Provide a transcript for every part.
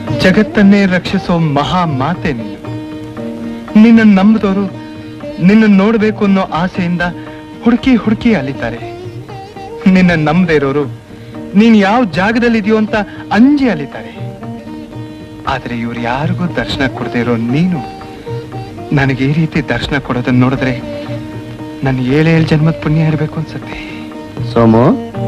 ಜಗತ್ತನ್ನೇ ರಕ್ಷಿಸೋ ಮಹಾ ಮಾತೆ ನೀನು ನಿನ್ನ ನಂಬಿದವರು ನಿನ್ನ ನೋಡಬೇಕು ಅನ್ನೋ ಆಸೆಯಿಂದ ಹುಡುಕಿ ಹುಡುಕಿ ಅಲಿತಾರೆ ನಿನ್ನ ನಂಬದೇ ಇರೋರು ನೀನ್ ಯಾವ ಜಾಗದಲ್ಲಿದೆಯೋ ಅಂತ ಅಂಜಿ ಅಲಿತಾರೆ ಆದ್ರೆ ಇವ್ರು ಯಾರಿಗೂ ದರ್ಶನ ಕೊಡದೇ ಇರೋ ನೀನು ನನಗೆ ಈ ರೀತಿ ದರ್ಶನ ಕೊಡೋದನ್ನ ನೋಡಿದ್ರೆ ನನ್ನ ಏಳೇಳು ಜನ್ಮದ ಪುಣ್ಯ ಇರಬೇಕು ಅನ್ಸುತ್ತೆ ಸೋಮು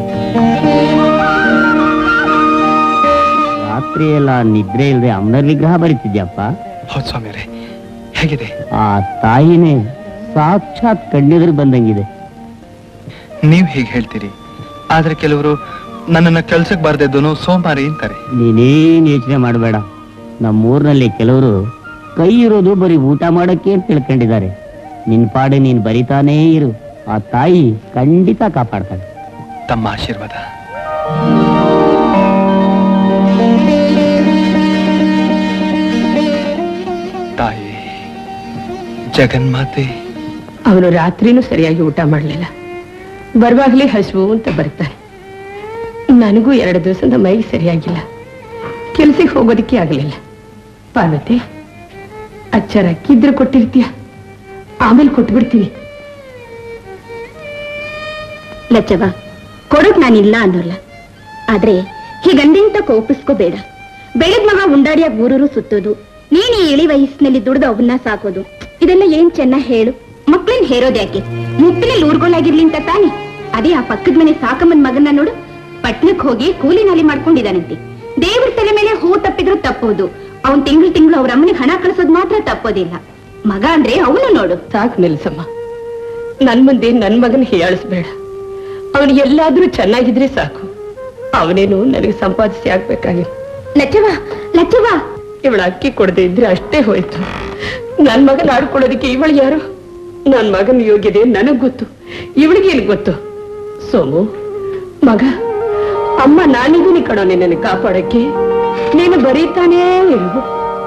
ರಾತ್ರಿ ಎಲ್ಲ ನಿದ್ರೆ ಇಲ್ಲದೆ ಅಮ್ಮನ ವಿಗ್ರಹ ಬರೀತಿದ್ಯಪ್ಪ ಹೌದು ಸ್ವಾಮಿಯರೇ ಹೇಗಿದೆ ಆ ತಾಯಿನೇ ಸಾಕ್ಷಾತ್ ಕಣ್ಣೆದುರು ಬಂದಂಗಿದೆ ನೀವ್ ಹೀಗೆ ಹೇಳ್ತೀರಿ ಆದ್ರೆ ಕೆಲವರು ನನ್ನನ್ನ ಕೆಲ್ಸಕ್ಕೆ ಬಾರ್ದಿದ್ದನು ಸೋಮಾರಿ ಅಂತಾರೆ ನೀನೇನ್ ಯೋಚನೆ ಮಾಡಬೇಡ ನಮ್ಮೂರಿನಲ್ಲಿ ಕೆಲವರು ಕೈ ಇರೋದು ಬರೀ ಊಟ ಮಾಡಕ್ಕೆ ಅಂತ ತಿಳ್ಕೊಂಡಿದ್ದಾರೆ ನಿನ್ ಪಾಡೆ ನೀನ್ ಬರಿತಾನೇ ಇರು ಆ ತಾಯಿ ಖಂಡಿತ ಕಾಪಾಡ್ತಾಳೆ ತಮ್ಮ ಆಶೀರ್ವಾದ ತಾಯಿ ಜಗನ್ಮಾತೆ ಅವನು ರಾತ್ರಿನೂ ಸರಿಯಾಗಿ ಊಟ ಮಾಡಲಿಲ್ಲ ಬರುವಾಗಲೇ ಹಸುವು ಅಂತ ಬರ್ತಾನೆ ನನಗೂ ಎರಡು ದಿವಸದ ಮೈಗೆ ಸರಿಯಾಗಿಲ್ಲ ಕೆಲ್ಸಕ್ಕೆ ಹೋಗೋದಕ್ಕೆ ಆಗಲಿಲ್ಲ ಪಾರ್ವತಿ ಅಚ್ಚರ ಅಕ್ಕಿದ್ರೆ ಕೊಟ್ಟಿರ್ತೀಯ ಆಮೇಲೆ ಕೊಟ್ಬಿಡ್ತೀನಿ ಲಚ್ಚವ ಕೊಡೋಕ್ ನಾನಿಲ್ಲ ಅನ್ನೋಲ್ಲ ಆದ್ರೆ ಹೀಗಂದಿಂತ ಕೋಪಿಸ್ಕೋಬೇಡ ಬೆಳಗ್ ಮಗ ಉಂಡಾಡಿಯಾಗ ಊರೂರು ಸುತ್ತೋದು ನೀನ್ ಈ ಇಳಿ ವಯಸ್ಸಿನಲ್ಲಿ ದುಡ್ದು ಅವನ್ನ ಸಾಕೋದು ಇದೆಲ್ಲ ಏನ್ ಚೆನ್ನ ಹೇಳು ಮಕ್ಳನ್ ಹೇರೋದ್ ಯಾಕೆ ಮುಪ್ಪಿನಲ್ಲಿ ಊರ್ಗೊಳಾಗಿರ್ಲಿ ಅಂತ ತಾನೆ ಅದೇ ಆ ಪಕ್ಕದ ಮನೆ ಸಾಕಮ್ಮನ್ ಮಗನ್ನ ನೋಡು ಪಟ್ನಕ್ ಹೋಗಿ ಕೂಲಿ ನಾಲಿ ಮಾಡ್ಕೊಂಡಿದ್ದಾನಂತೆ ದೇವ್ರ ತಲೆ ಮೇಲೆ ಹೂ ತಪ್ಪಿದ್ರು ತಪ್ಪೋದು ಅವನ್ ತಿಂಗಳು ತಿಂಗಳು ಅವ್ರ ಅಮ್ಮನಿಗೆ ಹಣ ಕಳ್ಸೋದ್ ಮಾತ್ರ ತಪ್ಪೋದಿಲ್ಲ ಮಗ ಅಂದ್ರೆ ಅವನು ನೋಡು ಸಾಕು ನಿಲ್ಸಮ್ಮ ನನ್ ಮುಂದೆ ನನ್ ಮಗನ ಹೀಯಾಳಿಸ್ಬೇಡ ಅವನು ಎಲ್ಲಾದ್ರೂ ಚೆನ್ನಾಗಿದ್ರೆ ಸಾಕು ಅವನೇನು ನನಗೆ ಸಂಪಾದಿಸಿ ಆಗ್ಬೇಕಾಗಿಲ್ಲ ಲಚ್ಚವ ಲಚ್ಚವ ಇವಳ ಅಕ್ಕಿ ಕೊಡದೆ ಇದ್ರೆ ಅಷ್ಟೇ ಹೋಯ್ತು ನನ್ ಮಗನ ಆಡ್ಕೊಳ್ಳೋದಕ್ಕೆ ಇವಳು ಯಾರು ನನ್ ಮಗನ ಯೋಗ್ಯತೆ ನನಗ್ ಗೊತ್ತು ಇವಳಿಗೇನು ಗೊತ್ತು ಸೋಮು ಮಗ ಅಮ್ಮ ನಾನಿದ್ದೀನಿ ಕಣೋ ನಿನ್ನನ್ನು ಕಾಪಾಡಕ್ಕೆ ನೀನು ಬರೀತಾನೇ ಇರು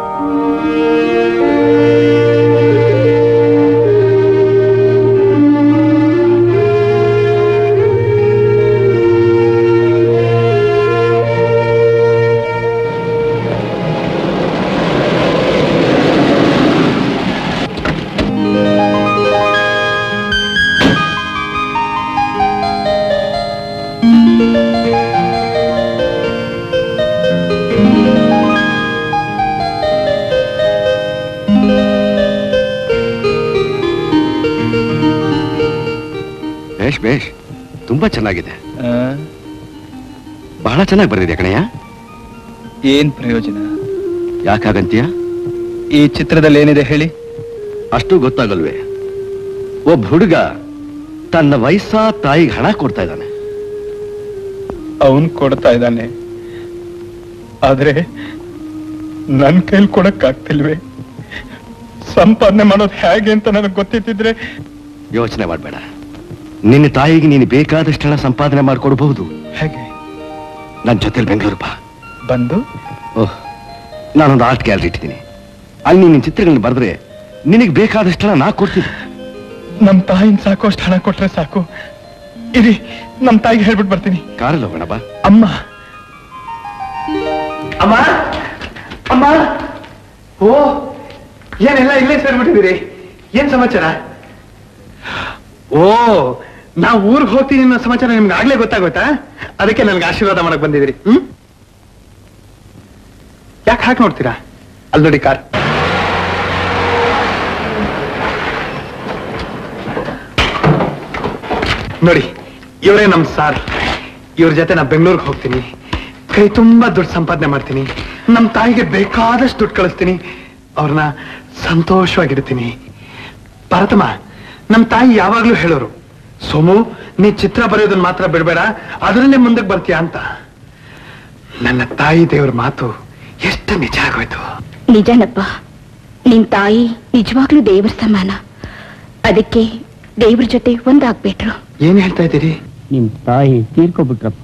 ಬೇಷ್ ಬೇಷ್ ತುಂಬಾ ಚೆನ್ನಾಗಿದೆ ಬಹಳ ಚೆನ್ನಾಗಿ ಬರೆದಿದೆ ಕಣಯ್ಯ ಏನ್ ಪ್ರಯೋಜನ ಯಾಕಾಗಂತೀಯ ಈ ಚಿತ್ರದಲ್ಲಿ ಏನಿದೆ ಹೇಳಿ ಅಷ್ಟು ಗೊತ್ತಾಗಲ್ವೇ ಒಬ್ಬ ಹುಡುಗ ತನ್ನ ವಯಸ್ಸ ತಾಯಿಗೆ ಹಣ ಕೊಡ್ತಾ ಇದ್ದಾನೆ ಅವನ್ ಕೊಡ್ತಾ ಇದ್ದಾನೆ ಆದ್ರೆ ನನ್ ಕೈಲಿ ಕೊಡಕ್ ಆಗ್ತಿಲ್ವೇ ಸಂಪಾದನೆ ಮಾಡೋದು ಹೇಗೆ ಅಂತ ನನಗೆ ಗೊತ್ತಿತ್ತಿದ್ರೆ ಯೋಚನೆ ಮಾಡಬೇಡ ನಿನ್ನ ತಾಯಿಗೆ ನೀನು ಬೇಕಾದಷ್ಟು ಹಣ ಸಂಪಾದನೆ ಮಾಡಿಕೊಡ್ಬಹುದು ಹೇಗೆ ನನ್ನ ಜೊತೆಲಿ ಬೆಂಗಳೂರು ಬಾ ಬಂದು ಓಹ್ ನಾನೊಂದು ಆರ್ಟ್ ಗ್ಯಾಲರಿ ಇಟ್ಟಿದ್ದೀನಿ ಅಲ್ಲಿ ನಿನ್ನ ಚಿತ್ರಗಳನ್ನ ಬರೆದ್ರೆ ನಿನಗೆ ಬೇಕಾದಷ್ಟು ಹಣ ನಾ ಕೊಡ್ತೀನಿ ನಮ್ ತಾಯಿನ ಸಾಕು ಅಷ್ಟು ಹಣ ಕೊಟ್ರೆ ಸಾಕು ಇರಿ ನಮ್ ತಾಯಿಗೆ ಹೇಳ್ಬಿಟ್ಟು ಬರ್ತೀನಿ ಕಾರಲ್ಲಿ ಹೋಗೋಣ ಬಾ ಅಮ್ಮ ಅಮ್ಮ ಅಮ್ಮ ಓ ಏನೆಲ್ಲ ಇಲ್ಲೇ ಸೇರ್ಬಿಟ್ಟಿದ್ದೀರಿ ಏನ್ ಸಮಾಚಾರ ಓ ನಾವು ಊರಿಗೆ ಹೋಗ್ತೀನಿ ಅನ್ನೋ ಸಮಾಚಾರ ನಿಮ್ಗೆ ಆಗ್ಲೇ ಗೊತ್ತಾಗೋಯ್ತಾ ಅದಕ್ಕೆ ನನ್ಗೆ ಆಶೀರ್ವಾದ ಮಾಡಕ್ ಬಂದಿದ್ದೀರಿ ಹ್ಮ್ ಯಾಕೆ ಹಾಕಿ ನೋಡ್ತೀರಾ ಅಲ್ಲಿ ನೋಡಿ ಕಾರ್ ನೋಡಿ ಇವರೇ ನಮ್ ಸಾರ್ ಇವ್ರ ಜೊತೆ ನಾ ಬೆಂಗಳೂರಿಗೆ ಹೋಗ್ತೀನಿ ಕೈ ತುಂಬಾ ದುಡ್ಡು ಸಂಪಾದನೆ ಮಾಡ್ತೀನಿ ನಮ್ ತಾಯಿಗೆ ಬೇಕಾದಷ್ಟು ದುಡ್ಡು ಕಳಿಸ್ತೀನಿ ಅವ್ರನ್ನ ಸಂತೋಷವಾಗಿಡ್ತೀನಿ ಭಾರತಮ್ಮ ನಮ್ ತಾಯಿ ಯಾವಾಗ್ಲೂ ಹೇಳೋರು ಸೋಮು ನೀ ಚಿತ್ರ ಬರೆಯೋದನ್ನ ಮಾತ್ರ ಬಿಡಬೇಡ ಅದರಲ್ಲೇ ಮುಂದಕ್ಕೆ ಬರ್ತೀಯ ಅಂತ ನನ್ನ ತಾಯಿ ದೇವ್ರ ಮಾತು ಎಷ್ಟು ನಿಜ ಆಗೋಯ್ತು ನಿಜನಪ್ಪ ನಿನ್ ತಾಯಿ ನಿಜವಾಗ್ಲೂ ದೇವ್ರ ಸಮಾನ ಅದಕ್ಕೆ ದೇವ್ರ ಜೊತೆ ಒಂದಾಗ್ಬಿಟ್ರು ಏನ್ ಹೇಳ್ತಾ ಇದ್ದೀರಿ ನಿಮ್ ತಾಯಿ ತೀರ್ಕೊಬಿಟ್ರಪ್ಪ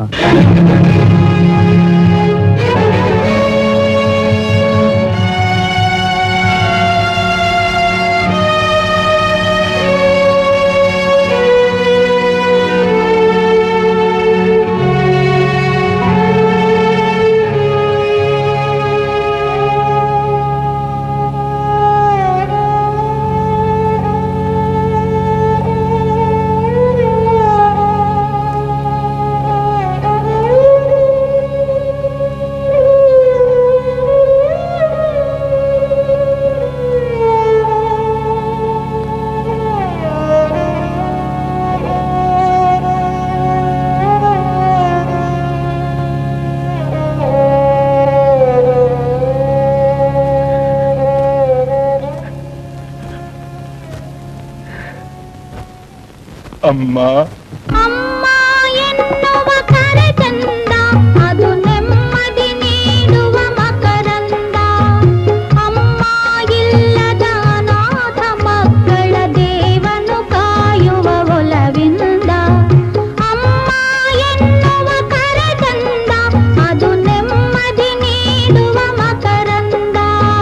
ಅಮ್ಮ ಅಮ್ಮ ಎನ್ನುವ ಕರೆ ಚಂದ ಅದು ನೆಮ್ಮದಿ ನೀಡುವ ಮಕರಂದ ಅಮ್ಮ ಇಲ್ಲದ ಅನಾಥ ಮಕ್ಕಳ ದೇವನು ಕಾಯುವ ಒಲವಿಂದ ಅಮ್ಮ ಎನ್ನುವ ಕರೆ ಚಂದ ಅದು ನೆಮ್ಮದಿ ನೀಡುವ ಮಕರಂದ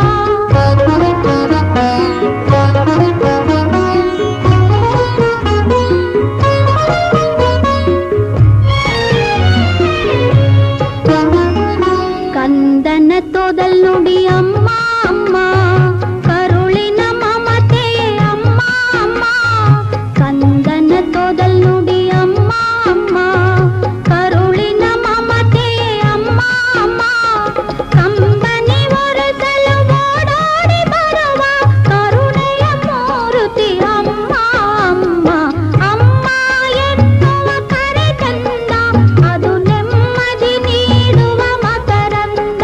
ಕಂದನ ತೋದಲ್ ನುಡಿ ಅಮ್ಮ ಅಮ್ಮ ಕರುಳಿನ ಮಮತೆ ಅಮ್ಮ ಅಮ್ಮ ಕಂದನ ತೋದಲ್ ನುಡಿ ಅಮ್ಮ ಅಮ್ಮ ಕರುಳಿನ ಮಮತೆ ಅಮ್ಮ ಅಮ್ಮ ಕಂಬನಿ ಒರೆಸಲು ಓಡೋಡಿ ಬರುವ ಕರುಣೆಯ ಮೂರುತಿ ಅಮ್ಮ ಅಮ್ಮ ಅಮ್ಮ ಎನ್ನುವ ಕರೆ ಚಂದ ಅದು ನೆಮ್ಮದಿ ನೀಡುವ ಮಕರಂದ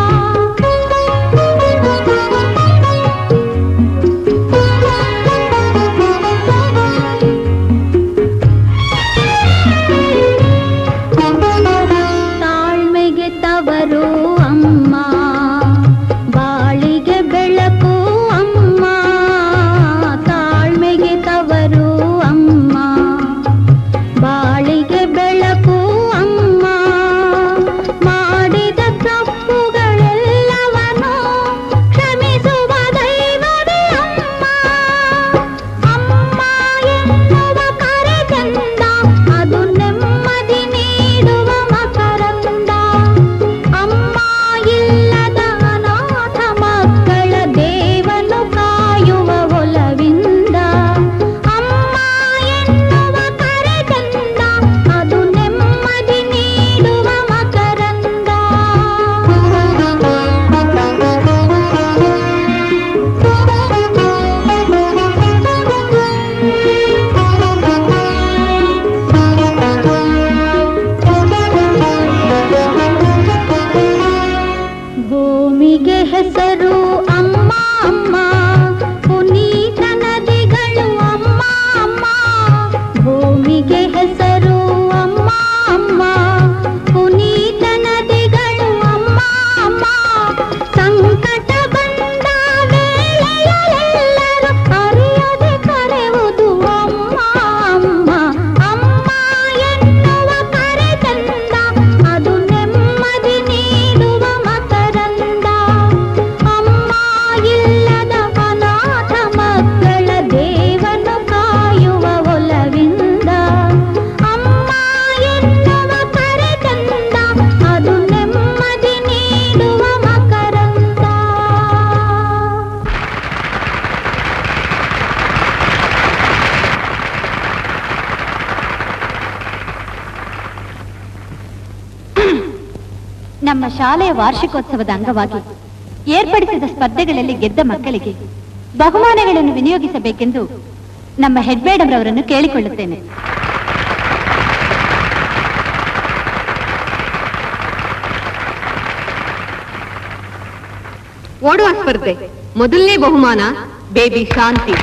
ತಾಳ್ಮೆಗೆ ತವರು ಅಮ್ಮ ಬಾಳಿಗೆ ಬೆಳಕು ಅಮ್ಮ ತಾಳ್ಮೆಗೆ ತವರು ಅಮ್ಮ ಬಾಳಿಗೆ ಬೆಳಕು ಅಮ್ಮ ಮಾಡಿದ ತಪ್ಪುಗಳೆಲ್ಲವನು ಕ್ಷಮಿಸುವ ದೈವವೇ ಅಮ್ಮ ಅಮ್ಮ ಎನ್ನುವ ಕರೆ ಚಂದ ಅದು ನೆಮ್ಮದಿ ನೀಡುವ ಮಕರಂದ ಅಮ್ಮ ಇಲ್ಲದ ಅನಾಥ ಮಕ್ಕಳ ದೇವನು ಕಾಯುವ ಒಲವಿಂದ ಅಮ್ಮ ಎನ್ನುವ ಕರೆ ಚಂದ ಅದು ನೆಮ್ಮದಿ ನೀಡುವ ಮಕರಂದ ಭೂಮಿಗೆ ಹೆಸರು ಅಮ್ಮ ಅಮ್ಮ ಪುನೀತ ನದಿಗಳು ಅಮ್ಮ ಅಮ್ಮ ಭೂಮಿಗೆ ಹೆಸರು ಅಮ್ಮ ಅಮ್ಮ ಪುನೀತ ನದಿಗಳು ಅಮ್ಮ ಅಮ್ಮ ಸಂಕಟ ಬಂದ ವೇಳೆಯಲ್ಲೆಲ್ಲರೂ ಅರಿಯದೆ ಕರೆಯುವುದು ಅಮ್ಮ ಅಮ್ಮ ಅಮ್ಮ ಎನ್ನುವ ಕರೆ ಚಂದ ಅದು ನೆಮ್ಮದಿ ನೀಡುವ ಮಕರಂದ ಅಮ್ಮ ಇಲ್ಲದ ಅನಾಥ ಮಕ್ಕಳ ದೇವನು ಕಾಯುವ ಒಲವಿಂದ ಅಮ್ಮ ಎನ್ನುವ ಕರೆ ಚಂದ ಅದು ನೆಮ್ಮದಿ ನೀಡುವ ಮಕರಂದ ನಮ್ಮ ಶಾಲೆಯ ವಾರ್ಷಿಕೋತ್ಸವದ ಅಂಗವಾಗಿ ಏರ್ಪಡಿಸಿದ ಸ್ಪರ್ಧೆಗಳಲ್ಲಿ ಗೆದ್ದ ಮಕ್ಕಳಿಗೆ ಬಹುಮಾನಗಳನ್ನು ವಿನಿಯೋಗಿಸಬೇಕೆಂದು ನಮ್ಮ ಹೆಡ್ ಮೇಡಮ್ ರವರನ್ನು ಕೇಳಿಕೊಳ್ಳುತ್ತೇನೆ ಓಡುವ ಸ್ಪರ್ಧೆ ಮೊದಲನೇ ಬಹುಮಾನ ಬೇಬಿ ಶಾಂತಿ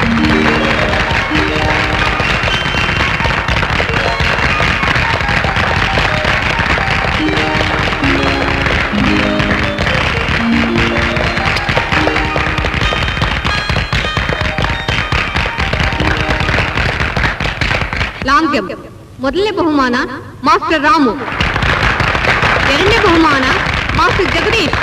ಲಾಂಗ್ ಜಂಪ್ ಮೊದಲನೇ ಬಹುಮಾನ ಮಾಸ್ಟರ್ ರಾಮು ಎರಡನೇ ಬಹುಮಾನ ಮಾಸ್ಟರ್ ಜಗದೀಶ್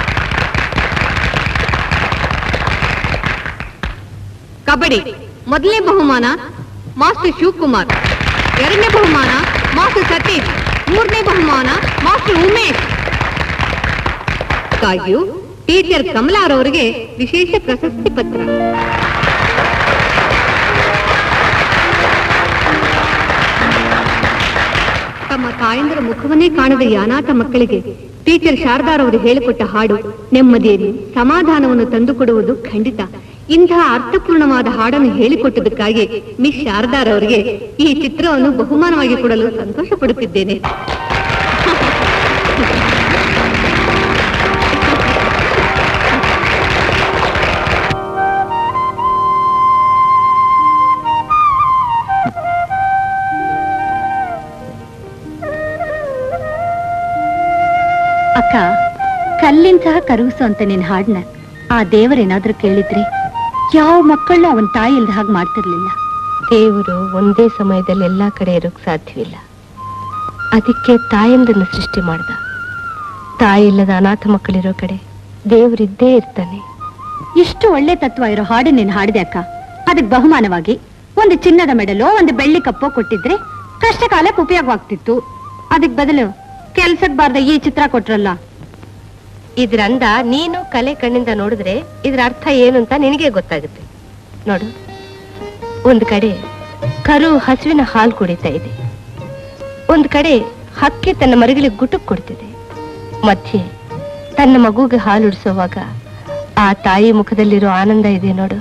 ಕಬಡ್ಡಿ ಮೊದಲನೇ ಬಹುಮಾನ ಮಾಸ್ಟರ್ ಶಿವಕುಮಾರ್ ಎರಡನೇ ಬಹುಮಾನ ಮಾಸ್ಟರ್ ಸತೀಶ್ ಮೂರನೇ ಬಹುಮಾನ ಮಾಸ್ಟರ್ ಉಮೇಶ್ ಕಾಗಿಯೂ ಟೀಚರ್ ಕಮಲಾರವರಿಗೆ ವಿಶೇಷ ಪ್ರಶಸ್ತಿ ಪತ್ರ ತಮ್ಮ ತಾಯಂದಿರ ಮುಖವನ್ನೇ ಕಾಣದ ಈ ಅನಾಥ ಮಕ್ಕಳಿಗೆ ಟೀಚರ್ ಶಾರದಾರವರು ಹೇಳಿಕೊಟ್ಟ ಹಾಡು ನೆಮ್ಮದಿಯಲ್ಲಿ ಸಮಾಧಾನವನ್ನು ತಂದುಕೊಡುವುದು ಖಂಡಿತ ಇಂತಹ ಅರ್ಥಪೂರ್ಣವಾದ ಹಾಡನ್ನು ಹೇಳಿಕೊಟ್ಟದಕ್ಕಾಗಿ ಮಿಸ್ ಶಾರದಾರವರಿಗೆ ಈ ಚಿತ್ರವನ್ನು ಬಹುಮಾನವಾಗಿ ಕೊಡಲು ಸಂತೋಷ ಪಡುತ್ತಿದ್ದೇನೆ ಅಕ್ಕ ಕಲ್ಲಿಂತಹ ಕರಗಿಸೋ ಅಂತ ನಿನ್ ಹಾಡ್ನ ಆ ದೇವರೇನಾದ್ರೂ ಕೇಳಿದ್ರೆ ಯಾವ ಮಕ್ಕಳನ್ನ ಅವನ್ ತಾಯಿ ಇಲ್ದ ಹಾಗೆ ಮಾಡ್ತಿರ್ಲಿಲ್ಲ ದೇವರು ಒಂದೇ ಸಮಯದಲ್ಲಿ ಎಲ್ಲಾ ಕಡೆ ಇರೋಕ್ ಸಾಧ್ಯವಿಲ್ಲ ಅದಕ್ಕೆ ತಾಯಂದನ್ನು ಸೃಷ್ಟಿ ಮಾಡ್ದ ತಾಯಿ ಇಲ್ಲದ ಅನಾಥ ಮಕ್ಕಳಿರೋ ಕಡೆ ದೇವರಿದ್ದೇ ಇರ್ತಾನೆ ಇಷ್ಟು ಒಳ್ಳೆ ತತ್ವ ಇರೋ ಹಾಡು ನೀನ್ ಹಾಡಿದೆ ಅಕ್ಕ ಅದಕ್ ಬಹುಮಾನವಾಗಿ ಒಂದು ಚಿನ್ನದ ಮೆಡಲೋ ಒಂದು ಬೆಳ್ಳಿ ಕಪ್ಪೋ ಕೊಟ್ಟಿದ್ರೆ ಕಷ್ಟ ಕಾಲಕ್ಕೆ ಉಪಯೋಗವಾಗ್ತಿತ್ತು ಅದಕ್ ಬದಲು ಕೆಲ್ಸಕ್ ಬಾರ್ದ ಈ ಚಿತ್ರ ಕೊಟ್ರಲ್ಲ ಇದ್ರಂದ ನೀನು ಕಲೆ ಕಣ್ಣಿಂದ ನೋಡಿದ್ರೆ ಇದ್ರ ಅರ್ಥ ಏನು ಅಂತ ನಿನಗೆ ಗೊತ್ತಾಗುತ್ತೆ ನೋಡು ಒಂದ್ ಕಡೆ ಕರು ಹಸುವಿನ ಹಾಲು ಕುಡಿತಾ ಇದೆ ಒಂದ್ ಕಡೆ ಹಕ್ಕಿ ತನ್ನ ಮರಿಗಳಿಗೆ ಗುಟುಕ್ ಕೊಡ್ತಿದೆ ಮಧ್ಯೆ ತನ್ನ ಮಗುಗೆ ಹಾಲು ಉಡಿಸುವಾಗ ಆ ತಾಯಿ ಮುಖದಲ್ಲಿರೋ ಆನಂದ ಇದೆ ನೋಡು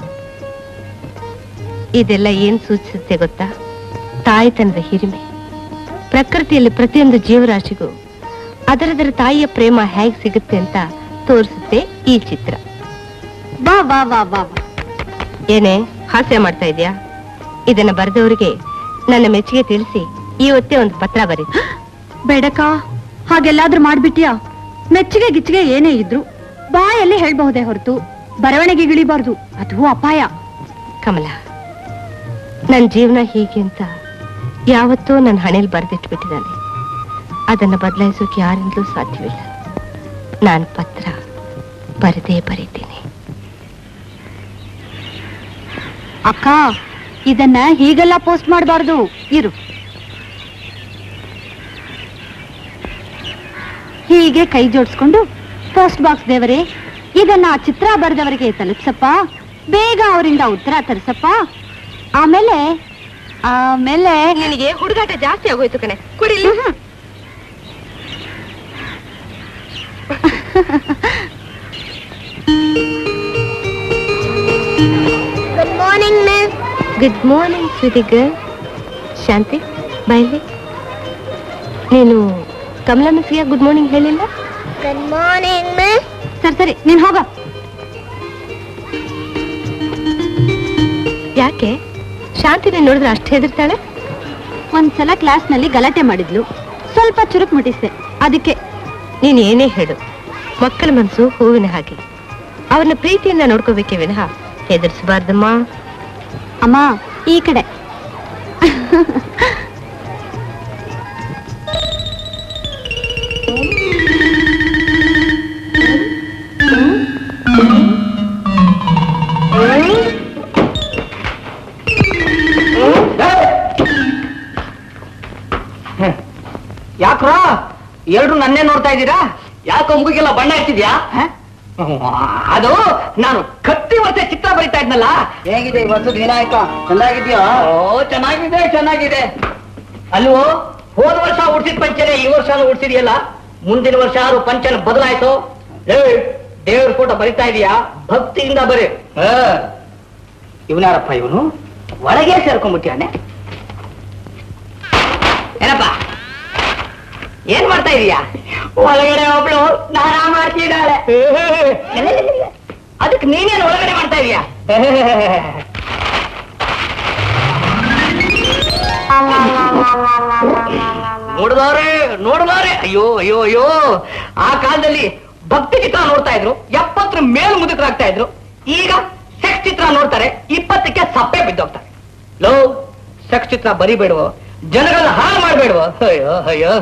ಇದೆಲ್ಲ ಏನ್ ಸೂಚಿಸುತ್ತೆ ಗೊತ್ತಾ ತಾಯಿತನದ ಹಿರಿಮೆ ಪ್ರಕೃತಿಯಲ್ಲಿ ಪ್ರತಿಯೊಂದು ಜೀವರಾಶಿಗೂ ಅದರದರ ತಾಯಿಯ ಪ್ರೇಮ ಹೇಗ್ ಸಿಗುತ್ತೆ ಅಂತ ತೋರಿಸುತ್ತೆ ಈ ಚಿತ್ರ ವಾ ವಾ ವಾ ವಾ ವಾ. ಏನೇ ಹಾಸ್ಯ ಮಾಡ್ತಾ ಇದ್ಯಾ ಇದನ್ನ ಬರೆದವರಿಗೆ ನನ್ನ ಮೆಚ್ಚುಗೆ ತಿಳಿಸಿ ಇವತ್ತೇ ಒಂದು ಪತ್ರ ಬರೀತು ಬೇಡಕ್ಕ ಹಾಗೆಲ್ಲಾದ್ರೂ ಮಾಡ್ಬಿಟ್ಯಾ ಮೆಚ್ಚುಗೆ ಗಿಚ್ಚಿಗೆ ಏನೇ ಇದ್ರು ಬಾಯಲ್ಲಿ ಹೇಳ್ಬಹುದೇ ಹೊರತು ಬರವಣಿಗೆ ಇಳಿಬಾರ್ದು ಅದು ಅಪಾಯ ಕಮಲ ನನ್ನ ಜೀವನ ಹೀಗೆ ಅಂತ ಯಾವತ್ತೋ ನನ್ನ ಹಣೆಯಲ್ಲಿ ಬರೆದಿಟ್ಬಿಟ್ಟಿದ್ದಾನೆ ಅದನ್ನ ಬದಲಾಯಿಸೋಕೆ ಯಾರಿಂದಲೂ ಸಾಧ್ಯವಿಲ್ಲ ನಾನು ಪತ್ರ ಬರೆದೇ ಬರೀತೀನಿ ಅಕ್ಕ ಇದನ್ನ ಹೀಗೆಲ್ಲ ಪೋಸ್ಟ್ ಮಾಡಬಾರ್ದು ಇರು ಹೀಗೆ ಕೈ ಜೋಡಿಸ್ಕೊಂಡು ಪೋಸ್ಟ್ ಬಾಕ್ಸ್ ದೇವರೇ ಇದನ್ನ ಆ ಚಿತ್ರ ಬರೆದವರಿಗೆ ತಲುಪ್ಸಪ್ಪ ಬೇಗ ಅವರಿಂದ ಉತ್ತರ ತರಿಸಪ್ಪ ಆಮೇಲೆ ಆಮೇಲೆ ನಿನಗೆ ಹುಡುಗಾಟ ಜಾಸ್ತಿ ಆಗೋಯ್ತು ಕಣೆ ಕುಡಿಲಿ good morning miss good morning sweetie girl Shanti ಬಾಯ್ಲಿ ನೀನು ಕಮಲ ಮಿಸ್ಗೆ ಗುಡ್ ಮಾರ್ನಿಂಗ್ ಹೇಳಿಲ್ಲ ಗುಡ್ ಮಾರ್ನಿಂಗ್ ಮಿಸ್ ಸರಿ ಸರಿ ನೀನ್ ಹೋಗ ಯಾಕೆ ಶಾಂತಿನ ನೋಡಿದ್ರೆ ಅಷ್ಟು ಹೆದರ್ತಾಳೆ ಒಂದ್ಸಲ ಕ್ಲಾಸ್ನಲ್ಲಿ ಗಲಾಟೆ ಮಾಡಿದ್ಲು ಸ್ವಲ್ಪ ಚುರುಕ್ ಮುಟ್ಟಿಸ್ದೆ ಅದಕ್ಕೆ ನೀನ್ ಏನೇ ಹೇಳು ಮಕ್ಕಳ ಮನಸ್ಸು ಹೂವಿನ ಹಾಗೆ ಅವನ್ನ ಪ್ರೀತಿಯಿಂದ ನೋಡ್ಕೋಬೇಕೇ ವಿನಃ ಹೆದರ್ಸಬಾರ್ದಮ್ಮ ಅಮ್ಮ ಈ ಕಡೆ ಯಾಕ್ರೋ ಎಲ್ರು ನನ್ನೇ ನೋಡ್ತಾ ಇದ್ದೀರಾ ಯಾಕೋ ಮುಗಿಗೆಲ್ಲ ಬಣ್ಣ ಇರ್ತಿದ್ಯಾ ಅದು ನಾನು ಕತ್ತಿ ವರ್ಷ ಚಿತ್ರ ಬರಿತಾ ಇದ್ನಲ್ಲ ಹೇಗಿದೆ ಈ ವರ್ಷದ ವಿನಾಯಕ ಚೆನ್ನಾಗಿದ್ಯಾ ಓ ಚೆನ್ನಾಗಿದೆ ಚೆನ್ನಾಗಿದೆ ಅಲ್ವೋ ಹೋದ ವರ್ಷ ಉಡ್ಸಿದ ಪಂಚನೆ ಈ ವರ್ಷ ಉಡ್ಸಿದ್ಯಲ್ಲ ಮುಂದಿನ ವರ್ಷ ಯಾರು ಪಂಚನ ಬದಲಾಯ್ತು ಏ ದೇವ್ರ ಫೋಟೋ ಬರಿತಾ ಇದೀಯಾ ಭಕ್ತಿಯಿಂದ ಬರೀ ಇವನಾರಪ್ಪ ಇವನು ಒಳಗೆ ಸೇರ್ಕೊಂಡ್ಬಿಟ್ಟಿಯಾನೆ ಏನಪ್ಪ ಏನ್ ಮಾಡ್ತಾ ಇದೀಯಾ ಒಳಗಡೆ ಒಬ್ಳು ಸ್ನಾನ ಮಾಡ್ತಿದ್ದಾಳೆ ಅದಕ್ಕೆ ನೀನೇನು ಒಳಗಡೆ ಮಾಡ್ತಾ ಇದೀಯಾ ನೋಡಿದವ್ರೆ ನೋಡಿದವ್ರೆ ಅಯ್ಯೋ ಅಯ್ಯೋ ಅಯ್ಯೋ ಆ ಕಾಲದಲ್ಲಿ ಭಕ್ತಿ ಚಿತ್ರ ನೋಡ್ತಾ ಇದ್ರು ಎಪ್ಪತ್ತರ ಮೇಲ್ ಮುದುಕರಾಗ್ತಾ ಇದ್ರು ಈಗ ಸೆಕ್ಸ್ ಚಿತ್ರ ನೋಡ್ತಾರೆ ಇಪ್ಪತ್ತಕ್ಕೆ ಸಪ್ಪೆ ಬಿದ್ದೋಗ್ತಾರೆ ಲೋ ಸೆಕ್ಸ್ ಚಿತ್ರ ಬರಿಬೇಡುವ ಜನಗಳನ್ನ ಹಾಳು ಮಾಡ್ಬೇಡುವ ಅಯ್ಯೋ ಅಯ್ಯೋ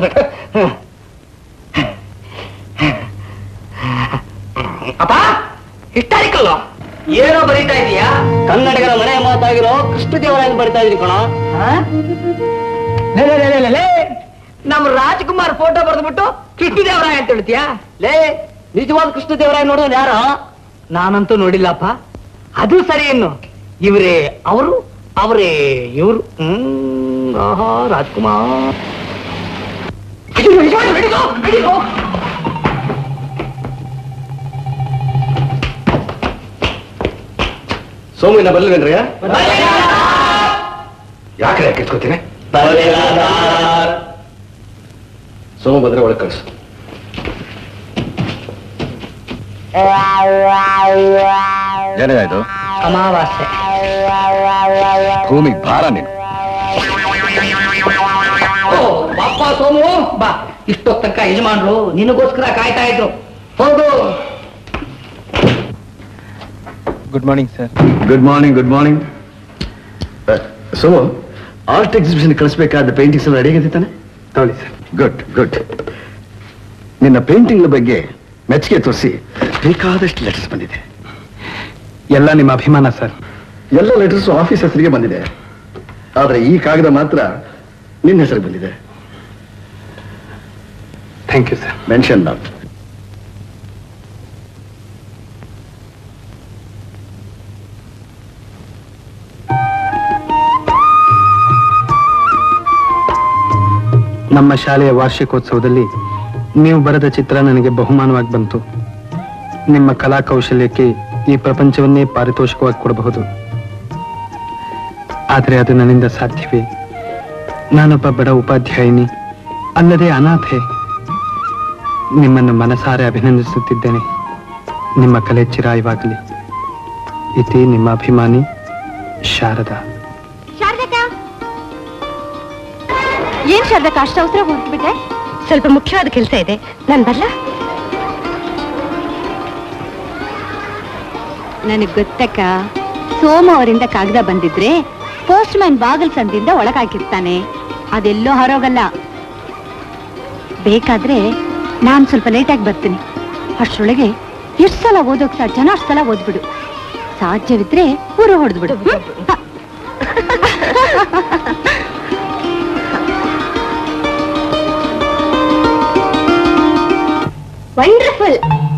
ಅಪ್ಪ ಹಿಸ್ಟಾರಿಕಲ್ ಏನೋ ಬರೀತಾ ಇದೀಯಾ ಕನ್ನಡಿಗರ ಮನೆ ಮಾತಾಗಿರೋ ಕೃಷ್ಣ ದೇವರಾಯನ್ ಬರಿತಾ ಇದೀನಿ ಕಣ ನಮ್ಮ ರಾಜ್ಕುಮಾರ್ ಫೋಟೋ ಬರೆದ್ಬಿಟ್ಟು ಕೃಷ್ಣ ದೇವರಾಯ ಅಂತ ಹೇಳ್ತೀಯಾ ಲೇ ನಿಜವಾದ ಕೃಷ್ಣ ದೇವರಾಯ ನೋಡೋದು ಯಾರ ನಾನಂತೂ ನೋಡಿಲ್ಲಪ್ಪ ಅದು ಸರಿ ಇನ್ನು ಇವರೇ ಅವರು ಅವರೇ ಇವರು ಹ್ಮ್ ಆಹಾ ರಾಜ್ಕುಮಾರ್ ಅಯ್ಯೋ, ಹಿಡಿದು, ಹಿಡಿದು, ಹಿಡಿದು. ಸೋಮಿನ ಬರಲಿಲ್ವೇನ್ರಯ್ಯ ಯಾಕೆ ಕೆತ್ಕೋತೀನಿ ಸೋಮ ಬಂದ್ರೆ ಒಳಗೆ ಕಳಿಸು ಏನಾಯ್ತು ಅಮಾವಾಸ್ಯೆ ಭೂಮಿಗೆ ಭಾರ ನೀನು ಓ, ಬಾಪ್ಪ ಸೋಮು ಬಾ ಇಷ್ಟೊತ್ತ ತನಕ ಯಜಮಾನ್ರು ನಿನಗೋಸ್ಕರ ಕಾಯ್ತಾ ಇದ್ರು ಹೋಗು good morning sir good morning good morning so art exhibition ಕಳಿಸ್ಬೇಕಾದ ಪೇಂಟಿಂಗ್ಸ್ ಎಲ್ಲ ರೆಡಿ ತಾನೆ ನೋಡಿ ಸರ್ ಗುಡ್ ಗುಡ್ ನಿನ್ನ ಪೇಂಟಿಂಗ್ ಬಗ್ಗೆ ಮೆಚ್ಚುಗೆ ತೋರಿಸಿ ಬೇಕಾದಷ್ಟು ಲೆಟರ್ಸ್ ಬಂದಿದೆ ಎಲ್ಲ ನಿಮ್ಮ ಅಭಿಮಾನ ಸರ್ ಎಲ್ಲ ಲೆಟರ್ಸ್ ಆಫೀಸ್ ಹೆಸರಿಗೆ ಬಂದಿದೆ ಆದ್ರೆ ಈ ಕಾಗದ ಮಾತ್ರ ನಿನ್ನ ಹೆಸರಿಗೆ ಬಂದಿದೆ thank you sir mention not ನಮ್ಮ ಶಾಲೆಯ ವಾರ್ಷಿಕೋತ್ಸವದಲ್ಲಿ ನೀವು ಬರೆದ ಚಿತ್ರ ನನಗೆ ಬಹುಮಾನವಾಗಿ ಬಂತು ನಿಮ್ಮ ಕಲಾ ಕೌಶಲ್ಯಕ್ಕೆ ಈ ಪ್ರಪಂಚವನ್ನೇ ಪಾರಿತೋಷಿಕವಾಗಿ ಕೊಡಬಹುದು ಆದರೆ ಅದು ನನ್ನಿಂದ ಸಾಧ್ಯವೇ ನಾನೊಬ್ಬ ಬಡ ಉಪಾಧ್ಯಾಯಿನಿ ಅಲ್ಲದೆ ಅನಾಥೆ ನಿಮ್ಮನ್ನು ಮನಸಾರೆ ಅಭಿನಂದಿಸುತ್ತಿದ್ದೇನೆ ನಿಮ್ಮ ಕಲೆ ಚಿರಾಯವಾಗಲಿ ಇತಿ ನಿಮ್ಮ ಅಭಿಮಾನಿ ಶಾರದಾ ಶಾರದಕ್ಕ ಏನ್ ಶಾರದಕ್ಕ ಅಷ್ಟ ಅವಸರ ಹೊರಟ್ಬಿಟ್ಟೆ ಸ್ವಲ್ಪ ಮುಖ್ಯವಾದ ಕೆಲಸ ಇದೆ ನಾನು ಬರ್ಲಾ ನನಗ್ ಗೊತ್ತಕ್ಕ ಸೋಮ ಅವರಿಂದ ಕಾಗದ ಬಂದಿದ್ರೆ ಪೋಸ್ಟ್ ಮ್ಯಾನ್ ಬಾಗಲ್ ಸಂದಿಂದ ಒಳಗಾಕಿರ್ತಾನೆ ಅದೆಲ್ಲೋ ಹೊರೋಗಲ್ಲ ಬೇಕಾದ್ರೆ ನಾನ್ ಸ್ವಲ್ಪ ಲೇಟಾಗಿ ಬರ್ತೀನಿ ಅಷ್ಟರೊಳಗೆ ಎಷ್ಟು ಸಲ ಓದೋಕ್ ಸಾಧ್ಯನೋ ಅಷ್ಟು ಸಲ ಓದ್ಬಿಡು ಸಾಧ್ಯವಿದ್ರೆ ಊರು ಹೊಡೆದ್ಬಿಡು ವಂಡರ್ಫುಲ್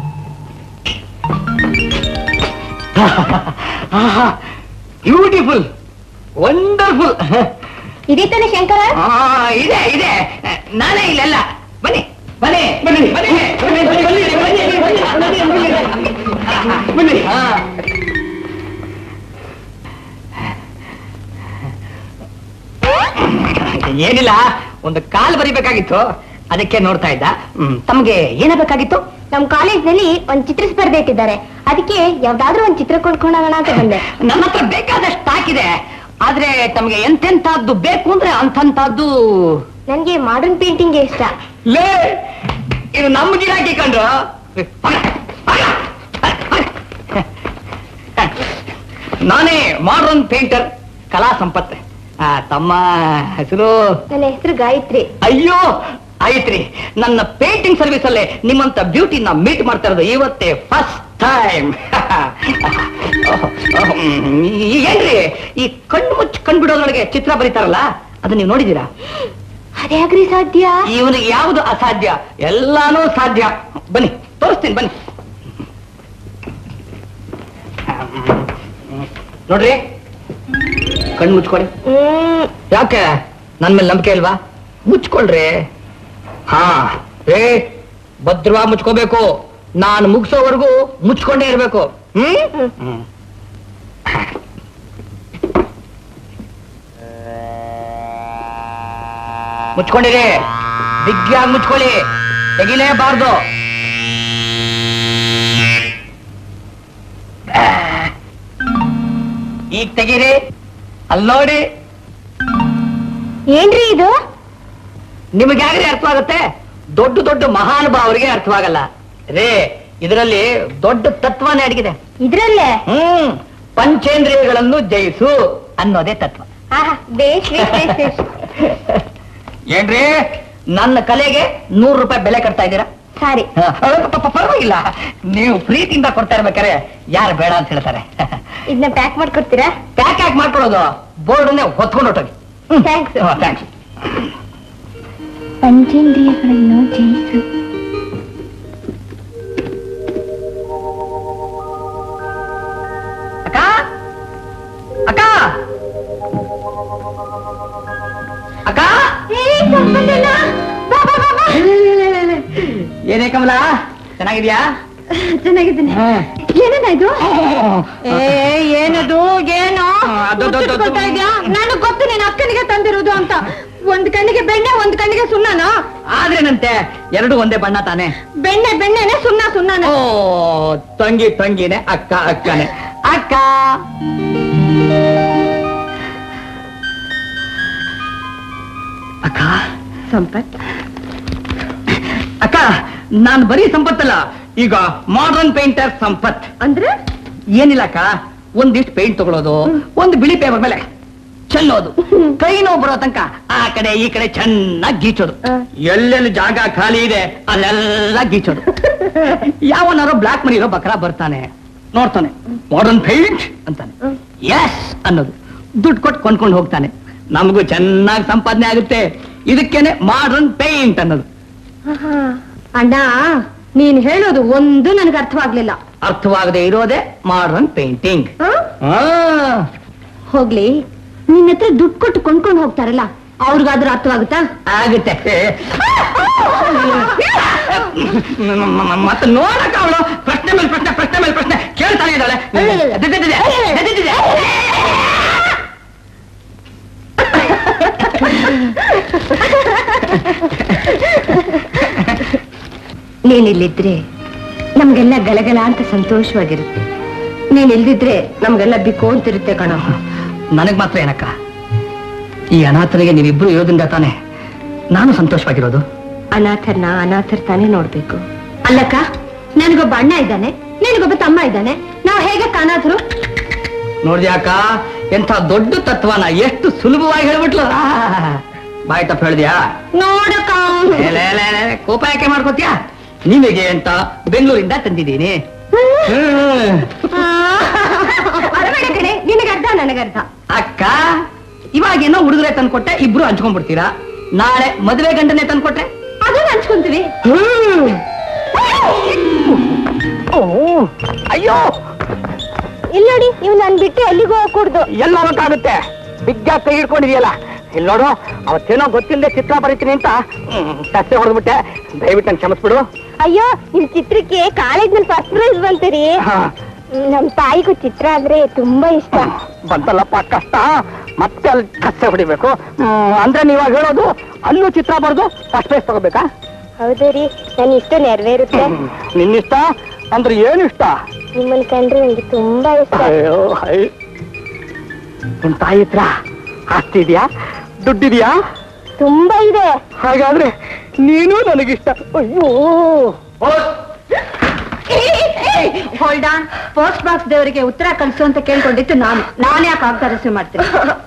ಬ್ಯೂಟಿಫುಲ್ ವಂಡರ್ಫುಲ್ ಇದೇ ತಾನೆ ಶಂಕರ ಇದೆ ಇದೆ ನಾನೇ ಇಲ್ಲೆಲ್ಲ ಬನ್ನಿ ಬನ್ನಿ ಬನ್ನಿ ಬನ್ನಿ ಬನ್ನಿ ಬನ್ನಿ ಬನ್ನಿ ಬನ್ನಿ ಬನ್ನಿ ಬನ್ನಿ ಹಾ. ಏನಿಲ್ಲ ಒಂದು ಕಾಲ್ ಬರಿಬೇಕಾಗಿತ್ತು ಅದಕ್ಕೆ ನೋಡ್ತಾ ಇದ್ದ ಹ್ಮ್, ತಮ್ಗೆ ಏನಾಗಬೇಕಾಗಿತ್ತು ನಮ್ ಕಾಲೇಜ್ನಲ್ಲಿ ಒಂದ್ ಚಿತ್ರ ಸ್ಪರ್ಧೆ ಇಟ್ಟಿದ್ದಾರೆ ಅದಕ್ಕೆ ಯಾವ್ದಾದ್ರೂ ಒಂದ್ ಚಿತ್ರ ಕೊಂಡ್ಕೊಂಡೋಗೋಣ ಅಂತ ಬಂದೆ ನಮ್ಮ ಹತ್ರ ಬೇಕಾದಷ್ಟು ಸ್ಟಾಕ್ ಇದೆ ಆದ್ರೆ ತಮ್ಗೆ ಎಂತೆಂತದ್ದು ಬೇಕು ಅಂದ್ರೆ ಅಂತಂತದ್ದು ನನ್ಗೆ ಮಾಡರ್ನ್ ಪೇಂಟಿಂಗ್ ಇಷ್ಟ ಲೇ ಇದು ನಮ್ಮ ಗಿರಾಕಿ ಕಂಡ್ರು ನಾನೇ ಮಾಡರ್ನ್ ಪೇಂಟರ್ ಕಲಾ ಸಂಪತ್ ಆ, ತಮ್ಮ ಹೆಸರು ನನ್ನ ಹೆಸರು ಗಾಯತ್ರಿ ಅಯ್ಯೋ ಆಯ್ತ್ರಿ ನನ್ನ ಪೇಂಟಿಂಗ್ ಸರ್ವಿಸ್ ಅಲ್ಲೇ ನಿಮ್ಮಂತ ಬ್ಯೂಟಿನ ಮೀಟ್ ಮಾಡ್ತಾ ಇರೋದು ಇವತ್ತೇ ಫಸ್ಟ್ ಟೈಮ್ ಏನ್ರಿ ಈ ಕಣ್ಣು ಮುಚ್ಚಿ ಕಣ್ಬಿಡೋದ್ರೊಳಗೆ ಚಿತ್ರ ಬರೀತಾರಲ್ಲ ಅದನ್ನ ನೀವು ನೋಡಿದೀರಾ ಅದ್ಯಾಗ್ರಿ ಸಾಧ್ಯ ಇವನಿಗೆ ಯಾವುದು ಅಸಾಧ್ಯ ಎಲ್ಲಾನು ಸಾಧ್ಯ ಬನ್ನಿ ತೋರಿಸ್ತೀನಿ ಬನ್ನಿ ನೋಡ್ರಿ ಕಣ್ಣು ಮುಚ್ಕೊಳ್ಳಿ ಹ್ಮ್ ಯಾಕೆ ನನ್ ಮೇಲೆ ನಂಬಿಕೆ ಇಲ್ವಾ ಮುಚ್ಕೊಳ್ರಿ ಹಾ ಏ ಭದ್ರವಾಗಿ ಮುಚ್ಕೋಬೇಕು ನಾನು ಮುಗಿಸೋವರೆಗೂ ಮುಚ್ಕೊಂಡೇ ಇರ್ಬೇಕು ಹ್ಮ್ ಹ್ಮ್. ಮುಚ್ಕೊಂಡಿರಿ ಬಿಗ್ಗಿಯಾಗಿ ಮುಚ್ಕೊಳ್ಳಿ ತೆಗಿಲೇಬಾರ್ದು ಈಗ ತೆಗೀರಿ ಅಲ್ಲಿ ನೋಡಿ ಏನ್ರಿ ಇದು ನಿಮಗೆ ಯಾಗ್ರಿ ಅರ್ಥವಾಗುತ್ತೆ ದೊಡ್ಡ ದೊಡ್ಡ ಮಹಾನುಭಾವರಿಗೆ ಅರ್ಥವಾಗಲ್ಲ ರೇ ಇದರಲ್ಲಿ ದೊಡ್ಡ ತತ್ವನೇ ಅಡಗಿದೆ ಇದ್ರಲ್ಲೇ ಹ್ಮ್ ಪಂಚೇಂದ್ರಿಯಗಳನ್ನು ಜಯಿಸು ಅನ್ನೋದೇ ತತ್ವ ಆಹಾ ಬೇಷ್ ಬೇಷ್ ಬೇಷ್ ಬೇಷ್ ಏನ್ರಿ ನನ್ನ ಕಲೆಗೆ ನೂರು ರೂಪಾಯಿ ಬೆಲೆ ಕಟ್ತಾ ಇದ್ದೀರಾ ಸಾರಿ ಹ, ಪ- ಪ- ಪರವಾಗಿಲ್ಲ ನೀವು ಪ್ರೀತಿಯಿಂದ ಕೊಡ್ತಾ ಇರ್ಬೇಕಾರೆ ಯಾರು ಬೇಡ ಅಂತ ಹೇಳ್ತಾರೆ ಇದನ್ನ ಪ್ಯಾಕ್ ಮಾಡ್ಕೊಡ್ತೀರಾ ಪ್ಯಾಕ್ ಯಾಕೆ ಮಾಡ್ಕೊಳ್ಳೋದು ಬೋರ್ಡನ್ನೇ ಹೊತ್ಕೊಂಡು ಹೊಟ್ಟೋಗಿ ಥ್ಯಾಂಕ್ಸ್ ಥ್ಯಾಂಕ್ಸ್ ಪಂಚೇಂದ್ರಿಯಗಳನ್ನು ಜಯಿಸು ಅಕ್ಕ ಅಕ್ಕ ಅಕ್ಕ ಏನೇ ಕಮಲ ಚೆನ್ನಾಗಿದ್ಯಾ ಚೆನ್ನಾಗಿದ್ದೀನಿ ಏನದ ಇದು ಏ ಏನದು ಏನು ಅದು- ಅದು- ಅದು- ಮುಚ್ಚಿಟ್ಕೊಳ್ತಾ ಇದ್ಯಾ ನನಗ್ ಗೊತ್ತು ನೀನ್ ಅಕ್ಕನಿಗೆ ತಂದಿರೋದು ಅಂತ ಒಂದ್ ಕಣ್ಣಿಗೆ ಬೆಣ್ಣೆ ಒಂದ್ ಕಣ್ಣಿಗೆ ಸುಣ್ಣನ ಆದ್ರೇನಂತೆ ಎರಡು ಒಂದೇ ಬಣ್ಣ ತಾನೆ ಬೆಣ್ಣೆ ಬೆಣ್ಣೆನೆ ಸುಣ್ಣ ಸುಣ್ಣನೆ ಓ ತಂಗಿ ತಂಗಿನೇ ಅಕ್ಕ ಅಕ್ಕನೇ ಅಕ್ಕ ಅಕ್ಕ ಸಂಪತ್ ಅಕ್ಕ ನಾನು ಬರೀ ಸಂಪತ್ತಲ್ಲ ಈಗ ಮಾಡರ್ನ್ ಪೇಂಟರ್ ಸಂಪತ್ ಅಂದ್ರೆ ಏನಿಲ್ಲ ಅಕ್ಕ ಒಂದಿಷ್ಟು ಪೇಂಟ್ ತಗೊಳ್ಳೋದು ಒಂದು ಬಿಳಿ ಪೇಪರ್ ಮೇಲೆ ಚೆಲ್ಲೋದು ಕೈ ನೋವು ಬರೋ ತನಕ ಆ ಕಡೆ ಈ ಕಡೆ ಚೆನ್ನಾಗಿ ಗೀಚೋದು ಎಲ್ಲೆಲ್ಲಿ ಜಾಗ ಖಾಲಿ ಇದೆ ಅಲ್ಲೆಲ್ಲ ಗೀಚೋದು ಯಾವನಾರೋ ಬ್ಲಾಕ್ ಮನಿ ಇರೋ ಬಕ್ರ ಬರ್ತಾನೆ ನೋಡ್ತಾನೆ ಮಾಡರ್ನ್ ಪೇಂಟ್ ಅಂತಾನೆ ಎಸ್ ಅನ್ನೋದು ದುಡ್ಡು ಕೊಟ್ಟು ಕೊಂಡ್ಕೊಂಡು ಹೋಗ್ತಾನೆ ನಮಗೂ ಚೆನ್ನಾಗಿ ಸಂಪಾದನೆ ಆಗುತ್ತೆ ಇದಕ್ಕೇನೆ ಮಾಡರ್ನ್ ಪೇಂಟ್ ಅನ್ನೋದು ಅಣ್ಣ ನೀನ್ ಹೇಳೋದು ಒಂದು ನನಗೆ ಅರ್ಥವಾಗ್ಲಿಲ್ಲ ಅರ್ಥವಾಗದೆ ಇರೋದೇ ಮಾಡರ್ನ್ ಪೇಂಟಿಂಗ್ ಹೋಗ್ಲಿ ನಿನ್ನ ಹತ್ರ ದುಡ್ಡು ಕೊಟ್ಟು ಕೊಂಡ್ಕೊಂಡು ಹೋಗ್ತಾರಲ್ಲ ಅವ್ರಿಗಾದ್ರೂ ಅರ್ಥವಾಗುತ್ತಾ ಆಗುತ್ತೆ ಮತ್ತೆ ನೋಡಕ ಅವಳು ಪ್ರಶ್ನೆ ಮೇಲೆ ಪ್ರಶ್ನೆ ಪ್ರಶ್ನೆ ಮೇಲೆ ಪ್ರಶ್ನೆ ಕೇಳ್ತಾನೆ ಇದ್ದಾಳೆ ಎದ್ದಿದ್ದಿದೆ, ಎದ್ದಿದ್ದಿದೆ. ನೀನಿಲ್ಲಿದ್ರೆ ನಮ್ಗೆಲ್ಲ ಗಲಗಲ ಅಂತ ಸಂತೋಷವಾಗಿರುತ್ತೆ ನೀನ್ ಇಲ್ದಿದ್ರೆ ನಮ್ಗೆಲ್ಲ ಬಿಕ್ಕೋ ಅಂತಿರುತ್ತೆ ಕಣೋ ನನಗ್ ಮಾತ್ರ ಏನಕ್ಕ ಈ ಅನಾಥರಿಗೆ ನೀವಿಬ್ರು ಇರೋದ್ರಿಂದ ತಾನೆ ನಾನು ಸಂತೋಷವಾಗಿರೋದು ಅನಾಥರ್ನ ಅನಾಥರ್ ತಾನೇ ನೋಡ್ಬೇಕು ಅಲ್ಲಕ್ಕ ನನಗೊಬ್ಬ ಅಣ್ಣ ಇದ್ದಾನೆ ನಿನಗೊಬ್ಬ ತಮ್ಮ ಇದ್ದಾನೆ ನಾವು ಹೇಗೆ ಕಾಣಾದ್ರು ನೋಡ್ದ್ಯಾಕ ಎಂಥ ದೊಡ್ಡ ತತ್ವನ ಎಷ್ಟು ಸುಲಭವಾಗಿ ಹೇಳ್ಬಿಟ್ಲು ಆ, ಬಾಯ್ ತಪ್ಪ ಹೇಳ್ದ್ಯಾ ನೋಡಕ್ಕ ಲೇ, ಲೇ, ಲೇ, ಲೇ, ಕೋಪ ಯಾಕೆ ಮಾಡ್ಕೋತ್ಯಾ ನಿಮಗೆ ಅಂತ ಬೆಂಗಳೂರಿಂದ ತಂದಿದ್ದೀನಿ ಹ್ಮ್. ಅರಬೇಡ ಕಣೆ ನಿನಗರ್ಧ ನನಗರ್ಧ ಅಕ್ಕ ಇವಾಗೇನೋ ಉಡುಗೊರೆ ತಂದ್ಕೊಟ್ಟೆ ಇಬ್ರು ಹಂಚ್ಕೊಂಡ್ಬಿಡ್ತೀರಾ ನಾಳೆ ಮದುವೆ ಗಂಡನೆ ತಂದ್ಕೊಟ್ರೆ ಅದನ್ನ ಹಂಚ್ಕೊಂತೀವಿ ಅಯ್ಯೋ ಇಲ್ಲ ನೋಡಿ ಇವ್ ನನ್ ಬಿಟ್ಟು ಎಲ್ಲಿಗೂ ಹೋಗ್ಕೂಡ್ದು ಎಲ್ಲ ಹೋಗಕ್ಕಾಗುತ್ತೆ ಬಿಗ್ಗ ಕೈ ಹಿಡ್ಕೊಂಡಿದೆಯಲ್ಲ ಇಲ್ಲಿ ನೋಡು ಅವತ್ತೇನೋ ಗೊತ್ತಿಲ್ಲದೆ ಚಿತ್ರ ಬರೀತೀನಿ ಅಂತ ಕಷ್ಟೆ ಹೊಡೆದ್ಬಿಟ್ಟೆ ದಯವಿಟ್ಟು ನನ್ ಕ್ಷಮಿಸ್ಬಿಡು ಅಯ್ಯೋ ನಿಮ್ ಚಿತ್ರಕ್ಕೆ ಕಾಲೇಜ್ನಲ್ಲಿ ಫಸ್ಟ್ ಪ್ರೈಸ್ ಬಂತೀರಿ ಹಾ, ನಮ್ ತಾಯಿಗೂ ಚಿತ್ರ ಅಂದ್ರೆ ತುಂಬಾ ಇಷ್ಟ ಬಂತಲ್ಲಪ್ಪ ಕಷ್ಟ ಮತ್ತೆ ಅಲ್ಲಿ ಕಷ್ಟ ಹೊಡಿಬೇಕು ಹ್ಮ್, ಅಂದ್ರೆ ನೀವಾಗ ಹೇಳೋದು ಅಲ್ಲೂ ಚಿತ್ರ ಬರೆದು ಫಸ್ಟ್ ಪ್ರೈಸ್ ತಗೋಬೇಕಾ ಹೌದು ರೀ ನನ್ ಇಷ್ಟ ನೆರವೇರುತ್ತೆ ಹ್ಮ್. ನಿನ್ನಿಷ್ಟ ಅಂದ್ರೆ ಏನು ಇಷ್ಟ ನಿಮ್ಮನ್ ಕಂಡ್ರೆ ನಂಗೆ ತುಂಬಾ ಇಷ್ಟ ಅಯ್ಯೋ ಹೈ ನಿಮ್ ತಾಯಿ ಹತ್ರ ಆಸ್ತಿ ಇದೆಯಾ ದುಡ್ಡಿದ್ಯಾ ತುಂಬಾ ಇದೆ ಹಾಗಾದ್ರೆ ನೀನು ನನಗಿಷ್ಟ ಅಯ್ಯೋ ಹೋಲ್ಡ್ ಆನ್ ಪೋಸ್ಟ್ ಬಾಕ್ಸ್ ದೇವರಿಗೆ ಉತ್ತರ ಕಳಿಸು ಅಂತ ಕೇಳ್ಕೊಂಡಿತ್ತು ನಾನು ನಾನು ಯಾಕೆ ಆಗ್ತಾ ರಿಸೀವ್ ಮಾಡ್ತೀನಿ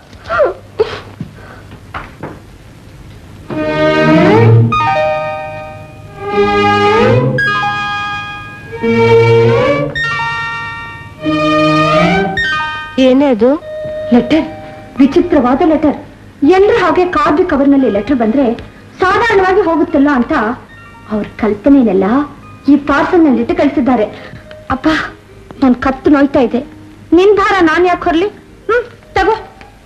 ಏನೇ ಅದು ಲೆಟರ್ ವಿಚಿತ್ರವಾದ ಲೆಟರ್ ಎಲ್ರ ಹಾಗೆ ಕಾದು ಕವರ್ನಲ್ಲಿ ಲೆಟರ್ ಬಂದ್ರೆ ಸಾಧಾರಣವಾಗಿ ಹೋಗುತ್ತಲ್ಲ ಅಂತ ಅವ್ರ ಕಲ್ಪನೆನೆಲ್ಲ ಈ ಪಾರ್ಸಲ್ ನಲ್ಲಿ ಇಟ್ಟು ಕಳಿಸಿದ್ದಾರೆ ಅಪ್ಪ ನನ್ ಕತ್ತು ನೋಯ್ತಾ ಇದೆ ನಿನ್ ಭಾರ ನಾನ್ ಯಾಕೆ ಹೊರ್ಲಿ ಹ್ಮ್ ತಗೋ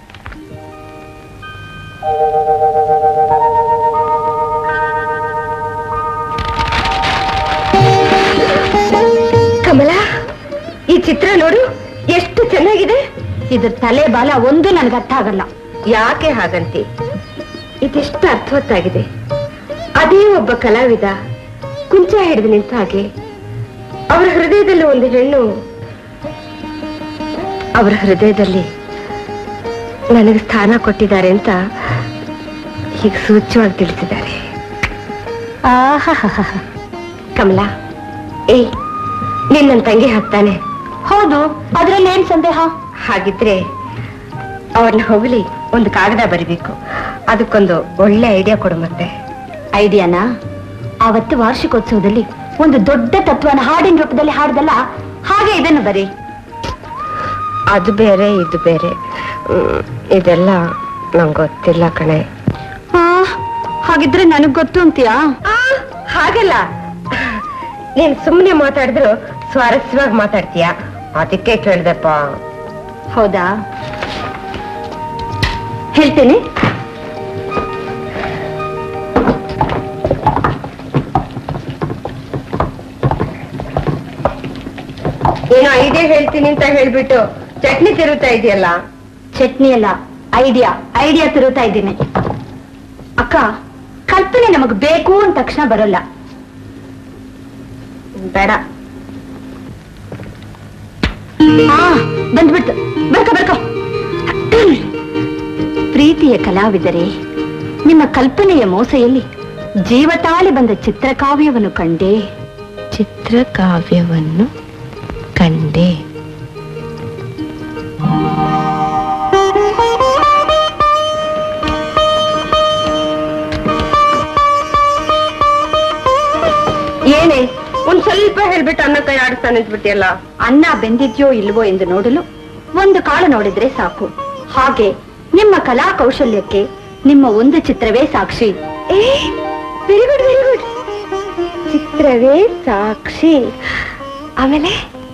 ಕಮಲ ಈ ಚಿತ್ರ ನೋಡು ಎಷ್ಟು ಚೆನ್ನಾಗಿದೆ ಇದ್ರ ತಲೆ ಬಾಲ ಒಂದು ನನ್ಗೆ ಅರ್ಥ ಆಗಲ್ಲ ಯಾಕೆ ಹಾಗಂತಿ ಇದೆಷ್ಟು ಅರ್ಥವತ್ತಾಗಿದೆ ಅದೇ ಒಬ್ಬ ಕಲಾವಿದ ಕುಂಚ ಹಿಡಿದು ನಿಂತ ಹಾಗೆ ಅವರ ಹೃದಯದಲ್ಲಿ ಒಂದು ಹೆಣ್ಣು ಅವರ ಹೃದಯದಲ್ಲಿ ನನಗೆ ಸ್ಥಾನ ಕೊಟ್ಟಿದ್ದಾರೆ ಅಂತ ಹೀಗೆ ಸೂಚ್ಯವಾಗಿ ತಿಳಿಸಿದ್ದಾರೆ ಆಹಾಹಾಹಾ. ಕಮಲಾ ಏಯ್ ನೀನ್ ನನ್ನ ತಂಗಿ ಹಾಕ್ತಾನೆ ಹೌದು ಅದ್ರಲ್ಲಿ ಏನ್ ಸಂದೇಹ ಹಾಗಿದ್ರೆ ಅವ್ರನ್ನ ಹೊಗಳಿ ಒಂದು ಕಾಗದ ಬರಿಬೇಕು ಅದಕ್ಕೊಂದು ಒಳ್ಳೆ ಐಡಿಯಾ ಕೊಡು ಮತ್ತೆ ಐಡಿಯಾನ ಆವತ್ತು ವಾರ್ಷಿಕೋತ್ಸವದಲ್ಲಿ ಒಂದು ದೊಡ್ಡ ತತ್ವನ ಹಾಡಿನ ರೂಪದಲ್ಲಿ ಹಾಡ್ದಲ್ಲ ಹಾಗೆ ಇದನ್ನು ಬರೀ ಅದು ಬೇರೆ ಇದು ಬೇರೆ ಹ್ಮ್, ಇದೆಲ್ಲ ನಂಗೆ ಗೊತ್ತಿಲ್ಲ ಕಣೆ ಆ, ಹಾಗಿದ್ರೆ ನನಗ್ ಗೊತ್ತು ಅಂತೀಯಾ ಆ, ಹಾಗಲ್ಲ ನೀನ್ ಸುಮ್ಮನೆ ಮಾತಾಡಿದ್ರು ಸ್ವಾರಸ್ಯವಾಗಿ ಮಾತಾಡ್ತೀಯ ಅದಕ್ಕೆ ಕೇಳ್ದಪ್ಪ ಹೌದಾ ಹೇಳ್ತೀನಿ ಏನೋ ಐಡಿಯಾ ಹೇಳ್ತೀನಿ ಅಂತ ಹೇಳ್ಬಿಟ್ಟು ಚಟ್ನಿ ತಿರುತ್ತಾ ಇದೆಯಲ್ಲ ಚಟ್ನಿ ಅಲ್ಲ ಐಡಿಯಾ ಐಡಿಯಾ ತಿರುತ್ತಾ ಇದ್ದೀನಿ ಅಕ್ಕ ಕಲ್ಪನೆ ನಮಗ್ ಬೇಕು ಅಂದ ತಕ್ಷಣ ಬರಲ್ಲ ಬೇಡ ಆ ಬಂದ್ಬಿಡ್ತು ಬರ್ಕೊ ಬರ್ಕೊ ಪ್ರೀತಿಯ ಕಲಾವಿದರೆ ನಿಮ್ಮ ಕಲ್ಪನೆಯ ಮೋಸೆಯಲ್ಲಿ ಜೀವತಾಳಿ ಬಂದ ಚಿತ್ರಕಾವ್ಯವನ್ನು ಕಂಡೆ ಚಿತ್ರಕಾವ್ಯವನ್ನು ಕಂಡೆ ಏನೇ ಒಂದ್ ಸ್ವಲ್ಪ ಹೇಳ್ಬಿಟ್ಟು ಅನ್ನ ಕೈ ಆಡಿಸ್ತಾ ನಿಂತ್ಬಿಟ್ಟಿಯಲ್ಲ ಅನ್ನ ಬೆಂದಿದ್ಯೋ ಇಲ್ವೋ ಎಂದು ನೋಡಲು ಒಂದು ಕಾಳು ನೋಡಿದ್ರೆ ಸಾಕು ಹಾಗೆ ನಿಮ್ಮ ಕಲಾ ಕೌಶಲ್ಯಕ್ಕೆ ನಿಮ್ಮ ಒಂದು ಚಿತ್ರವೇ ಸಾಕ್ಷಿ ವೆರಿ ಗುಡ್ ವೆರಿ ಗುಡ್ ಚಿತ್ರವೇ ಸಾಕ್ಷಿ ಆಮೇಲೆ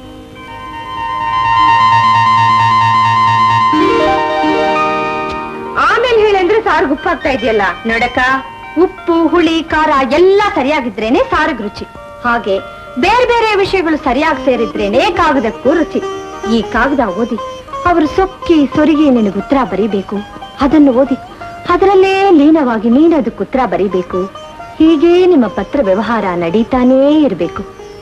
ಆಮೇಲೆ ಹೇಳಂದ್ರೆ ಸಾರು ಉಪ್ಪಾಗ್ತಾ ಇದೆಯಲ್ಲ ನೋಡಕ ಉಪ್ಪು ಹುಳಿ ಖಾರ ಎಲ್ಲ ಸರಿಯಾಗಿದ್ರೇನೆ ಸಾರಿಗೆ ರುಚಿ ಹಾಗೆ ಬೇರೆ ಬೇರೆ ವಿಷಯಗಳು ಸರಿಯಾಗಿ ಸೇರಿದ್ರೇನೆ ಕಾಗದಕ್ಕೂ ರುಚಿ ಈ ಕಾಗದ ಓದಿ ಅವರು ಸೊಕ್ಕಿ ಸೊರಿಗಿ ನಿನಗೆ ಉತ್ತರ ಬರೀಬೇಕು ಅದನ್ನು ಓದಿ ಅದರಲ್ಲೇ ಲೀನವಾಗಿ ನೀನು ಅದಕ್ಕೆ ಉತ್ತರ ಬರೀಬೇಕು ಹೀಗೆ ನಿಮ್ಮ ಪತ್ರ ವ್ಯವಹಾರ ನಡೀತಾನೇ ಇರಬೇಕು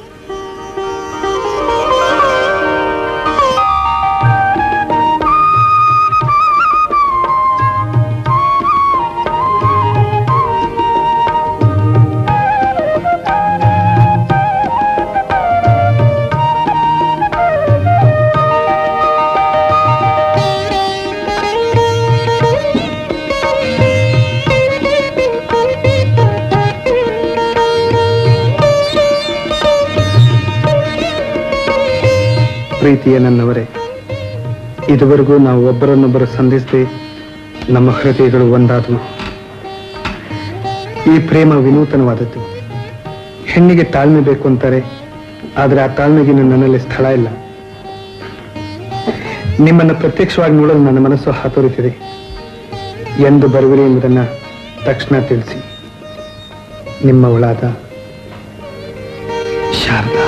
ಪ್ರೀತಿಯ ನನ್ನವರೇ ಇದುವರೆಗೂ ನಾವು ಒಬ್ಬರನ್ನೊಬ್ಬರು ಸಂಧಿಸದೆ ನಮ್ಮ ಹೃದಯಗಳು ಒಂದಾದವು ಈ ಪ್ರೇಮ ವಿನೂತನವಾದದ್ದು ಹೆಣ್ಣಿಗೆ ತಾಳ್ಮೆ ಬೇಕು ಅಂತಾರೆ ಆದರೆ ಆ ತಾಳ್ಮೆಗಿನ್ನು ನನ್ನಲ್ಲಿ ಸ್ಥಳ ಇಲ್ಲ ನಿಮ್ಮನ್ನು ಪ್ರತ್ಯಕ್ಷವಾಗಿ ನೋಡಲು ನನ್ನ ಮನಸ್ಸು ಹಾತೊರಿತಿದೆ ಎಂದು ಬರುವಿರಿ ಎಂಬುದನ್ನ ತಕ್ಷಣ ತಿಳಿಸಿ ನಿಮ್ಮ ಒಳಾದ ಶಾರದಾ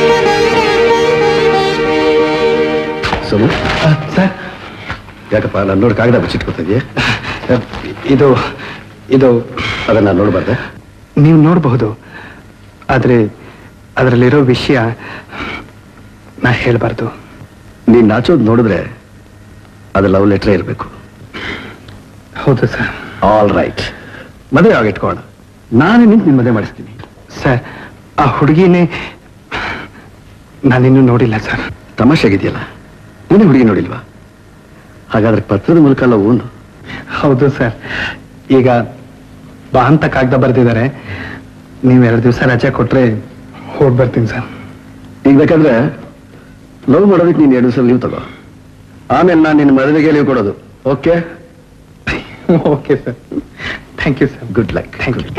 ಸೋಮು ಸರ್ ಯಾಕಪ್ಪ ನಾನು ನೋಡಿ ಕಾಗದ ಬಚ್ಚಿಟ್ಕೊತಿದ್ಯಾ ಇದು ಇದು ಅದನ್ನ ನೋಡಬಾರ್ದೆ ನೀವು ನೋಡಬಹುದು ಆದರೆ ಅದರಲ್ಲಿರೋ ವಿಷಯ ನಾ ಹೇಳಬಾರ್ದು ನೀನ್ ನಾಚೋದು ನೋಡಿದ್ರೆ ಅದು ಲವ್ ಲೆಟರ್ ಇರಬೇಕು ಹೌದು ಸರ್ ಆಲ್ ರೈಟ್ ಮದುವೆ ಆಗಿಟ್ಕೋಣ ನಾನೇ ನಿಂತು ನಿನ್ ಮದುವೆ ಮಾಡಿಸ್ತೀನಿ ಸರ್ ಆ ಹುಡುಗಿನೇ ನಾನಿನ್ನೂ ನೋಡಿಲ್ಲ ಸರ್ ತಮಾಷೆಗಿದೆಯಲ್ಲ ನೀನೇ ಹುಡುಗಿ ನೋಡಿಲ್ವಾ ಹಾಗಾದ್ರೆ ಪತ್ರದ ಮೂಲಕ ಅಲ್ಲ ಒಂದು ಹೌದು ಸರ್ ಈಗ ಬಾ ಅಂತ ಕಾಗದ ಬರೆದಿದ್ದಾರೆ ನೀವು ಎರಡು ದಿವಸ ರಜೆ ಕೊಟ್ರೆ ಹೋಗಿ ಬರ್ತೀನಿ ಸರ್ ಈಗ ಬೇಕಾದ್ರೆ ಲವ್ ಮಾಡೋದಕ್ಕೆ ನೀನು ಎರಡು ದಿವಸ ಲೀವ್ ತಗೋ ಆಮೇಲೆ ನಾನು ನಿನ್ನ ಮದುವೆಗೆ ಲೀವ್ ಕೊಡೋದು okay okay sir thank you sir good luck thank you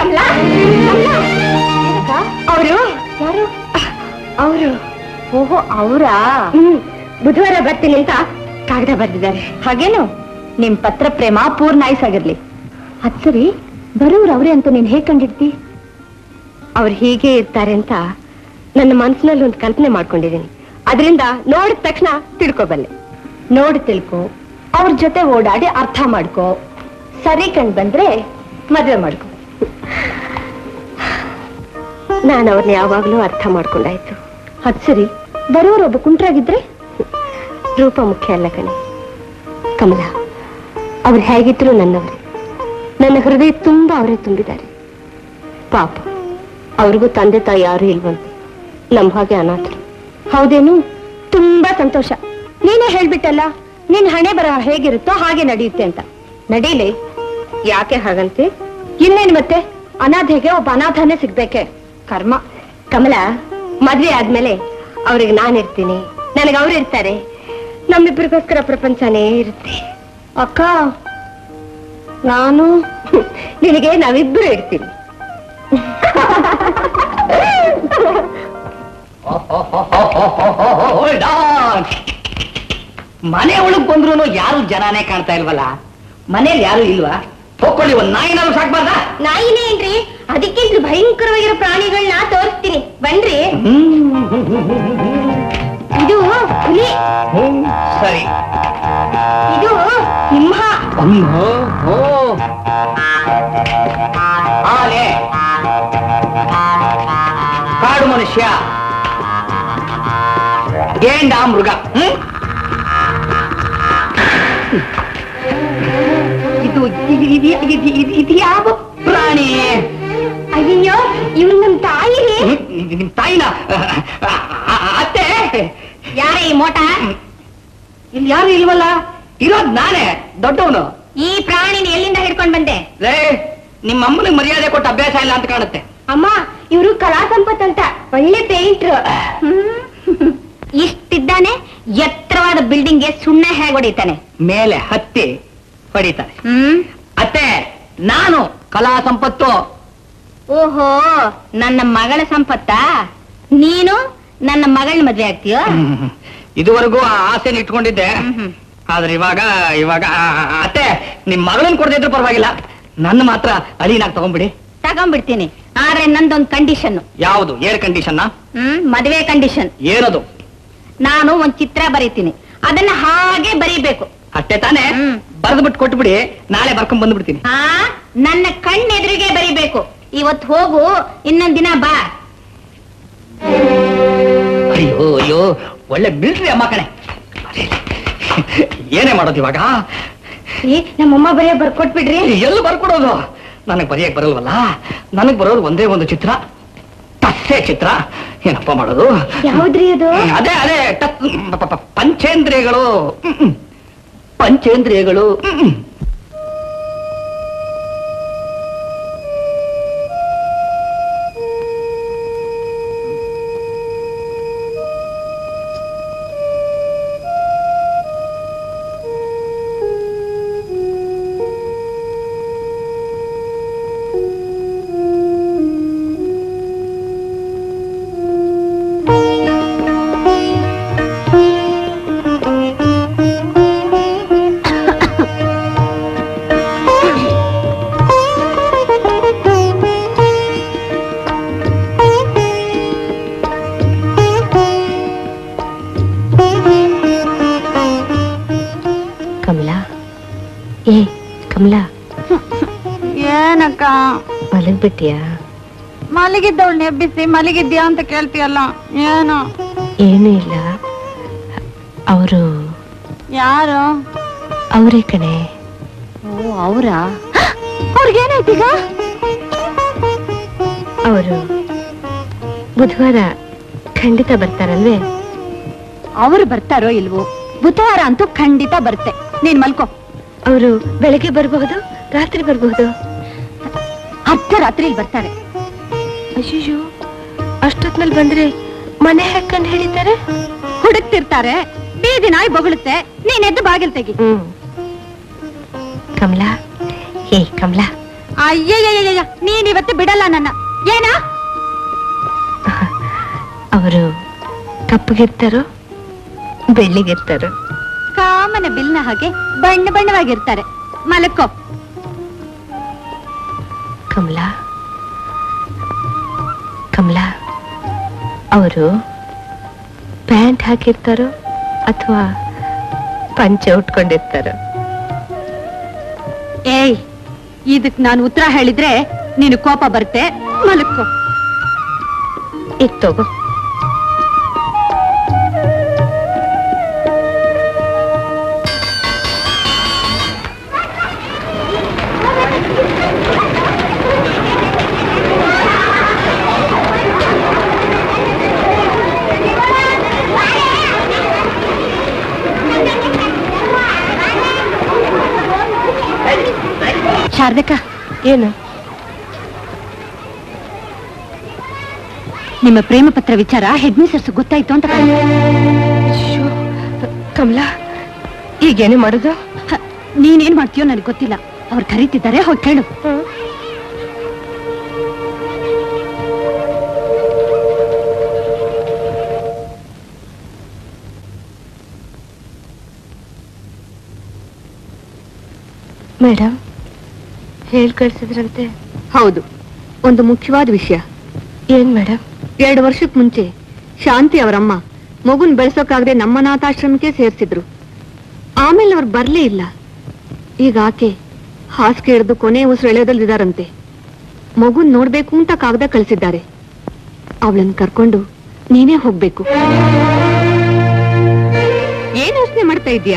ಅವರು ಯಾರು ಅವರು ಓಹೋ ಅವರಾ ಬುಧವಾರ ಬರ್ತೀನಿ ಅಂತ ಕಾಗದ ಬರೆದಿದ್ದಾರೆ ಹಾಗೇನು ನಿಮ್ ಪತ್ರ ಪ್ರೇಮ ಪೂರ್ಣಾಯಿಸಾಗಿರ್ಲಿ ಅದ್ ಸರಿ ಬರೋರು ಅವರೇ ಅಂತ ನೀನ್ ಹೇಗ್ ಕಂಡಿಡ್ತಿ ಅವ್ರು ಹೀಗೆ ಇರ್ತಾರೆ ಅಂತ ನನ್ನ ಮನಸ್ಸಿನಲ್ಲಿ ಒಂದು ಕಲ್ಪನೆ ಮಾಡ್ಕೊಂಡಿದ್ದೀನಿ ಅದರಿಂದ ನೋಡಿದ ತಕ್ಷಣ ತಿಳ್ಕೊಬಲ್ಲೆ ನೋಡಿ ತಿಳ್ಕೊ ಅವ್ರ ಜೊತೆ ಓಡಾಡಿ ಅರ್ಥ ಮಾಡ್ಕೋ ಸರಿ ಕಂಡ್ ಬಂದ್ರೆ ಮದ್ವೆ ಮಾಡ್ಕೊ ನಾನು ಅವ್ರನ್ನ ಯಾವಾಗ್ಲೂ ಅರ್ಥ ಮಾಡ್ಕೊಂಡಾಯ್ತು ಅದ್ ಸರಿ ಬರೋರು ಒಬ್ಬ ಕುಂಟ್ರಾಗಿದ್ರೆ ರೂಪ ಮುಖ್ಯ ಅಲ್ಲ ಕಣೆ ಕಮಲ ಅವ್ರು ಹೇಗಿದ್ರು ನನ್ನವರೇ ನನ್ನ ಹೃದಯ ತುಂಬಾ ಅವರೇ ತುಂಬಿದ್ದಾರೆ ಪಾಪ ಅವ್ರಿಗೂ ತಂದೆ ತಾಯಿ ಯಾರು ಇಲ್ವಂತೆ ನಮ್ಮ ಹಾಗೆ ಅನಾಥರು ಹೌದೇನು ತುಂಬಾ ಸಂತೋಷ ನೀನೇ ಹೇಳ್ಬಿಟ್ಟಲ್ಲ ನಿನ್ ಹಣೆ ಬರಹ ಹೇಗಿರುತ್ತೋ ಹಾಗೆ ನಡೆಯುತ್ತೆ ಅಂತ ನಡೀಲಿ ಯಾಕೆ ಹಾಗಂತೆ ಇನ್ನೇನು ಮತ್ತೆ ಅನಾಥೆಗೆ ಒಬ್ಬ ಅನಾಥನೇ ಸಿಗ್ಬೇಕೆ ಕರ್ಮ ಕಮಲ ಮದ್ವೆ ಆದ್ಮೇಲೆ ಅವ್ರಿಗೆ ನಾನಿರ್ತೀನಿ ನನಗೆ ಅವ್ರು ಇರ್ತಾರೆ ನಮ್ಮಿಬ್ಬರಿಗೋಸ್ಕರ ಪ್ರಪಂಚನೇ ಇರುತ್ತೆ ಅಕ್ಕ ನಾನು ನಿನಗೆ ನಾವಿಬ್ಬರು ಇರ್ತೀವಿ ಮನೆ ಒಳಗ್ ಬಂದ್ರು ಯಾರು ಜನನೇ ಕಾಣ್ತಾ ಇಲ್ವಲ್ಲ ಮನೇಲಿ ಯಾರು ಇಲ್ವಾ ಹೋಗ್ಕೊಳ್ಳಿ ಒಂದ್ ನಾಯಿನಾದ್ರು ಸಾಕ್ಬಾರ್ದಾ ನಾಯಿನೇ ಏನ್ರಿ ಅದಕ್ಕಿಂತ ಭಯಂಕರವಾಗಿರೋ ಪ್ರಾಣಿಗಳನ್ನ ತೋರಿಸ್ತೀನಿ ಬನ್ರಿ ಇದು ಹುಲಿ ಸರಿ ಇದು ಸಿಂಹ ಆನೆ ಕಾಡು ಮನುಷ್ಯ ಗೇಂಡ ಮೃಗ ಹ್ಮ್? ಇದು ಇದು- ಇದು- ಇದು- ಇದು- ಇದು ಯಾವ ಪ್ರಾಣಿ ಅಯ್ಯೋ ಇವ್ರು ನಮ್ ತಾಯಿ ರೀ ನಿಮ್ ತಾಯಿನ ಅತ್ತೆ ಯಾರೇ ಈ ಮೋಟ ಇಲ್ಲಿ ಯಾರು ಇಲ್ವಲ್ಲ ಇರೋದ್ ನಾನೇ ದೊಡ್ಡವನು ಈ ಪ್ರಾಣಿನ ಎಲ್ಲಿಂದ ಹಿಡ್ಕೊಂಡ್ ಬಂದೆ ಲೇ ನಿಮ್ಮ ಅಮ್ಮನಿಗೆ ಮರ್ಯಾದೆ ಕೊಟ್ಟು ಅಭ್ಯಾಸ ಇಲ್ಲ ಅಂತ ಕಾಣುತ್ತೆ ಅಮ್ಮ ಇವರು ಕಲಾ ಸಂಪತ್ ಅಂತ ಒಳ್ಳೆ ಪೇಂಟ್ರು ಇಷ್ಟಿದ್ದಾನೆ ಎತ್ತರವಾದ ಬಿಲ್ಡಿಂಗ್ಗೆ ಸುಣ್ಣ ಹೇಗೆ ಹೊಡಿತಾನೆ ಮೇಲೆ ಹತ್ತಿ ಹೊಡಿತಾರೆ ಹ್ಮ್ ಅತ್ತೆ ನಾನು ಕಲಾ ಸಂಪತ್ತು ಓಹೋ ನನ್ನ ಮಗಳ ಸಂಪತ್ತಾ ನೀನು ನನ್ನ ಮಗಳ ಮದ್ವೆ ಆಗ್ತೀಯೋ ಇದುವರೆಗೂ ಆ ಆಸೆನ ಇಟ್ಕೊಂಡಿದ್ದೆ ಆದ್ರೆ ಇವಾಗ ಇವಾಗ ಆ, ಆ, ಅತ್ತೆ ನಿಮ್ ಮಗಳನ್ನ ಕೊಡದಿದ್ರು ಪರವಾಗಿಲ್ಲ ನನ್ನ ಮಾತ್ರ ಅಳಿನಾಗ್ ತಗೊಂಡ್ಬಿಡಿ ತಗೊಂಡ್ಬಿಡ್ತೀನಿ ಆದ್ರೆ ನಂದೊಂದ್ ಕಂಡೀಷನ್ ಯಾವುದು ಏರ್ ಕಂಡೀಷನ್ ಹ್ಮ್ ಮದ್ವೆ ಕಂಡೀಷನ್ ಏನದು ನಾನು ಒಂದ್ ಚಿತ್ರ ಬರೀತೀನಿ ಅದನ್ನ ಹಾಗೆ ಬರೀಬೇಕು ಅಷ್ಟೇ ತಾನೇ ಹ್ಮ್. ಬರೆದ್ಬಿಟ್ಟು ಕೊಟ್ಬಿಡಿ ನಾಳೆ ಬರ್ಕೊಂಡ್ ಬಂದ್ಬಿಡ್ತೀನಿ ಆ ನನ್ನ ಕಣ್ಣೆದುರಿಗೆ ಬರೀಬೇಕು ಇವತ್ ಹೋಗು ಇನ್ನೊಂದ್ ದಿನ ಬಾ ಅಯ್ಯೋ ಅಯ್ಯೋ ಒಳ್ಳೆ ಮಿಲ್ಟ್ರಿ ಅಮ್ಮ ಕಣೆ ಏನೇ ಮಾಡೋದು ಇವಾಗ ಏ ನಮ್ಮಮ್ಮ ಬರೆಯ ಬರ್ಕೊಟ್ಬಿಡ್ರಿ ಎಲ್ಲಿ ಬರ್ಕೊಡೋದು ನನಗ್ ಬರೆಯಕ್ ಬರಲ್ವಲ್ಲ ನನಗ್ ಬರೋದು ಒಂದೇ ಒಂದು ಚಿತ್ರ ಟಸ್ಸೆ ಚಿತ್ರ ಏನಪ್ಪ ಮಾಡೋದು ಯಾವ್ದ್ರಿ ಅದು ಅದೇ ಅದೇ ಟಸ್ ಪ- ಪ- ಪಂಚೇಂದ್ರಿಯಗಳು ಹ್ಮ್, ಹ್ಮ್. ಪಂಚೇಂದ್ರಿಯಗಳು ಹ್ಮ್, ಹ್ಮ್. ಕಮಲಾ ಏ ಕಮಲಾ ಏನಕ್ಕ ಮಲಗ್ಬಿಟ್ಟಿಯಾ ಮಲಗಿದ್ದವಳನ್ನ ಎಬ್ಬಿಸಿ ಮಲಗಿದ್ಯಾ ಅಂತ ಕೇಳ್ತೀಯಲ್ಲ ಏನು ಏನೂ ಇಲ್ಲ ಅವರು ಯಾರು ಅವರೇ ಕಣೆ ಓ ಅವ್ರಾ ಅವ್ರಿಗೇನಾಯ್ತೀಗ ಅವರು ಬುಧವಾರ ಖಂಡಿತ ಬರ್ತಾರಲ್ವೇ ಅವ್ರು ಬರ್ತಾರೋ ಇಲ್ವೋ ಬುಧವಾರ ಅಂತೂ ಖಂಡಿತ ಬರುತ್ತೆ ನೀನ್ ಮಲ್ಕೋ ಅವರು ಬೆಳಗ್ಗೆ ಬರಬಹುದು ರಾತ್ರಿ ಬರಬಹುದು ಅರ್ಧ ರಾತ್ರಿ ಇಲ್ಲಿ ಬರ್ತಾರೆ ಅಯ್ಯೋ ಅಷ್ಟೊತ್ನಲ್ಲಿ ಬಂದ್ರೆ ಮನೆ ಹಾಕೊಂಡು ಹೇಳಿದ್ದಾರೆ ಹುಡುಕ್ತಿರ್ತಾರೆ ಬೀದಿ ನಾಯಿ ಬೊಗಳುತ್ತೆ ನೀನ್ ಎದ್ದು ಬಾಗಿಲ್ ತೆಗಿ ಹ್ಮ್ ಕಮಲಾ ಹೇ ಕಮಲಾ ಅಯ್ಯಯ್ಯಯ್ಯಯ್ಯ ನೀನ್ ಇವತ್ತು ಬಿಡಲ್ಲ ನನ್ನ ಏನ ಅವರು ಕಪ್ಪಗಿರ್ತಾರೋ ಬೆಳ್ಳಿಗಿರ್ತಾರೋ ಕಾಮನ ಬಿಲ್ನ ಹಾಗೆ ಬಣ್ಣ ಬಣ್ಣವಾಗಿರ್ತಾರೆ ಮಲಕ್ಕೋ ಕಮಲಾ ಕಮಲಾ ಅವರು ಪ್ಯಾಂಟ್ ಹಾಕಿರ್ತಾರೋ ಅಥವಾ ಪಂಚೆ ಉಟ್ಕೊಂಡಿರ್ತಾರೋ ಏಯ್ ಇದಕ್ ನಾನು ಉತ್ತರ ಹೇಳಿದ್ರೆ ನೀನು ಕೋಪ ಬರುತ್ತೆ ಮಲಕ್ಕೋ ಈಗ ತಗೋ ಶಾರದಕ್ಕ ಏನು ನಿಮ್ಮ ಪ್ರೇಮ ಪತ್ರ ವಿಚಾರ ಹೆಡ್ ಮಿಸ್ಟರ್ಸ್ ಗೊತ್ತಾಯ್ತು ಅಂತ ಕಾಣುತ್ತೆ. ಶ್ಯೋ, ಕಮಲಾ ಈಗೇನು ಮಾಡೋದು ಹ, ನೀನೇನ್ ಮಾಡ್ತೀಯೋ ನನಗೆ ಗೊತ್ತಿಲ್ಲ ಅವ್ರು ಕರೀತಿದ್ದಾರೆ ಹೋಗಿ ಕೇಳು ಮೇಡಮ್ ಹೇಳ್ ಕಳ್ಸಿದ್ರಂತೆ ಹೌದು ಒಂದು ಮುಖ್ಯವಾದ ವಿಷಯ ಏನ್ ಮೇಡಮ್ ಎರಡು ವರ್ಷಕ್ಕೆ ಮುಂಚೆ ಶಾಂತಿ ಅವರಮ್ಮ ಮಗುನ್ ಬೆಳೆಸೋಕಾಗದೆ ನಮ್ಮ ಅನಾಥಾಶ್ರಮಕ್ಕೆ ಸೇರಿಸಿದ್ರು ಆಮೇಲೆ ಅವ್ರು ಬರ್ಲೇ ಇಲ್ಲ ಈಗ ಆಕೆ ಹಾಸಿಗೆ ಹಿಡಿದು ಕೊನೆ ಉಸಿರು ಎಳೆಯೋದಲ್ಲಿದ್ದಾರಂತೆ ಮಗುನ್ ನೋಡ್ಬೇಕು ಅಂತ ಕಾಗದ ಕಳಿಸಿದ್ದಾರೆ ಅವಳನ್ನ ಕರ್ಕೊಂಡು ನೀನೇ ಹೋಗ್ಬೇಕು ಏನ್ ಯೋಚನೆ ಮಾಡ್ತಾ ಇದೀಯಾ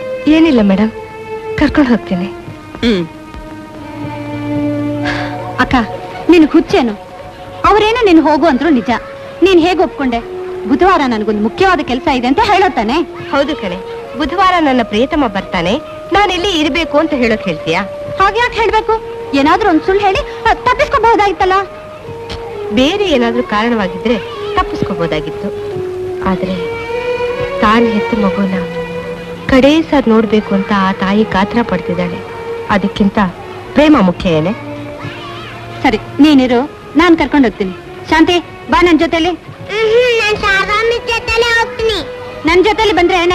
ಏನಿಲ್ಲ ಮೇಡಮ್ ಕರ್ಕೊಂಡು ಹೋಗ್ತೀನಿ ಹ್ಮ್ ಅಕ್ಕ ಅಕ್ಕ ನಿನ್ ಹುಚ್ಚೇನು ಅವ್ರೇನೋ ನೀನ್ ಹೋಗು ಅಂದ್ರು ನಿಜ ನೀನ್ ಹೇಗ್ ಒಪ್ಕೊಂಡೆ ಬುಧವಾರ ನನಗೊಂದು ಮುಖ್ಯವಾದ ಕೆಲಸ ಇದೆ ಅಂತ ಹೇಳೋತಾನೆ ಹೌದು ಕಣೆ ಬುಧವಾರ ನನ್ನ ಪ್ರಿಯತಮ ಬರ್ತಾನೆ ನಾನಿಲ್ಲಿ ಇರ್ಬೇಕು ಅಂತ ಹೇಳೋಕ್ ಹೇಳ್ತೀಯಾ ಹಾಗ್ಯಾಕೆ ಹೇಳ್ಬೇಕು ಏನಾದ್ರೂ ಒಂದ್ ಸುಳ್ಳು ಹೇಳಿ ಅಹ್, ತಪ್ಪಿಸ್ಕೋಬಹುದಾಗಿತ್ತಲ್ಲ ಬೇರೆ ಏನಾದ್ರೂ ಕಾರಣವಾಗಿದ್ರೆ ತಪ್ಪಿಸ್ಕೋಬೋದಾಗಿತ್ತು ಆದ್ರೆ ತಾನು ಹೆತ್ತ ಮಗುನ ಕಡೇ ಸರ್ ನೋಡ್ಬೇಕು ಅಂತ ಆ ತಾಯಿ ಕಾತರ ಪಡ್ತಿದ್ದಾಳೆ ಅದಕ್ಕಿಂತ ಪ್ರೇಮ ಮುಖ್ಯ ಏನೆ ಸರಿ ನೀನಿರು ನಾನ್ ಕರ್ಕೊಂಡು ಹೋಗ್ತೀನಿ ಶಾಂತಿ ಬಾ ನನ್ ಜೊತೆಲಿ ನಾನು ಶಾರದಾ ಮಿಸ್ ಜೊತೆಲೆ ಹೋಗ್ತೀನಿ ನನ್ ಜೊತೆಲಿ ಬಂದ್ರೆ ಏನೇ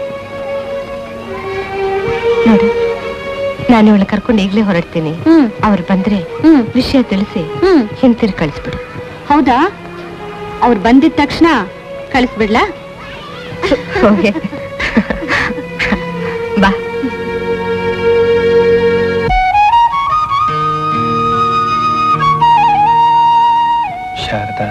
ನೋಡು ನಾನು ಇವಳ ಕರ್ಕೊಂಡು ಈಗ್ಲೇ ಹೊರಡ್ತೀನಿ ಹ್ಮ್ ಅವ್ರು ಬಂದ್ರೆ ಹ್ಮ್ ವಿಷಯ ತಿಳಿಸಿ ಹ್ಮ್ ಹಿಂತಿರು ಕಳಿಸ್ಬಿಡು ಹೌದಾ ಅವ್ರು ಬಂದಿದ ತಕ್ಷಣ ಕಳಿಸ್ಬಿಡ್ಲಾ ಹೋಗೆ ಬಾ ಶಾರದಾ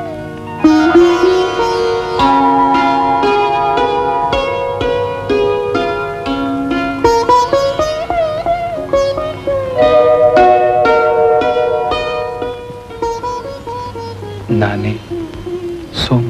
ನಾನೇ ಸೋಮು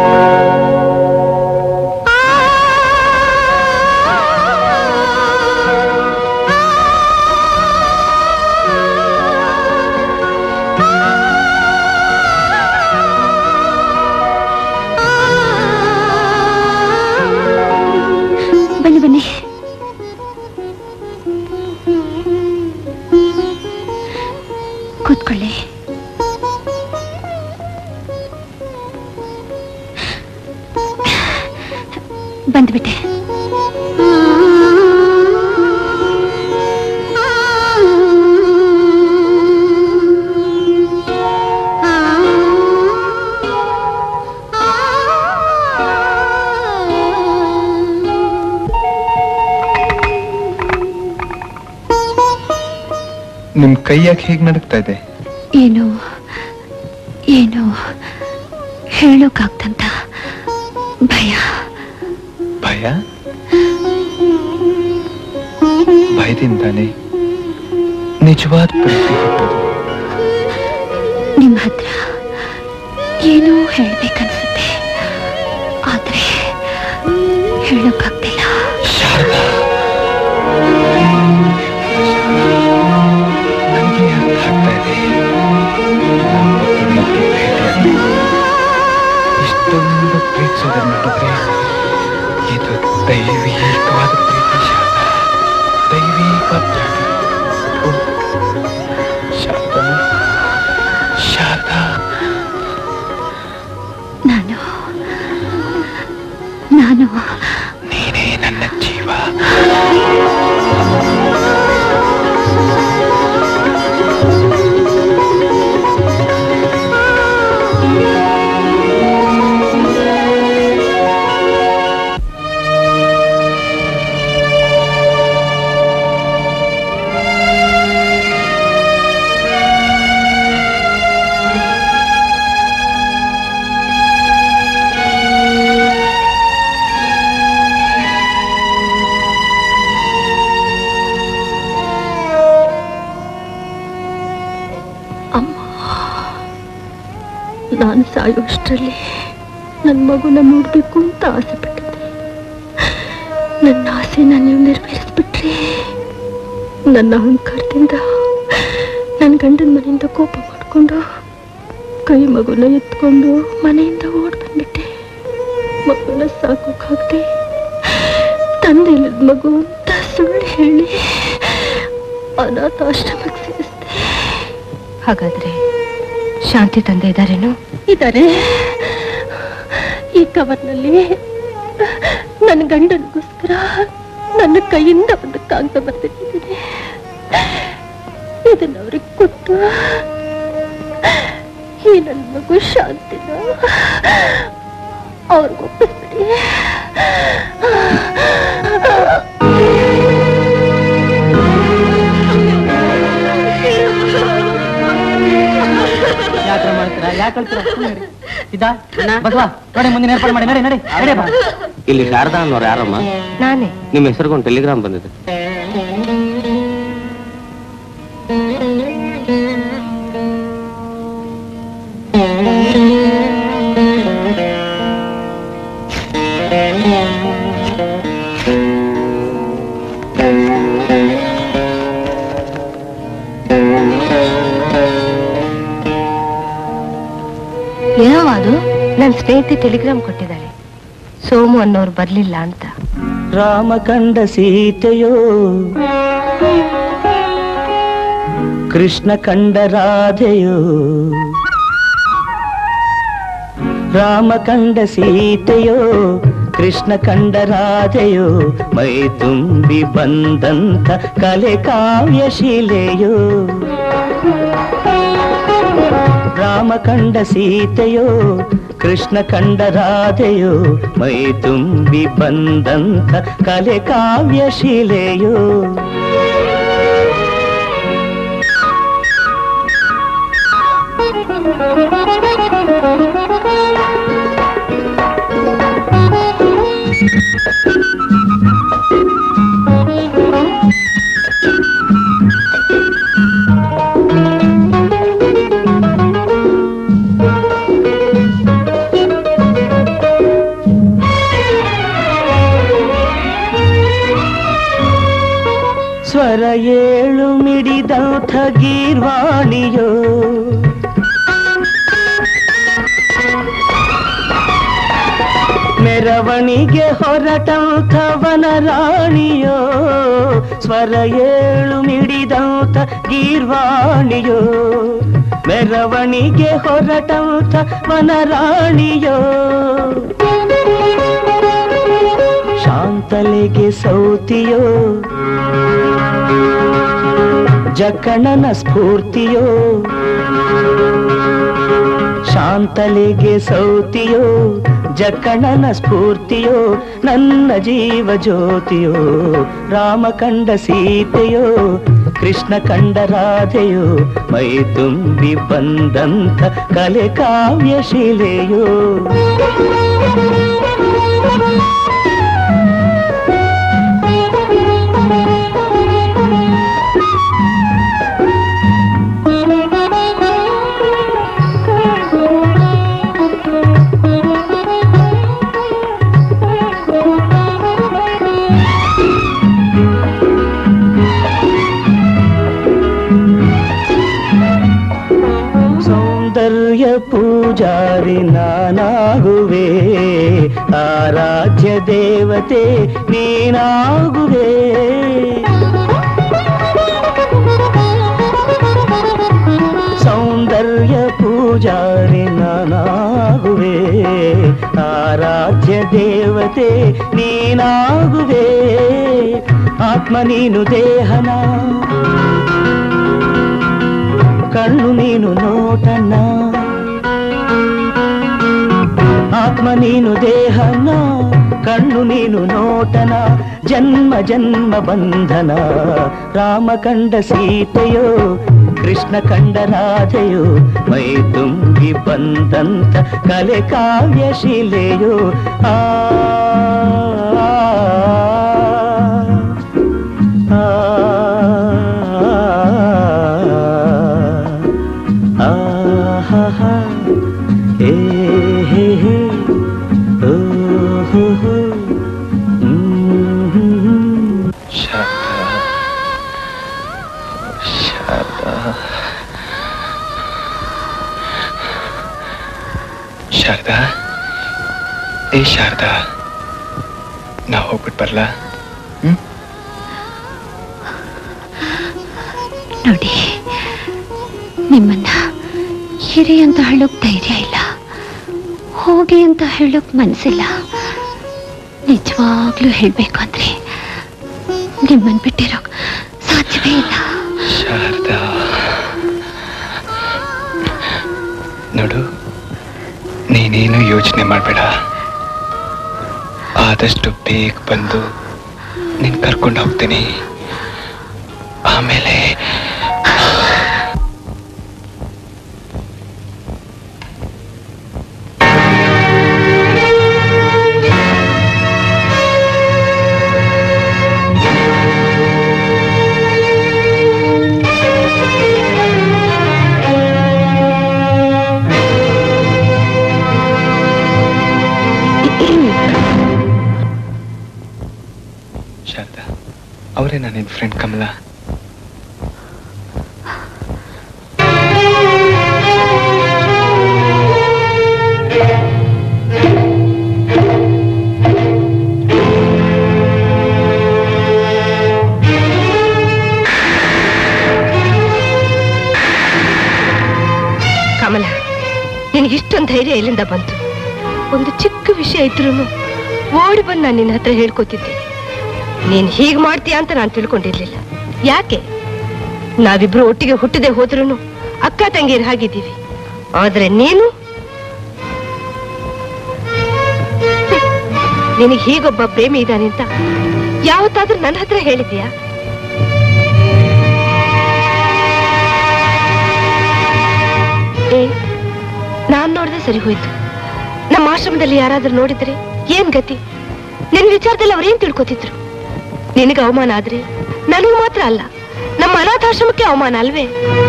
ಬನ್ನಿ ಬನ್ನಿ ಕೂತ್ಕೊಳ್ಳಿ ಬಂದ್ಬಿಟ್ಟೆ ನಿಮ್ ಕೈ ಯಾಕೆ ಹೇಗ್ ನಡುಕ್ತಾ ಇದೆ ಏನು ಏನು ಹೇಳೋಕ್ಕಾಗ್ತಂತ ಭಯ ಭಯ ಭಯದಿಂದಾನೆ ನಿಜವಾದ ಪ್ರೀತಿ ಹುಟ್ಟೋದು ನಿಮ್ಮ ಹತ್ರ ಏನೋ ಹೇಳ್ಬೇಕನ್ಸುತ್ತೆ ಆದ್ರೆ ಹೇಳೋಕ್ಕಾಗ್ತಿಲ್ಲ ಶಾರದಾ ನನಗೆ ಅರ್ಥ ಆಗ್ತಾ ಇದೆ ನಾವೊಬ್ಬರನ್ನೊಬ್ರು ಭೇಟಿಯಾಗ್ಬೇಕು. ಇಷ್ಟೊಂದು ಪ್ರೀತಿಸೋದನ್ನ ನೋಡಿದ್ರೆ ಇದು ದೈವಿಕವಾದ ಪ್ರೀತಿ ಶಾರದಾ ದೈವಿಕವಾದ ಪ್ರೀತಿ ಓ, ಶಾರದಾ ಶಾರದಾ ನಾನು ನಾನು ನೀನೇ ನನ್ನ ಜೀವ ನಾನು ಸಾಯೋಷ್ಟರಲ್ಲಿ ನನ್ನ ಮಗುನ ನೋಡ್ಬೇಕು ಅಂತ ಆಸೆ ಪಟ್ಟಿದ್ದೆ ನನ್ನ ಆಸೆನ ನೀವು ನೆರವೇರಿಸ್ಬಿಟ್ರಿ ನನ್ನ ಅಹಂಕಾರದಿಂದ ನನ್ನ ಗಂಡನ ಮನೆಯಿಂದ ಕೋಪ ಮಾಡ್ಕೊಂಡು ಕೈ ಮಗುನ ಎತ್ಕೊಂಡು ಮನೆಯಿಂದ ಓಡ್ ಬಂದ್ಬಿಟ್ಟೆ ಮಗುನ ಸಾಕೋಕಾಗ್ದೆ ತಂದೆ ಇಲ್ಲದ ಮಗು ಅಂತ ಸುಳ್ಳು ಹೇಳಿ ಅನಾಥಾಶ್ರಮಕ್ಕೆ ಸೇರಿಸ್ದೆ ಹಾಗಾದ್ರೆ ಶಾಂತಿ ತಂದೆ ಇದ್ದಾರೇನು ಇದ್ದಾರೆ ಈ ಕವರ್ನಲ್ಲಿ ನನ್ನ ಗಂಡನಿಗೋಸ್ಕರ ನನ್ನ ಕೈಯಿಂದ ಒಂದು ಕಾಗದ ಬರೆದಿಟ್ಟಿದ್ದೀನಿ ಇದನ್ನ ಅವ್ರಿಗೆ ಕೊಟ್ಟು ಈ ನನ್ನ ಮಗು ಶಾಂತಿನ ಅವ್ರಿಗೆ ಒಪ್ಪಿಸ್ಬಿಡಿ ಯಾಕೆ ಮಾಡ್ತೀರಾ ಯಾಕೆ ಕಳ್ತೀರಾ ಇದಾ ಬಸವ ನೋಡಿ ಮುಂದಿನ ಏರ್ಪಾಡು ಮಾಡಿ ನಡಿ ನಡಿ ನಡಿಯಪ್ಪ ಇಲ್ಲಿ ಶಾರದಾ ಅನ್ನೋರು ಯಾರಮ್ಮ ನಾನೇ ನಿಮ್ಮ ಹೆಸರಿಗೊಂದು ಟೆಲಿಗ್ರಾಮ್ ಬಂದಿದೆ ಸ್ನೇಹಿತೆ ಟೆಲಿಗ್ರಾಮ್ ಕೊಟ್ಟಿದ್ದಾಳೆ ಸೋಮು ಅನ್ನೋರು ಬರ್ಲಿಲ್ಲ ಅಂತ ರಾಮ ಕಂಡ ಸೀತೆಯೋ ಕೃಷ್ಣ ಕಂಡ ರಾಧೆಯೋ ರಾಮ ಕಂಡ ಸೀತೆಯೋ ಕೃಷ್ಣ ಕಂಡ ರಾಧೆಯೋ ಮೈ ತುಂಬಿ ಬಂದಂತ ಕಲೆ ಕಾವ್ಯ ಶಿಲೆಯೋ ರಾಮ ಕಂಡ ಸೀತೆಯೋ ಕೃಷ್ಣ ಕಂಡ ರಾಧೆಯೋ ಮೈ ತುಂಬಿ ಬಂದಂತ ಕಲೆ ಕಾವ್ಯ ಶಿಲೆಯೋ ಸ್ವರ ಏಳು ಮಿಡಿದಂಥ ಗೀರ್ವಾಣಿಯೋ ಮೆರವಣಿಗೆ ಹೊರಟಂಥ ವನರಾಣಿಯೋ ಸ್ವರ ಏಳು ಮಿಡಿದಂಥ ಗೀರ್ವಾಣಿಯೋ ಮೆರವಣಿಗೆ ಹೊರಟಂಥ ವನರಾಣಿಯೋ ಶಾಂತಲೆಗೆ ಸೌತಿಯೋ ಜಕಣನ ಸ್ಫೂರ್ತಿಯೋ ಶಾಂತಲೆಗೆ ಸೌತಿಯೋ ಜಕಣನ ಸ್ಫೂರ್ತಿಯೋ ನನ್ನ ಜೀವ ಜ್ಯೋತಿಯೋ ರಾಮ ಕಂಡ ಸೀತೆಯೋ ಕೃಷ್ಣ ಕಂಡ ರಾಧೆಯೋ ಮೈ ತುಂಬಿ ಬಂದಂಥ ಕಲೆ ಕಾವ್ಯ ಶಿಲೆಯೋ ಸೌಂದರ್ಯ ಪೂಜಾರಿ ನಾನಾಗುವೆ ಆರಾಧ್ಯ ದೇವತೆ ನೀನಾಗುವೆ ಸೌಂದರ್ಯ ಪೂಜಾರಿ ನಾನಾಗುವೆ ಆರಾಧ್ಯ ದೇವತೆ ನೀನಾಗುವೆ ಆತ್ಮ ನೀನು ದೇಹನ ಕಣ್ಣು ನೀನು ನೋಟನ ಆತ್ಮ ನೀನು ದೇಹನ ಕಣ್ಣು ನೀನು ನೋಟನ ಜನ್ಮ ಜನ್ಮ ಬಂಧನ ರಾಮ ಕಂಡ ಸೀತೆಯೋ ಕೃಷ್ಣ ಕಂಡ ರಾಧೆಯೋ ಮೈ ತುಂಬಿ ಬಂದಂತ ಕಲೆ ಕಾವ್ಯ ಶಿಲೆಯೋ ಆ ಆ, ಆ, ಆ, ಹಾ, ಹಾ, ಏ, ಹೇ, ಹೇ, ಓ, ಹೋ, ಹೋ, ಹ್ಮ್, ಹ್ಮ್, ಹ್ಮ್. ಶಾರದಾ ಏ ಶಾರದಾ ನಾ ಹೋಗ್ಬಿಟ್ಟು ಬರ್ಲಾ ನೋಡಿ ನಿಮ್ಮನ್ನ ಹಿರಿ ಅಂತ ಹೇಳೋಕ್ ಧೈರ್ಯ ಇಲ್ಲ ಹೋಗಿ ಅಂತ ಹೇಳೋಕ್ ಮನ್ಸಿಲ್ಲ ನಿಜವಾಗ್ಲೂ ಹೇಳ್ಬೇಕು ಅಂದ್ರೆ ನಿಮ್ಮನ್ ಬಿಟ್ಟಿರೋಕ್ ಸಾಧ್ಯವೇ ಇಲ್ಲ ಶಾರದಾ ನೋಡು ನೀನೇನು ಯೋಚನೆ ಮಾಡಬೇಡ ಆದಷ್ಟು ಬೇಗ ಬಂದು ನೀನ್ ಕರ್ಕೊಂಡು ಹೋಗ್ತೀನಿ ಆಮೇಲೆ ಶಾರದಾ ಅವರೇ ನನ್ನ ಫ್ರೆಂಡ್ ಕಮಲಾ ಧೈರ್ಯ ಎಲ್ಲಿಂದ ಬಂತು ಒಂದು ಚಿಕ್ಕ ವಿಷಯ ಇದ್ರೂ ಓಡಿ ಬಂದು ನಾನು ನಿನ್ನ ಹತ್ರ ಹೇಳ್ಕೊತಿದ್ದೆ ನೀನ್ ಹೀಗ್ ಮಾಡ್ತೀಯ ಅಂತ ನಾನು ತಿಳ್ಕೊಂಡಿರ್ಲಿಲ್ಲ ಯಾಕೆ ನಾವಿಬ್ರು ಒಟ್ಟಿಗೆ ಹುಟ್ಟದೆ ಹೋದ್ರೂ ಅಕ್ಕ ತಂಗಿಯರು ಹಾಗಿದ್ದೀವಿ ಆದ್ರೆ ನೀನು ನಿನಗೆ ಹೀಗೊಬ್ಬ ಪ್ರೇಮಿ ಇದ್ದಾನೆ ಅಂತ ಯಾವತ್ತಾದ್ರೂ ನನ್ನ ಹತ್ರ ಹೇಳಿದ್ಯಾ ಏ ನಾನ್ ನೋಡ್ದೆ ಸರಿ ಹೋಯ್ತು ನಮ್ಮ ಆಶ್ರಮದಲ್ಲಿ ಯಾರಾದ್ರೂ ನೋಡಿದ್ರೆ ಏನ್ ಗತಿ ನಿನ್ ವಿಚಾರದಲ್ಲಿ ಅವ್ರೇನ್ ತಿಳ್ಕೊತಿದ್ರು ನಿನಗೆ ಅವಮಾನ ಆದ್ರೆ ನನಗೆ ಮಾತ್ರ ಅಲ್ಲ ನಮ್ಮ ಅನಾಥಾಶ್ರಮಕ್ಕೆ ಅವಮಾನ ಅಲ್ವೇ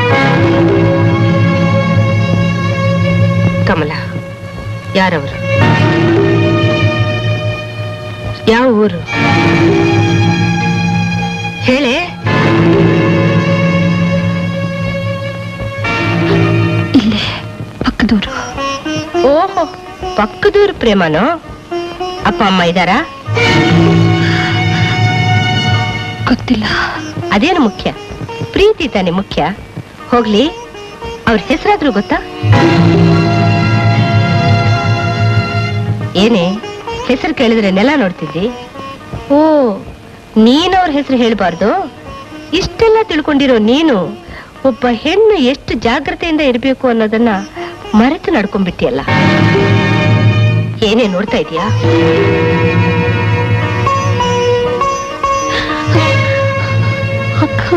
ಕಮಲ ಯಾರವರು ಯಾವ ಊರು ಹೇಳೆ ಇಲ್ಲೇ ಪಕ್ಕದೂರು ಓಹೋ ಪಕ್ಕದೂರು ಪ್ರೇಮನೋ ಅಪ್ಪ ಅಮ್ಮ ಇದ್ದಾರಾ ಗೊತ್ತಿಲ್ಲ ಅದೇನು ಮುಖ್ಯ ಪ್ರೀತಿ ತಾನೆ ಮುಖ್ಯ ಹೋಗ್ಲಿ ಅವ್ರ ಹೆಸರಾದ್ರೂ ಗೊತ್ತಾ ಏನೇ ಹೆಸರು ಕೇಳಿದ್ರೆ ನೆಲ ನೋಡ್ತಿದ್ದಿ ಓ ನೀನು ಅವ್ರ ಹೆಸರು ಹೇಳ್ಬಾರ್ದು ಇಷ್ಟೆಲ್ಲ ತಿಳ್ಕೊಂಡಿರೋ ನೀನು ಒಬ್ಬ ಹೆಣ್ಣು ಎಷ್ಟು ಜಾಗ್ರತೆಯಿಂದ ಇರಬೇಕು ಅನ್ನೋದನ್ನ ಮರೆತು ನಡ್ಕೊಂಡ್ಬಿಟ್ಟಿಯಲ್ಲ ಏನೇ ನೋಡ್ತಾ ಇದೀಯಾ ಅಕ್ಕ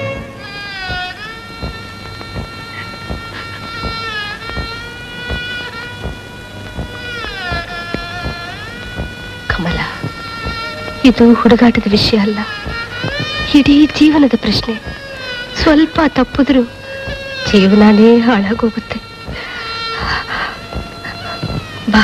ಕಮಲ ಇದು ಹುಡುಗಾಟದ ವಿಷಯ ಅಲ್ಲ ಇಡೀ ಜೀವನದ ಪ್ರಶ್ನೆ ಸ್ವಲ್ಪ ತಪ್ಪಿದ್ರು ಜೀವನನೇ ಹಾಳಾಗೋಗುತ್ತೆ ಬಾ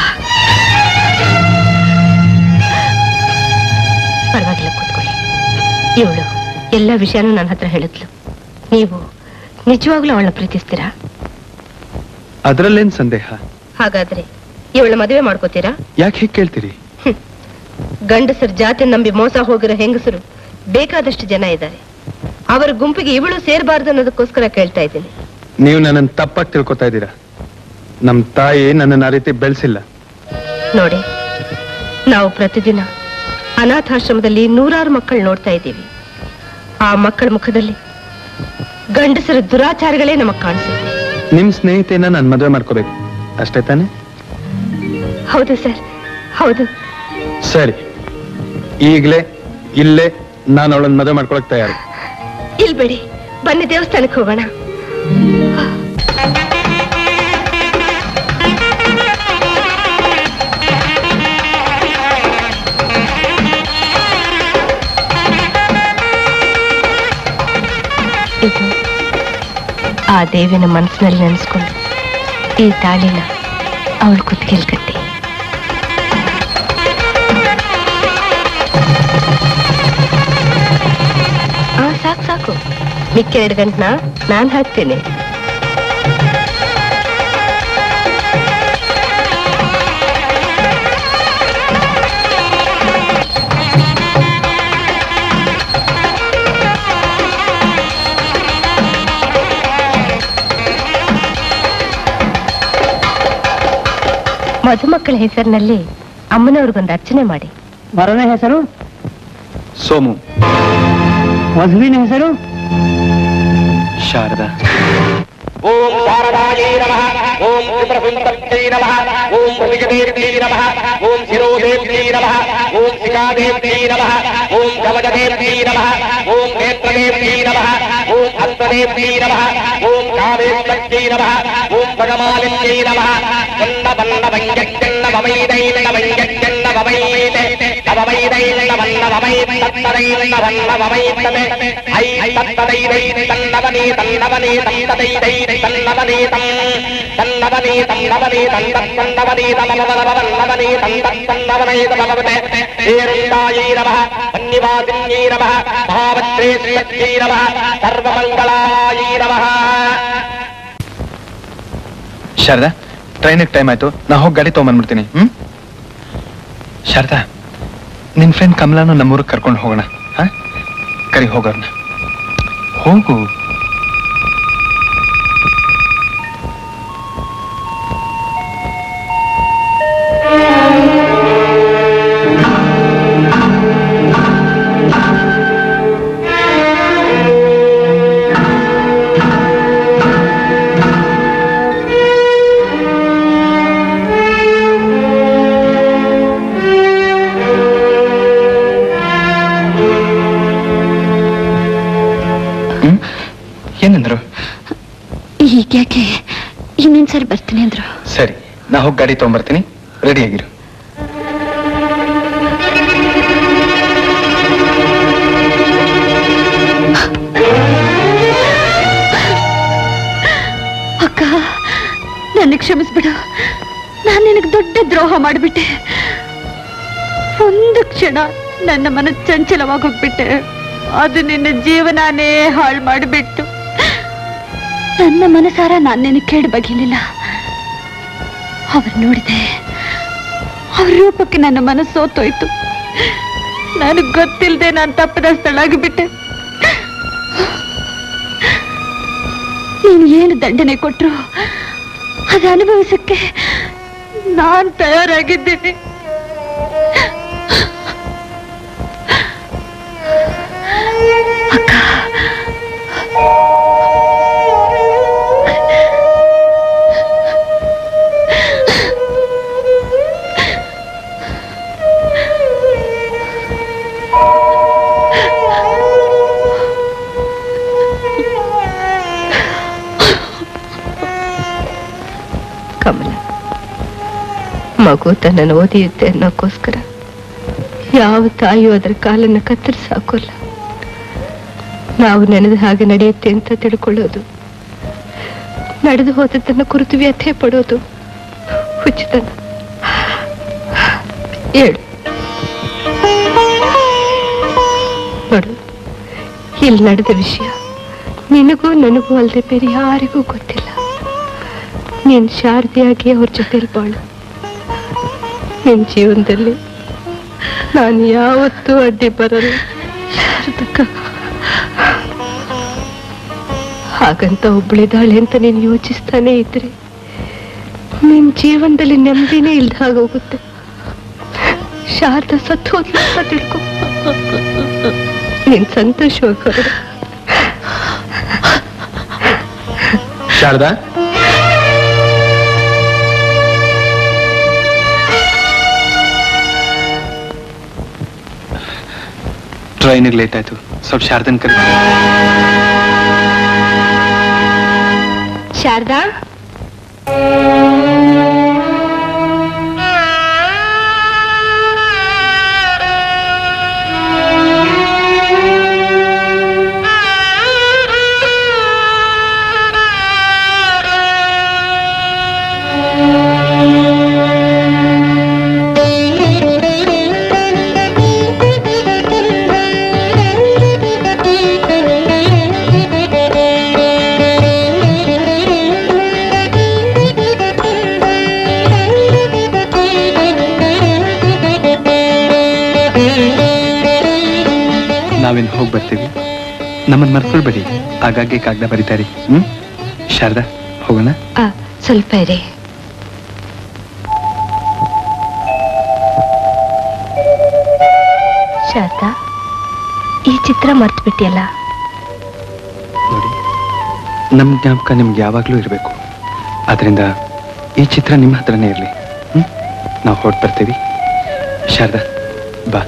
ಪರವಾಗಿಲ್ಲ ಕೂತ್ಕೊಳ್ಳಿ ಇವಳು ಎಲ್ಲ ವಿಷಯನೂ ನನ್ನ ಹತ್ರ ಹೇಳಿದ್ಲು ನೀವು ನಿಜವಾಗ್ಲೂ ಅವಳನ್ನ ಪ್ರೀತಿಸ್ತೀರಾ ಅದರಲ್ಲೇನ್ ಸಂದೇಹ ಹಾಗಾದ್ರೆ ಇವಳ ಮದುವೆ ಮಾಡ್ಕೋತೀರಾ ಯಾಕೆ ಹೀಗೆ ಕೇಳ್ತೀರಿ ಗಂಡಸರ ಜಾತಿ ನಂಬಿ ಮೋಸ ಹೋಗಿರೋ ಹೆಂಗಸರು ಬೇಕಾದಷ್ಟು ಜನ ಇದ್ದಾರೆ ಅವರ ಗುಂಪಿಗೆ ಇವಳು ಸೇರಬಾರ್ದು ಅನ್ನೋದಕ್ಕೋಸ್ಕರ ಕೇಳ್ತಾ ಇದ್ದೀನಿ ನೀವು ನನ್ನನ್ನು ತಪ್ಪಾಗಿ ತಿಳ್ಕೊತಾ ಇದ್ದೀರಾ ನಮ್ ತಾಯಿ ನನ್ನನ್ನು ಆ ರೀತಿ ಬೆಳೆಸಿಲ್ಲ ನೋಡಿ ನಾವು ಪ್ರತಿದಿನ ಅನಾಥಾಶ್ರಮದಲ್ಲಿ ನೂರಾರು ಮಕ್ಕಳು ನೋಡ್ತಾ ಇದ್ದೀವಿ ಆ ಮಕ್ಕಳ ಮುಖದಲ್ಲಿ ಗಂಡಸರ ದುರಾಚಾರಗಳೇ ನಮಗ್ ಕಾಣಿಸುತ್ತೆ ನಿಮ್ ಸ್ನೇಹಿತೆಯನ್ನ ನಾನು ಮದುವೆ ಮಾಡ್ಕೋಬೇಕು ಅಷ್ಟೇ ತಾನೆ ಹೌದು ಸರ್ ಹೌದು ಸರಿ ಈಗ್ಲೇ ಇಲ್ಲೇ ನಾನು ಅವಳನ್ನ ಮದುವೆ ಮಾಡ್ಕೊಳಕ್ ತಯಾರು ಇಲ್ ಬಿಡಿ ಬನ್ನಿ ದೇವಸ್ಥಾನಕ್ಕೆ ಹೋಗೋಣ ಇದು ಆ ದೇವಿನ ಮನಸ್ಸಿನಲ್ಲಿ ನೆನೆಸ್ಕೊಂಡು ಈ ತಾಳಿನ ಅವಳ ಕುತ್ತಿಗೆಲ್ ಕಟ್ಟಿ ಆ ಸಾಕು ಸಾಕು ಮಿಕ್ಕ ಎರಡು ಗಂಟನ ನಾನ್ ಹಾಕ್ತೇನೆ ಮಧುಮಕ್ಕಳ ಹೆಸರಿನಲ್ಲಿ ಅಮ್ಮನವ್ರಿಗೊಂದು ಅರ್ಚನೆ ಮಾಡಿ ವರನ ಹೆಸರು ಸೋಮು ವಧುವಿನ ಹೆಸರು ಶಾರದಾ ಓಂ ಶಾರದಾಯೇ ನಮಃ ಓಂ ತ್ರಿಪುರಸುಂದರ್ಯೈ ನಮಃ ಓಂ ಭುಜದೇವ್ಯೈ ನಮಃ ಓಂ ಶಿರೋದೇವ್ಯೈ ನಮಃ ಓಂ ಶಿಖಾದೇವ್ಯೈ ನಮಃ ಓಂ ಕವಚದೇವ್ಯೈ ನಮಃ ಓಂ ನೇತ್ರದೇವ್ಯೈ ನಮಃ ಓಂ ಹಸ್ತದೇವ್ಯೈ ನಮಃ ಓಂ ಕಾಮೇಶ್ವರ್ಯೈ ನಮಃ ಓಂ ಪದಮಾಲಿನ್ಯೈ ನಮಃ ಚನ್ನ ಬನ್ನ ಭಂಜನ್ನ ಭವೈದೈನ ಭಂಜನ್ನ ಭವೈತೆ ನವವೈದೈನ ವನ್ನ ಭವೈ ತತ್ತದೈನ ವನ್ನ ಭವೈತತೆ ಐ ತತ್ತದೈದೈ ತನ್ನವನೇ ತನ್ನವನೇ ತತ್ತದೈದೈ ತನ್ನವನೇತಂ ತನ್ನವನೇತಂ ನವನೇತಂ ತನ್ನವನೇತಮವನವನವನವನೇತಂ ತನ್ನವನೇತಮವತೆ ಏರುಂಡಾಯೈ ನಮಃ ವನ್ಯವಾಸಿನ್ಯೈ ನಮಃ ಮಹಾವತ್ರೇಶ್ವರ್ಯೈ ನಮಃ ಸರ್ವಮಂಗಳಾಯೈ ನಮಃ ಶಾರದಾ ಟ್ರೈನಿಗೆ ಟೈಮ್ ಆಯ್ತು ನಾ ಹೋಗಿ ಗಾಡಿ ತಗೊಂಬಂದ್ಬಿಡ್ತೀನಿ ಹ್ಮ್ ಶಾರದಾ ನಿನ್ ಫ್ರೆಂಡ್ ಕಮಲಾನು ನಮ್ಮೂರಿಗೆ ಕರ್ಕೊಂಡು ಹೋಗೋಣ ಹಾ ಕರಿ ಹೋಗೋಣ ಹೋಗು ಏನಂದ್ರು ಈಗ್ಯಾಕೆ ಇನ್ನೊಂದ್ಸರಿ ಬರ್ತೀನಿ ಅಂದ್ರು ಸರಿ ನಾ ಹೋಗಿ ಗಾಡಿ ತಗೊಂಬರ್ತೀನಿ ರೆಡಿ ಆಗಿರು ಅಕ್ಕ ನನ್ನ ಕ್ಷಮಿಸ್ಬಿಡು ನಾನು ನಿನಗೆ ದೊಡ್ಡ ದ್ರೋಹ ಮಾಡಿಬಿಟ್ಟೆ ಒಂದು ಕ್ಷಣ ನನ್ನ ಮನಸ್ಸು ಚಂಚಲವಾಗಿ ಹೋಗ್ಬಿಟ್ಟೆ ಅದು ನಿನ್ನ ಜೀವನಾನೇ ಹಾಳು ಮಾಡಿಬಿಟ್ಟು ನನ್ನ ಮನಸಾರ ನಾನು ನಿನಗೆ ಕೇಳಿ ಬಗಿಲಿಲ್ಲ ಅವ್ರು ನೋಡಿದೆ ಅವ್ರ ರೂಪಕ್ಕೆ ನನ್ನ ಮನಸ್ಸು ಸೋತೋಯ್ತು ನನಗೆ ಗೊತ್ತಿಲ್ಲದೆ ನಾನು ತಪ್ಪದಸ್ತಳಾಗಿಬಿಟ್ಟೆ ನೀನು ಏನು ದಂಡನೆ ಕೊಟ್ರು ಅದು ಅನುಭವಿಸಕ್ಕೆ ನಾನ್ ತಯಾರಾಗಿದ್ದೀನಿ ಅಕ್ಕ ಕಮಲ ಮಗು ತನ್ನನ್ನು ಓದಿಯುತ್ತೆ ಅನ್ನೋಕ್ಕೋಸ್ಕರ ಯಾವ ತಾಯಿಯೂ ಅದರ ಕಾಲನ್ನ ಕತ್ತರಿಸಿ ಹಾಕೋಲ್ಲ ನಾವು ನೆನೆದ ಹಾಗೆ ನಡೆಯುತ್ತೆ ಅಂತ ತಿಳ್ಕೊಳ್ಳೋದು ನಡೆದು ಹೋದದ್ದನ್ನು ಕುರಿತು ವ್ಯಥೆ ಪಡೋದು ಹುಚ್ಚುತನ ಹೇಳು ನೋಡು ಇಲ್ಲಿ ನಡೆದ ವಿಷಯ ನಿನಗೂ ನನಗೂ ಅಲ್ಲದೆ ಬೇರೆ ಯಾರಿಗೂ ಗೊತ್ತಿಲ್ಲ ನೀನ್ ಶಾರದೆಯಾಗಿ ಅವ್ರ ಜೊತೆಲಿ ಬಾಳು ನಿನ್ ಜೀವನದಲ್ಲಿ ನಾನು ಯಾವತ್ತೂ ಅಡ್ಡಿ ಬರಲ್ಲ ಶಾರದಕ್ಕ ಹಾಗಂತ ಒಬ್ಳಿದಾಳೆ ಅಂತ ನೀನು ಯೋಚಿಸ್ತಾನೆ ಇದ್ರೆ ನಿನ್ ಜೀವನದಲ್ಲಿ ನೆಮ್ಮದಿನೇ ಇಲ್ದ ಹಾಗೋಗುತ್ತೆ ಶಾರದ ಸತ್ತು ಹೋದ್ಲು ಅಂತ ತಿಳ್ಕೊ ನೀನ್ ಸಂತೋಷವಾಗಿ ಹೊರಡು ಶಾರದಾ ಟ್ರೈನಿಗೆ ಲೇಟ್ ಆಯ್ತು ಸ್ವಲ್ಪ ಶಾರದನ್ ಕರಿ ಶಾರದಾ ನಾವೇನ್ ಹೋಗಿ ಬರ್ತೀವಿ ನಮ್ಮನ್ನ ಮರ್ಕೊಳ್ಬೇಡಿ ಆಗಾಗ್ಗೆ ಕಾಗದ ಬರೀತಾರಿ ಹ್ಮ್ ಶಾರದಾ ಹೋಗೋಣ ಆ, ಸ್ವಲ್ಪ ಇರಿ ಶಾರದಾ ಈ ಚಿತ್ರ ಮರ್ತು ಬಿಟ್ಟಿಯಲ್ಲ ನೋಡಿ ನಮ್ ಜ್ಞಾಪಕ ನಿಮ್ಗೆ ಯಾವಾಗ್ಲೂ ಇರಬೇಕು ಆದ್ರಿಂದ ಈ ಚಿತ್ರ ನಿಮ್ಮ ಹತ್ರನೇ ಇರಲಿ ಹ್ಮ್ ನಾವು ಹೊರಟು ಬರ್ತೀವಿ ಶಾರದಾ ಬಾ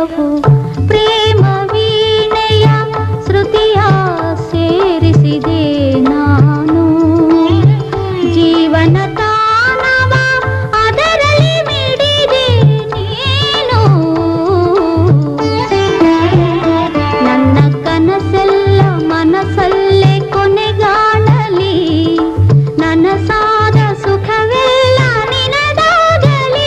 ಎಲ್ಲವೂ ಪ್ರೇಮ ವೀಣೆಯ ಶ್ರುತಿಯ ಸೇರಿಸಿದೆ ನಾನು ಜೀವನ ತಾನವ ಅದರಲ್ಲಿ ಮಿಡಿದೆ ನೀನು ನನ್ನ ಕನಸೆಲ್ಲ ಮನಸ್ಸಲ್ಲೇ ಕೊನೆಗಾಣಲಿ ನನಸಾದ ಸುಖವೆಲ್ಲ ನಿನದಾಗಲಿ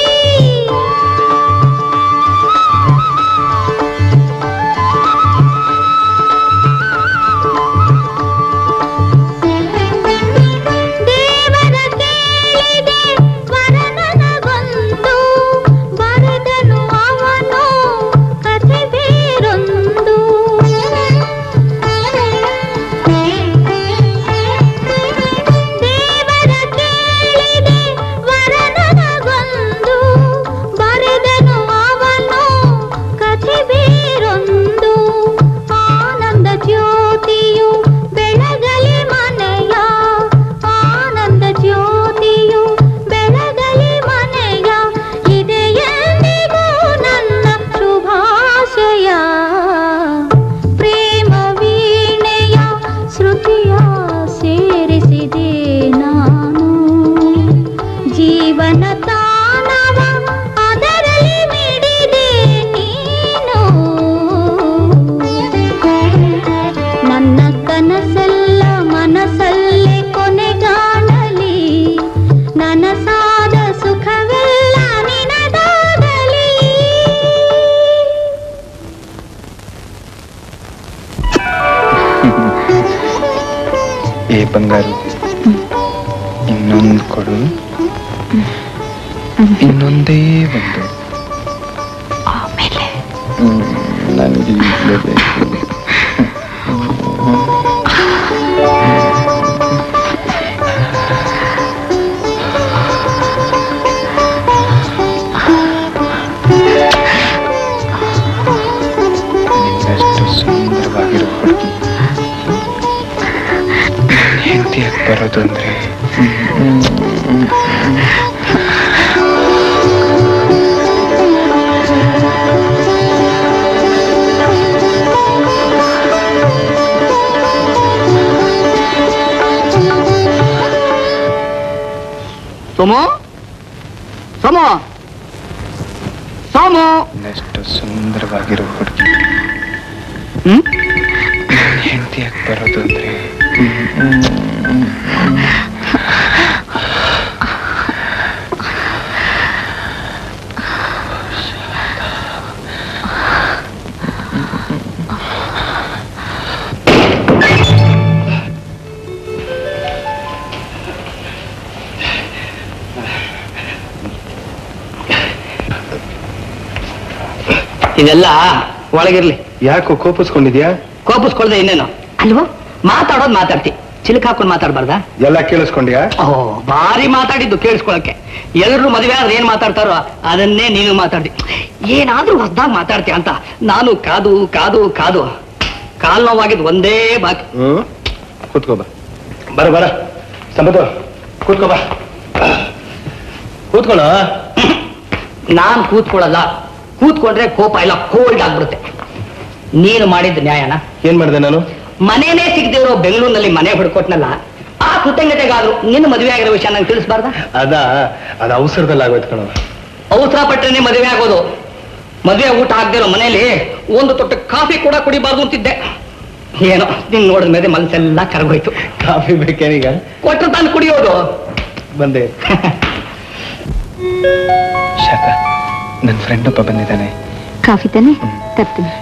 ದೇವರ ಕೇಳಿದೆ ವರ ನನಗೊಂದು ಬರೆದನು ಅವನು ಕಥೆ ಬೇರೊಂದು ದೇವರ ಕೇಳಿದೆ ವರ ನನಗೊಂದು ಬರೆದನು ಅವನು ಕಥೆ ಬೇರೊಂದು ಆನಂದ ಜ್ಯೋತಿಯು ಬೆಳಗಲಿ ಮನೆಯ ಆನಂದ ಜ್ಯೋತಿಯು ಬೆಳಗಲಿ ಮನೆಯ ಇದೆ ಎಂದಿಗೂ ನನ್ನ ಶುಭಾಶಯ ಪ್ರೇಮ ವೀಣೆಯ ಶ್ರುತಿಯ ಸೇರಿಸಿದೆ ನಾನು ಜೀವನ ತಾನವ ಅದರಲ್ಲಿ ಮಿಡಿದೆ ನೀನು ನನ್ನ ಕನಸೆಲ್ಲ ಮನಸ್ಸಲ್ಲೇ ಕೊನೆಗಾಣಲಿ ನನಸಾದ ಸುಖವೆಲ್ಲ ನಿನದಾಗಲಿ ಏ ಬಂಗಾರು ಇನ್ನೊಂದು ಕೊಡು ಇನ್ನೊಂದೇ ಒಂದು ಹ್ಮ್, ನನಗೆ ಈಗ್ಲೇ ಬೇಕು ನಿನ್ನಷ್ಟು ಸುಂದರವಾಗಿರೋ ಹುಡುಗಿ ಹೆಂಡತಿಯಾಗಿ ಬರೋದು ಅಂದ್ರೆ ಸೋಮು ಸೋಮು ಸೋಮು ಇನ್ನಷ್ಟು ಸುಂದರವಾಗಿರೋ ಹುಡುಗಿ ಹ್ಮ್ ಹೆಂಡತಿಯಾಗಿ ಬರೋದು ಅಂದ್ರೆ ಇದೆಲ್ಲ ಒಳಗಿರ್ಲಿ ಯಾಕೋ ಕೋಪಿಸ್ಕೊಂಡಿದ್ಯಾ ಕೋಪಿಸ್ಕೊಳ್ದೆ ಇನ್ನೇನು ಅಲ್ವೋ ಮಾತಾಡೋದು ಮಾತಾಡ್ತಿ ಚಿಲಕ ಹಾಕೊಂಡು ಮಾತಾಡ್ಬಾರ್ದಾ ಎಲ್ಲ ಕೇಳಿಸ್ಕೊಂಡ್ಯಾ ಓ ಭಾರಿ ಮಾತಾಡಿದ್ದು ಕೇಳಿಸ್ಕೊಳಕ್ಕೆ ಎಲ್ಲರೂ ಮದುವೆ ಆದ್ರೆ ಏನ್ ಮಾತಾಡ್ತಾರೋ ಅದನ್ನೇ ನೀನು ಮಾತಾಡ್ತಿ ಏನಾದ್ರೂ ಹೊಸ್ದಾಗ ಮಾತಾಡ್ತೀಯ ಅಂತ ನಾನು ಕಾದು ಕಾದು ಕಾದು ಕಾಲ್ ನೋವಾಗಿದ್ದು ಒಂದೇ ಬಾಕಿ ಹ್ಮ್ ಕೂತ್ಕೋ ಬಾ ಬರ ಬರ ಸಂಪತ್ತು ಕೂತ್ಕೋ ಬಾ ಕೂತ್ಕೊಳ್ಳೋ ನಾನ್ ಕೂತ್ಕೊಳ್ಳಲ್ಲ ಕೂತ್ಕೊಂಡ್ರೆ ಕೋಪ ಎಲ್ಲ ಕೋಲ್ಡ್ ಆಗ್ಬಿಡುತ್ತೆ ನೀನು ಮಾಡಿದ ನ್ಯಾಯನ ಏನ್ ಮಾಡಿದೆ ನಾನು ಮನೇನೇ ಸಿಗದಿರೋ ಬೆಂಗಳೂರಿನಲ್ಲಿ ಮನೆ ಹುಡ್ಕೊಟ್ನಲ್ಲ ಆ ಕೃತಜ್ಞತೆಗಾದ್ರು ನಿನ್ನ ಮದುವೆ ಆಗಿರೋ ವಿಷಯ ನಂಗೆ ತಿಳಿಸ್ಬಾರ್ದ ಅದ ಅದು ಅವಸರದಲ್ಲಿ ಆಗೋಯ್ತು ಕಣೋ ಅವಸರ ಪಟ್ಟರೆ ಮದುವೆ ಆಗೋದು ಮದುವೆ ಊಟ ಆಗದಿರೋ ಮನೇಲಿ ಒಂದು ತೊಟ್ಟು ಕಾಫಿ ಕೂಡ ಕುಡಿಬಾರ್ದು ಅಂತಿದ್ದೆ ಏನೋ ನಿನ್ ನೋಡಿದ ಮೇಲೆ ಮನಸ್ಸೆಲ್ಲ ಕರಗೋಯ್ತು ಕಾಫಿ ಬೇಕೇನೀಗ ಕೊಟ್ಟರು ತಾನು ಕುಡಿಯೋದು ಬಂದೆ ಶಾತ ನನ್ನ ಫ್ರೆಂಡ್ ಒಬ್ಬ ಬಂದಿದ್ದಾನೆ ಕಾಫಿ ತಾನೆ ತರ್ತೀನಿ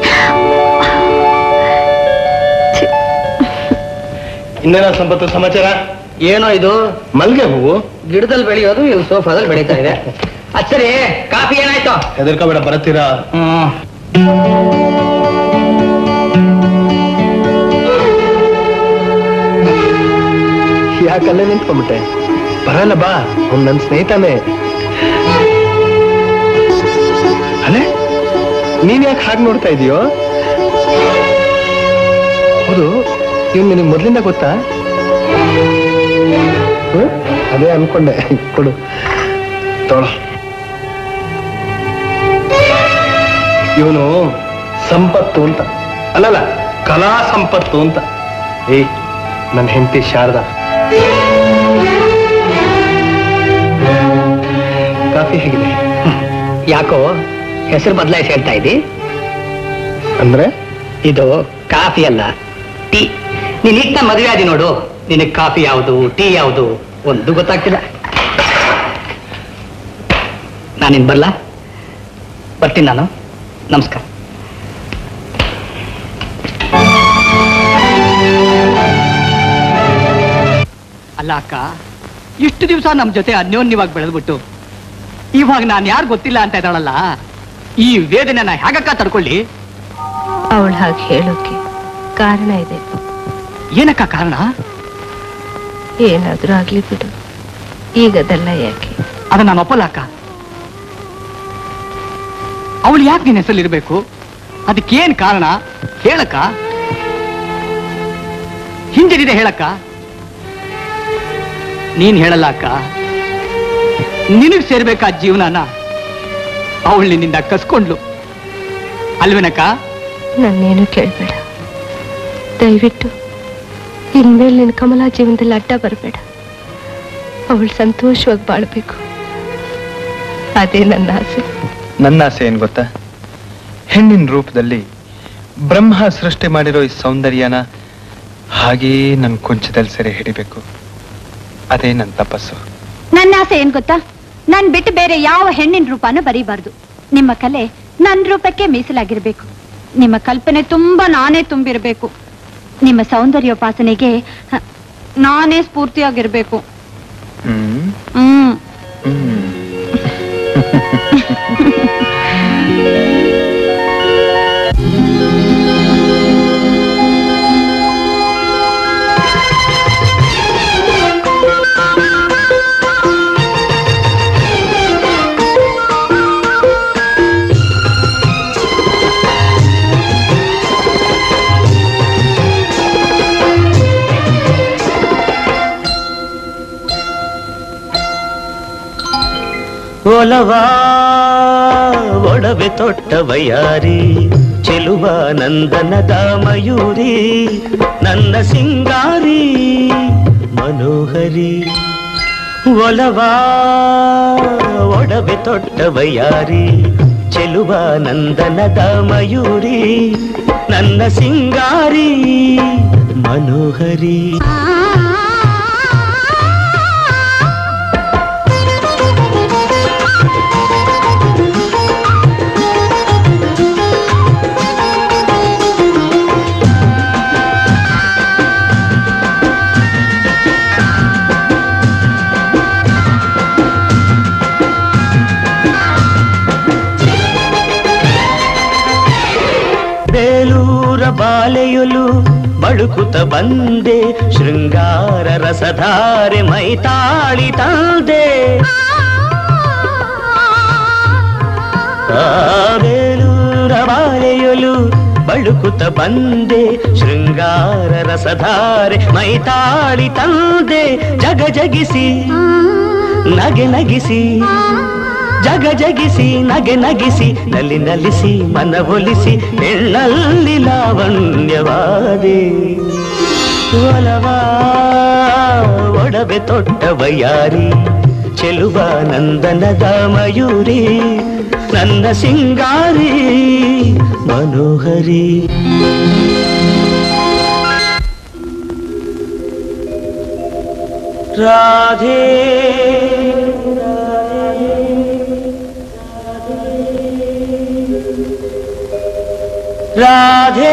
ಇನ್ನೇನ ಸಂಪತ್ತು ಸಮಾಚಾರ ಏನೋ ಇದು ಮಲ್ಗೆ ಹೂವು ಗಿಡದಲ್ಲಿ ಬೆಳೆಯೋದು ಇಲ್ಲಿ ಸೋಫಾದಲ್ಲಿ ಬೆಳೀತಾ ಇದೆ ಅದ್ ಸರಿ ಕಾಫಿ ಏನಾಯ್ತು ಹೆದರ್ಕೋಬೇಡ ಬರತ್ತೀರಾ ಹ್ಮ್ ಯಾಕಲ್ಲೇ ನಿಂತ್ಕೊಂಡ್ಬಿಟ್ಟೆ ಬರಲ್ಲ ಬಾ ಅವ್ನ್ ನನ್ ಸ್ನೇಹಿತನೇ ಅಲೆ ನೀನ್ ಯಾಕೆ ಹಾಗೆ ನೋಡ್ತಾ ಇದೀಯೋ ಹೌದು ಇವ್ನು ನಿನಗೆ ಮೊದ್ಲಿಂದ ಗೊತ್ತಾ ಹ್ಮ್? ಅದೇ ಅನ್ಕೊಂಡೆ ಕೊಡು ತೊಳ ಇವನು ಸಂಪತ್ತು ಅಂತ ಅಲ್ಲಲ್ಲ ಕಲಾ ಸಂಪತ್ತು ಅಂತ ಏ ನನ್ನ ಹೆಂಡತಿ ಶಾರದಾ ಕಾಫಿ ಹೇಗಿದೆ ಯಾಕೋ ಹೆಸರು ಬದಲಾಯಿಸಿ ಹೇಳ್ತಾ ಇದ್ದಿ ಅಂದ್ರೆ ಇದು ಕಾಫಿ ಅಲ್ಲ ಟೀ ನೀನ್ ಈಗ ಮದುವೆ ಆದಿ ನೋಡು ನಿನಗೆ ಕಾಫಿ ಯಾವುದು ಟೀ ಯಾವುದು ಒಂದು ಗೊತ್ತಾಗ್ತಿಲ್ಲ ನಾನಿನ್ ಬರ್ಲಾ ಬರ್ತೀನಿ ನಾನು ನಮಸ್ಕಾರ ಅಲ್ಲ ಅಕ್ಕ ಇಷ್ಟು ದಿವಸ ನಮ್ಮ ಜೊತೆ ಅನ್ಯೋನ್ಯವಾಗಿ ಬೆಳೆದ್ಬಿಟ್ಟು ಇವಾಗ ನಾನು ಯಾರು ಗೊತ್ತಿಲ್ಲ ಅಂತ ಇದ್ದಾಳಲ್ಲ ಈ ವೇದನೆನ ಹೇಗಕ್ಕ ತಡ್ಕೊಳ್ಳಿ ಅವಳು ಹಾಗೆ ಹೇಳೋಕೆ ಕಾರಣ ಇದೆ ಏನಕ್ಕ ಕಾರಣ ಏನಾದ್ರೂ ಆಗ್ಲಿ ಬಿಡು ಈಗ ಅದೆಲ್ಲ ಯಾಕೆ ಅದ ನಾನು ಒಪ್ಪಲ್ಲ ಅಕ್ಕ ಅವಳು ಯಾಕೆ ನಿನ್ನ ಹೆಸರಲ್ಲಿರ್ಬೇಕು ಅದಕ್ಕೇನ್ ಕಾರಣ ಹೇಳಕ್ಕ ಹಿಂಜರಿದೆ ಹೇಳಕ್ಕ ನೀನ್ ಹೇಳಲ್ಲ ಅಕ್ಕ ನಿನಗ್ ಸೇರ್ಬೇಕಾ ಜೀವನನ ಅವಳು ನಿನ್ನಿಂದ ಕಸ್ಕೊಂಡ್ಲು ಅಲ್ವೇನಕ್ಕ ನನ್ನೇನು ಕೇಳಬೇಡ ದಯವಿಟ್ಟು ಇನ್ಮೇಲೆ ನಿನ್ನ ಕಮಲಾ ಜೀವನದಲ್ಲಿ ಅಡ್ಡ ಬರಬೇಡ ಅವಳು ಸಂತೋಷವಾಗಿ ಬಾಳ್ಬೇಕು ಅದೇ ನನ್ನ ಆಸೆ ನನ್ನ ಆಸೆ ಏನ್ ಗೊತ್ತಾ ಹೆಣ್ಣಿನ ರೂಪದಲ್ಲಿ ಬ್ರಹ್ಮ ಸೃಷ್ಟಿ ಮಾಡಿರೋ ಈ ಸೌಂದರ್ಯನ ಹಾಗೇ ನನ್ನ ಕುಂಚದಲ್ಲಿ ಸೆರೆ ಹಿಡಿಬೇಕು ಅದೇ ನನ್ನ ತಪಸ್ಸು ನನ್ನ ಆಸೆ ಏನ್ ಗೊತ್ತಾ ನಾನ್ ಬಿಟ್ಟು ಬೇರೆ ಯಾವ ಹೆಣ್ಣಿನ ರೂಪನೂ ಬರೀಬಾರ್ದು ನಿಮ್ಮ ಕಲೆ ನನ್ನ ರೂಪಕ್ಕೆ ಮೀಸಲಾಗಿರ್ಬೇಕು ನಿಮ್ಮ ಕಲ್ಪನೆ ತುಂಬಾ ನಾನೇ ತುಂಬಿರ್ಬೇಕು ನಿಮ್ಮ ಸೌಂದರ್ಯೋಪಾಸನೆಗೆ ಹ, ನಾನೇ ಸ್ಫೂರ್ತಿಯಾಗಿರ್ಬೇಕು ಹ್ಮ್ ಹ್ಮ್ ಹ್ಮ್ ಒಲವಾ ಒಡವೆ ತೊಟ್ಟ ವಯಾರಿ ಚೆಲುವ ನಂದನದ ಮಯೂರಿ ನನ್ನ ಸಿಂಗಾರಿ ಮನೋಹರಿ ಒಲವಾ ಒಡವೆ ತೊಟ್ಟ ವಯಾರಿ ಚೆಲುವ ನಂದನದ ಮಯೂರಿ ನನ್ನ ಸಿಂಗಾರಿ ಮನೋಹರಿ ಬೇಲೂರ ಬಾಲೆಯೊಲು ಬಳುಕುತ ಬಂದೆ ಶೃಂಗಾರ ರಸಧಾರೆ ಮೈತಾಳಿ ತಂದೆ ಆ ಬೇಲೂರ ಬಾಲೆಯೊಲು ಬಳುಕುತ ಬಂದೆ ಶೃಂಗಾರ ರಸಧಾರೆ ಮೈತಾಳಿ ತಂದೆ ಜಗ ಜಗಿಸಿ ನಗೆ ನಗಿಸಿ ಜಗ ಜಗಿಸಿ ನಗೆ ನಗಿಸಿ ನಲಿ ನಲಿಸಿ ಮನವೊಲಿಸಿ ಹೆಣ್ಣಲ್ಲಿ ಲಾವಣ್ಯವಾದೆ ಒಲವಾ ಒಡವೆ ತೊಟ್ಟ ವಯಾರಿ ಚೆಲುವ ನಂದನದ ಮಯೂರಿ ನನ್ನ ಸಿಂಗಾರಿ ಮನೋಹರಿ ರಾಧೆ ರಾಧೆ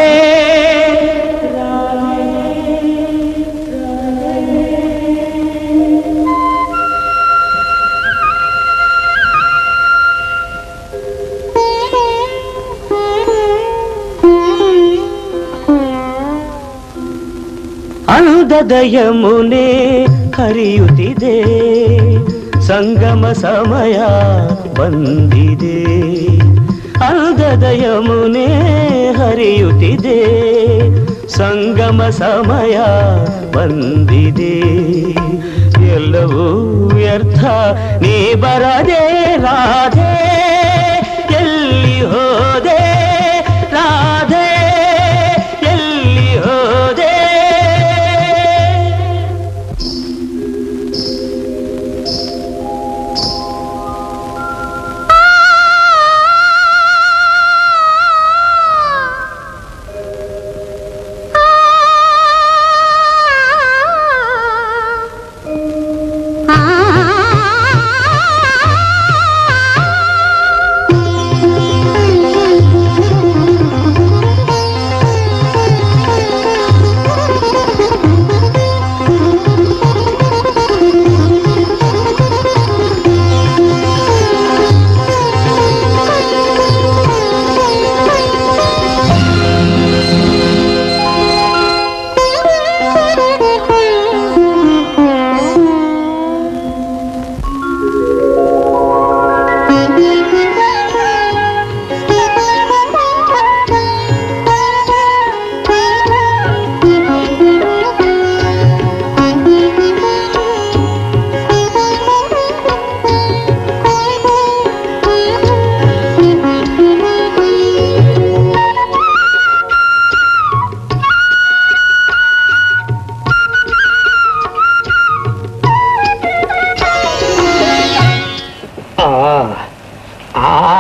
ಅಂದದ ಯಮುನೆ ಹರಿಯುತ್ತಿದೆ ಸಂಗಮ ಸಮಯ ಬಂದಿದೆ ಅಂದದ ಯಮುನೆ ಹರಿಯುತ್ತಿದೆ ಸಂಗಮ ಸಮಯ ಬಂದಿದೆ ಎಲ್ಲವೂ ವ್ಯರ್ಥ ನೀ ಬರದೆ ರಾಧೆ ಎಲ್ಲಿ ಹೋದೆ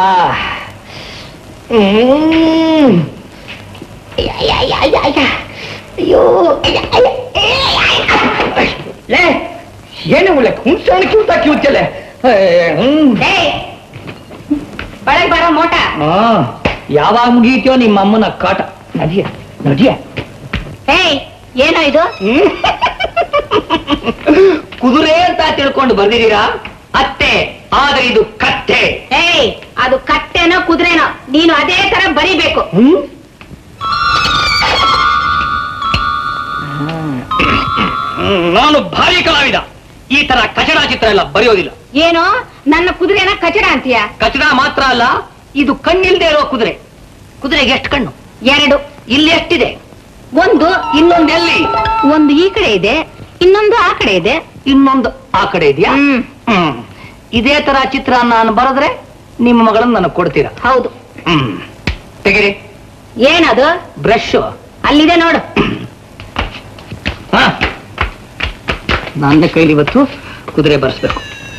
ಹ್ಮ್. ಅಯ್ಯ, ಅಯ್ಯ, ಅಯ್ಯ, ಅಯ್ಯ, ಅಯ್ಯ. ಅಯ್ಯೋ ಅಯ್ಯ, ಅಯ್ಯ, ಅಯ್ಯ. ಲೇ, ಏನು ಒಳ್ಳೆ ಹುಣ್ಸೆ ಹಣ್ಣು ಕಿವುತ ಕಿವುತ್ತಲೆ ಒಳಗ್ ಬರೋ ಮೋಟ ಹಾ ಯಾವಾಗ ಮುಗೀತೀಯೋ ನಿಮ್ಮ ಅಮ್ಮನ ಕಾಟ ನದಿಯ ನದಿಯ ಏಯ್ ಏನೋ ಇದು ಕುದುರೆ ಅಂತ ತಿಳ್ಕೊಂಡು ಬರ್ದಿದ್ದೀರಾ ಅತ್ತೆ ಆದ್ರೆ ಇದು ಕತ್ತೆ ಏಯ್ ಅದು ಕಟ್ಟೆನೋ ಕುದುರೆನೋ ನೀನು ಅದೇ ತರ ಬರಿಬೇಕು ಹ್ಮ್ ಹ್ಮ್, ನಾನು ಭಾರಿ ಕಲಾವಿದ ಈ ತರ ಕಚಡ ಚಿತ್ರ ಎಲ್ಲ ಬರೆಯೋದಿಲ್ಲ ಏನೋ ನನ್ನ ಕುದುರೆನ ಕಚಡ ಅಂತೀಯ ಕಚಡ ಮಾತ್ರ ಅಲ್ಲ ಇದು ಕಣ್ಣಿಲ್ದೇ ಇರೋ ಕುದುರೆ ಕುದುರೆಗೆ ಎಷ್ಟು ಕಣ್ಣು ಎರಡು ಇಲ್ಲಿ ಎಷ್ಟಿದೆ ಒಂದು ಇನ್ನೊಂದು ಎಲ್ಲಿ ಒಂದು ಈ ಕಡೆ ಇದೆ ಇನ್ನೊಂದು ಆ ಕಡೆ ಇದೆ ಇನ್ನೊಂದು ಆ ಕಡೆ ಇದೆಯಾ ಹ್ಮ್ ಇದೇ ತರ ಚಿತ್ರ ನಾನು ಬರೆದ್ರೆ ನಿಮ್ಮ ಮಗಳನ್ನ ನನಗೆ ಕೊಡ್ತೀರಾ ಹೌದು ಹ್ಮ್ ತೆಗಿರಿ ಏನದು ಬ್ರಷ್ ಅಲ್ಲಿದೆ ನೋಡು ಹಾ ನನ್ನ ಕೈಲಿ ಇವತ್ತು ಕುದುರೆ ಬರ್ಸ್ಬೇಕು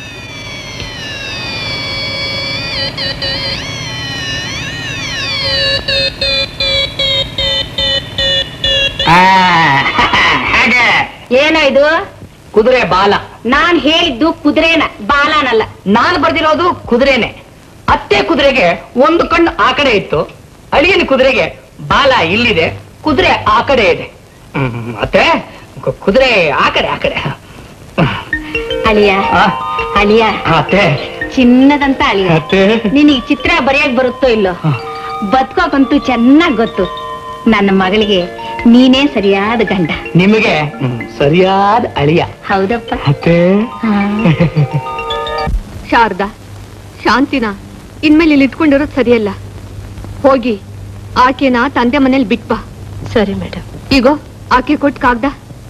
ಆ, ಹಾಗೆ ಏನೋ ಇದು ಕುದುರೆ ಬಾಲ ನಾನ್ ಹೇಳಿದ್ದು ಕುದುರೆನ ಬಾಲನಲ್ಲ ನಾನು ಬರ್ದಿರೋದು ಕುದುರೆನೆ ಅತ್ತೆ ಕುದುರೆಗೆ ಒಂದು ಕಣ್ಣು ಆ ಕಡೆ ಇತ್ತು ಅಳಿಯನ ಕುದುರೆಗೆ ಬಾಲ ಇಲ್ಲಿದೆ ಕುದುರೆ ಆ ಕಡೆ ಇದೆ ಹ್ಮ್, ಮತ್ತೆ ಕು- ಕುದುರೆ ಆ ಕಡೆ ಆ ಕಡೆ ಅಳಿಯ ಆ, ಅಳಿಯ ಅತ್ತೆ ಚಿನ್ನದಂತ ಅಳಿಯ ಅತ್ತೆ ನಿನಗೆ ಚಿತ್ರ ಬರೆಯಕ್ ಬರುತ್ತೋ ಇಲ್ಲೋ ಬದುಕೋಕಂತೂ ಚೆನ್ನಾಗ್ ಗೊತ್ತು ನನ್ನ ಮಗಳಿಗೆ ನೀನೇ ಸರಿಯಾದ ಗಂಡ ನಿಮಗೆ ಹ್ಮ್, ಸರಿಯಾದ ಅಳಿಯ ಹೌದಪ್ಪ ಅತ್ತೆ ಶಾರದಾ ಶಾಂತಿನ ಇನ್ಮೇಲೆ ಇಲ್ಲಿ ಇಟ್ಕೊಂಡಿರೋದು ಸರಿಯಲ್ಲ ಹೋಗಿ ಆಕೆನ ತಂದೆ ಮನೇಲಿ ಬಿಟ್ಬಾ ಸರಿ ಮೇಡಮ್ ಈಗೋ ಆಕೆ ಕೊಟ್ಟು ಕಾಗ್ದ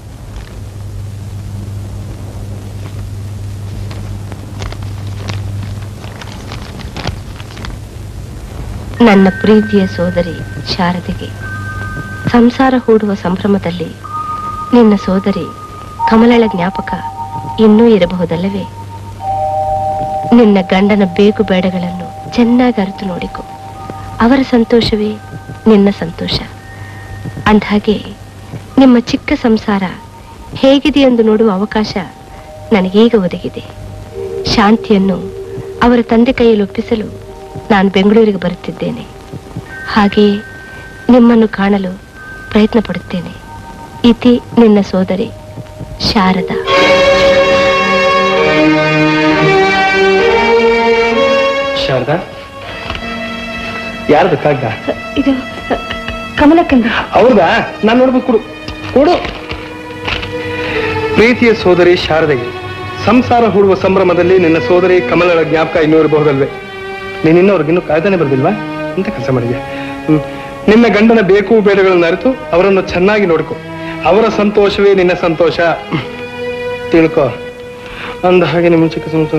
ನನ್ನ ಪ್ರೀತಿಯ ಸೋದರಿ ಶಾರದೆಗೆ ಸಂಸಾರ ಹೂಡುವ ಸಂಭ್ರಮದಲ್ಲಿ ನಿನ್ನ ಸೋದರಿ ಕಮಲಳ ಜ್ಞಾಪಕ ಇನ್ನೂ ಇರಬಹುದಲ್ಲವೇ ನಿನ್ನ ಗಂಡನ ಬೇಕು ಬೇಡಗಳನ್ನು ಚೆನ್ನಾಗಿ ಅರಿತು ನೋಡಿಕೊ ಅವರ ಸಂತೋಷವೇ ನಿನ್ನ ಸಂತೋಷ ಅಂದ್ಹಾಗೆ ನಿಮ್ಮ ಚಿಕ್ಕ ಸಂಸಾರ ಹೇಗಿದೆ ಎಂದು ನೋಡುವ ಅವಕಾಶ ನನಗೀಗ ಒದಗಿದೆ ಶಾಂತಿಯನ್ನು ಅವರ ತಂದೆ ಕೈಯಲ್ಲಿ ಒಪ್ಪಿಸಲು ನಾನು ಬೆಂಗಳೂರಿಗೆ ಬರುತ್ತಿದ್ದೇನೆ ಹಾಗೆಯೇ ನಿಮ್ಮನ್ನು ಕಾಣಲು ಪ್ರಯತ್ನ ಪಡುತ್ತೇನೆ ಇತಿ ನಿನ್ನ ಸೋದರಿ ಶಾರದಾ ಶಾರದಾ ಯಾರ್ದು ಕಾಗ್ದ ಇದು ಕಮಲಕ್ಕಂದ ಹೌದಾ ನಾನು ನೋಡ್ಬೇಕು ಕೊಡು ಕೊಡು ಪ್ರೀತಿಯ ಸೋದರಿ ಶಾರದೆಗೆ ಸಂಸಾರ ಹೂಡುವ ಸಂಭ್ರಮದಲ್ಲಿ ನಿನ್ನ ಸೋದರಿ ಕಮಲಳ ಜ್ಞಾಪಕ ಇನ್ನೂ ಇರಬಹುದಲ್ವೇ ನೀನ್ ಇನ್ನೋರ್ಗೆ ಇನ್ನೂ ಕಾಯ್ದಾನೆ ಬರ್ದಿಲ್ವಾ ಅಂತ ಕೆಲಸ ಮಾಡಿದ್ಯಾ ಹ್ಮ್. ನಿನ್ನ ಗಂಡನ ಬೇಕು ಬೇಡಗಳನ್ನು ಅರಿತು ಅವರನ್ನು ಚೆನ್ನಾಗಿ ನೋಡ್ಕೊ ಅವರ ಸಂತೋಷವೇ ನಿನ್ನ ಸಂತೋಷ ತಿಳ್ಕೊ ಅಂದ ಹಾಗೆ ನಿಮ್ಮ ಚಿಕ್ಕ ಸಂಸಾರ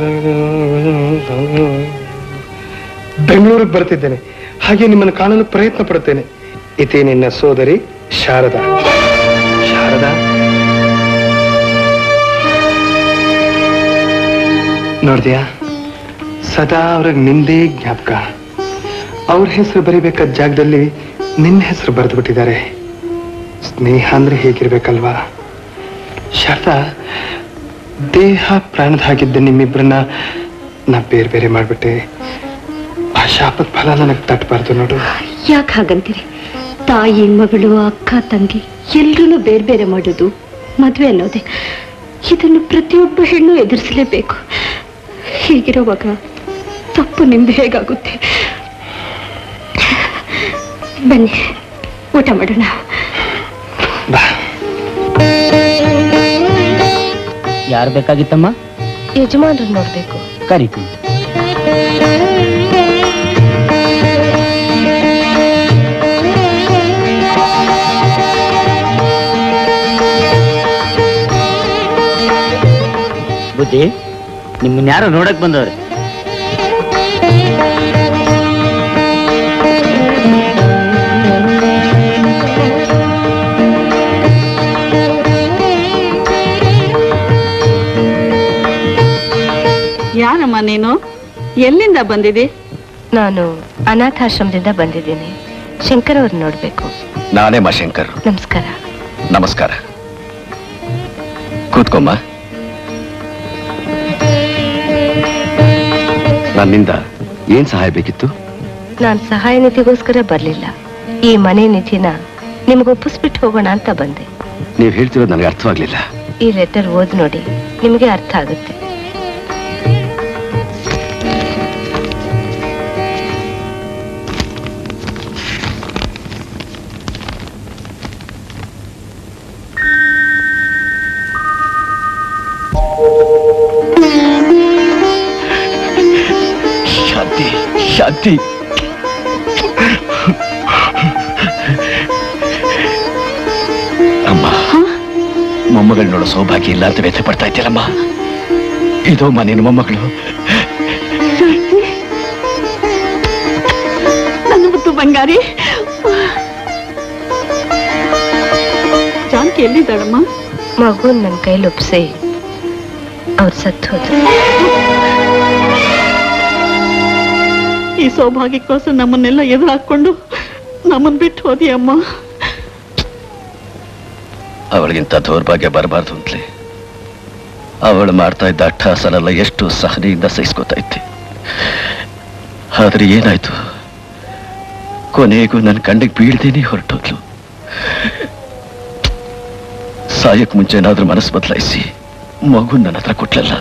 ಬೆಂಗಳೂರಿಗೆ ಬರ್ತಿದ್ದೇನೆ ಹಾಗೆ ನಿಮ್ಮನ್ನು ಕಾಣಲು ಪ್ರಯತ್ನ ಪಡುತ್ತೇನೆ ಇದೇ ನಿನ್ನ ಸೋದರಿ ಶಾರದಾ ಶಾರದಾ ನೋಡ್ದ್ಯಾ ಸದಾ ಅವ್ರಿಗೆ ನಿಂದೇ ಜ್ಞಾಪಕ ಅವ್ರ ಹೆಸರು ಬರಿಬೇಕಾದ ಜಾಗದಲ್ಲಿ ನಿನ್ನ ಹೆಸರು ಬರೆದು ಬಿಟ್ಟಿದ್ದಾರೆ ಸ್ನೇಹ ಅಂದ್ರೆ ಹೇಗಿರ್ಬೇಕಲ್ವಾ ಶಾರದಾ ದೇಹ ಪ್ರಾಣದ ಹಾಗಿದ್ದ ನಿಮ್ಮಿಬ್ಬರನ್ನ ನಾ ಬೇರೆ ಬೇರೆ ಮಾಡ್ಬಿಟ್ಟೆ ಆ ಶಾಪದ ಫಲ ನನಗೆ ತಟ್ಟಬಾರ್ದು ನೋಡು ಯಾಕೆ ಹಾಗಂತೀರಿ ತಾಯಿ ಮಗಳು ಅಕ್ಕ ತಂಗಿ ಎಲ್ರೂ ಬೇರೆ ಬೇರೆ ಮಾಡೋದು ಮದ್ವೆ ಅನ್ನೋದೆ ಇದನ್ನು ಪ್ರತಿಯೊಬ್ಬ ಹೆಣ್ಣು ಎದುರಿಸಲೇಬೇಕು ಹೀಗಿರುವಾಗ ತಪ್ಪು ನಿಮ್ದು ಹೇಗಾಗುತ್ತೆ ಬನ್ನಿ ಊಟ ಮಾಡೋಣ ಯಾರು ಬೇಕಾಗಿತ್ತಮ್ಮ ಯಜಮಾನ್ರು ನೋಡ್ಬೇಕು ಕರಿತೀನಿ ಬುದ್ಧಿ ನಿಮ್ಮನ್ನ ಯಾರೋ ನೋಡಕ್ ಬಂದವ್ರೆ ಯಾರಮ್ಮ ನೀನು ಎಲ್ಲಿಂದ ಬಂದಿದೆ ನಾನು ಅನಾಥಾಶ್ರಮದಿಂದ ಬಂದಿದ್ದೀನಿ ಶಂಕರ್ ಅವ್ರನ್ನ ನೋಡ್ಬೇಕು ನಾನೇ ಮಾ ಶಂಕರ್ ನಮಸ್ಕಾರ ನಮಸ್ಕಾರ ಕೂತ್ಕೊಮ್ಮ ನನ್ನಿಂದ ಏನ್ ಸಹಾಯ ಬೇಕಿತ್ತು ನಾನ್ ಸಹಾಯ ನಿಧಿಗೋಸ್ಕರ ಬರ್ಲಿಲ್ಲ ಈ ಮನೆ ನಿಧಿನ ನಿಮ್ಗೆ ಒಪ್ಪಿಸ್ಬಿಟ್ಟು ಹೋಗೋಣ ಅಂತ ಬಂದೆ ನೀವು ಹೇಳ್ತಿರೋದು ನನಗೆ ಅರ್ಥವಾಗ್ಲಿಲ್ಲ ಈ ಲೆಟರ್ ಓದ್ ನೋಡಿ ನಿಮಗೆ ಅರ್ಥ ಆಗುತ್ತೆ ಶಾಂತಿ ಶಾಂತಿ ಅಮ್ಮ ಮೊಮ್ಮಗಳು ನೋಡೋ ಸೌಭಾಗ್ಯ ಇಲ್ಲ ಅಂತ ವ್ಯಥೆ ಪಡ್ತಾ ಇದ್ದೀರಮ್ಮ ಇದೋಮ್ಮ ನಿನ್ನ ಮೊಮ್ಮಗಳು ನನ್ನ ಮುತ್ತು ಬಂಗಾರಿ ಜಾನಕಿ ಎಲ್ಲಿದ್ದಾಳಮ್ಮ ಮಗುನ್ ನನ್ನ ಕೈಲಿ ಒಪ್ಸಿ ಅವ್ರು ಸತ್ತು ಹೋದ್ರು ಈ ಸೌಭಾಗ್ಯಕ್ಕೋಸ್ಕರ ನಮ್ಮನ್ನೆಲ್ಲ ಎದುರು ಹಾಕೊಂಡು ನಮ್ಮನ್ ಬಿಟ್ಟು ಹೋದಿ ಅಮ್ಮ ಅವಳಿಗಿಂತ ದೌರ್ಭಾಗ್ಯ ಬರಬಾರ್ದು ಅಂತಲೇ ಅವಳು ಮಾಡ್ತಾ ಇದ್ದ ಅಟ್ಟಹಾಸನೆಲ್ಲ ಎಷ್ಟು ಸಹನೆಯಿಂದ ಸಹಿಸ್ಕೋತಾ ಇದ್ದೆ ಆದ್ರೆ ಏನಾಯ್ತು ಕೊನೆಗೂ ನನ್ನ ಕಣ್ಣಿಗೆ ಬೀಳ್ದೇನೆ ಹೊರಟೋದ್ಲು ಸಾಯಕ್ ಮುಂಚೆ ಏನಾದ್ರೂ ಮನಸ್ಸು ಬದಲಾಯಿಸಿ ಮಗು ನನ್ನ ಹತ್ರ ಕೊಟ್ಲಲ್ಲ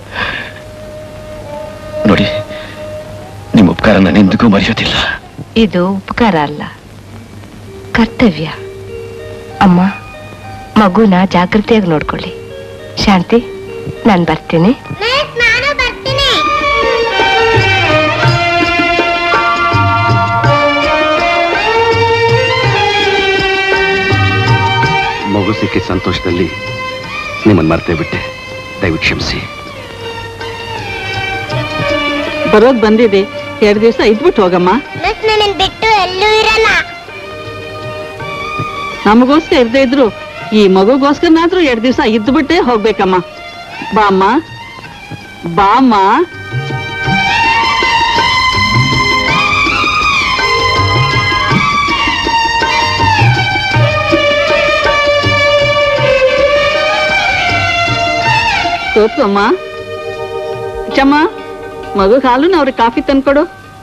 ನೋಡಿ ನಿಮ್ಮ ಉಪಕಾರ ನಾನು ಎಂದಿಗೂ ಮರೆಯೋದಿಲ್ಲ ಇದು ಉಪಕಾರ ಅಲ್ಲ ಕರ್ತವ್ಯ ಅಮ್ಮ ಮಗುನ ಜಾಗೃತಿಯಾಗಿ ನೋಡ್ಕೊಳ್ಳಿ ಶಾಂತಿ ನಾನು ಬರ್ತೀನಿ ನಾನು ಬರ್ತೀನಿ ಮಗು ಸಿಕ್ಕಿದ ಸಂತೋಷದಲ್ಲಿ ನಿಮ್ಮನ್ನು ಮರ್ತೇ ಬಿಟ್ಟೆ ದಯವಿಟ್ಟು ಕ್ಷಮಿಸಿ ಬರೋದ್ ಬಂದಿದೆ ಎರಡು ದಿವಸ ಇದ್ಬಿಟ್ಟು ಹೋಗಮ್ಮ ಮಿಸ್ ನನ್ನ ಬಿಟ್ಟು ಎಲ್ಲೂ ಇರಲ್ಲ ನಮಗೋಸ್ಕರ ಇರ್ದೇ ಇದ್ರು ಈ ಮಗುಗೋಸ್ಕರನಾದ್ರೂ ಎರಡು ದಿವಸ ಇದ್ಬಿಟ್ಟೆ ಹೋಗ್ಬೇಕಮ್ಮ ಬಾಮ್ಮ ಬಾಮ್ಮ ಕೂತ್ಕೊಮ್ಮ ಚಮ್ಮ ಮಗು ಹಾಲು ಅವ್ರಿಗೆ ಕಾಫಿ ತಂದ್ಕೊಡು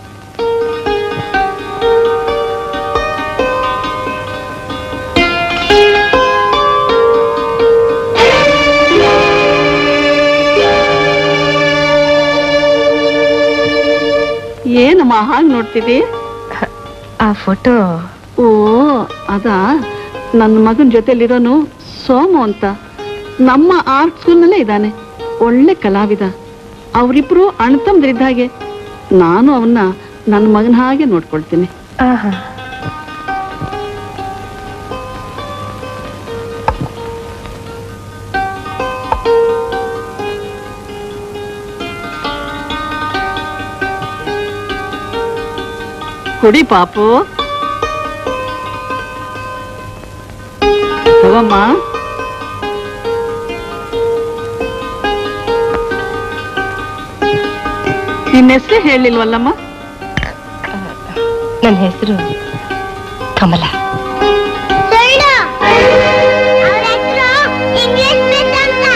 ಏನಮ್ಮ ಹಾಗೆ ನೋಡ್ತಿದಿ ಆ ಫೋಟೋ ಓ ಅದಾ ನನ್ನ ಮಗನ ಜೊತೆಲಿರೋನು ಸೋಮು ಅಂತ ನಮ್ಮ ಆರ್ಟ್ ಸ್ಕೂಲ್ನಲ್ಲೇ ಇದ್ದಾನೆ ಒಳ್ಳೆ ಕಲಾವಿದ ಅವರಿಬ್ರು ಅಣ್ತಮ್ದ್ರಿದ್ದ ಹಾಗೆ ನಾನು ಅವನ್ನ ನನ್ನ ಮಗನ ಹಾಗೆ ನೋಡ್ಕೊಳ್ತೀನಿ ಆಹಾ ಕುಡಿ ಪಾಪು ತಗೋಮ್ಮ ನಿನ್ನ ಹೆಸರೇ ಹೇಳಿಲ್ವಲ್ಲಮ್ಮ ನನ್ನ ಹೆಸರು ಕಮಲ ಸುಳ್ಳು ಅವ್ರ ಹೆಸರು ಇಂಗ್ಲಿಷ್ ಮಿಸ್ ಅಂತ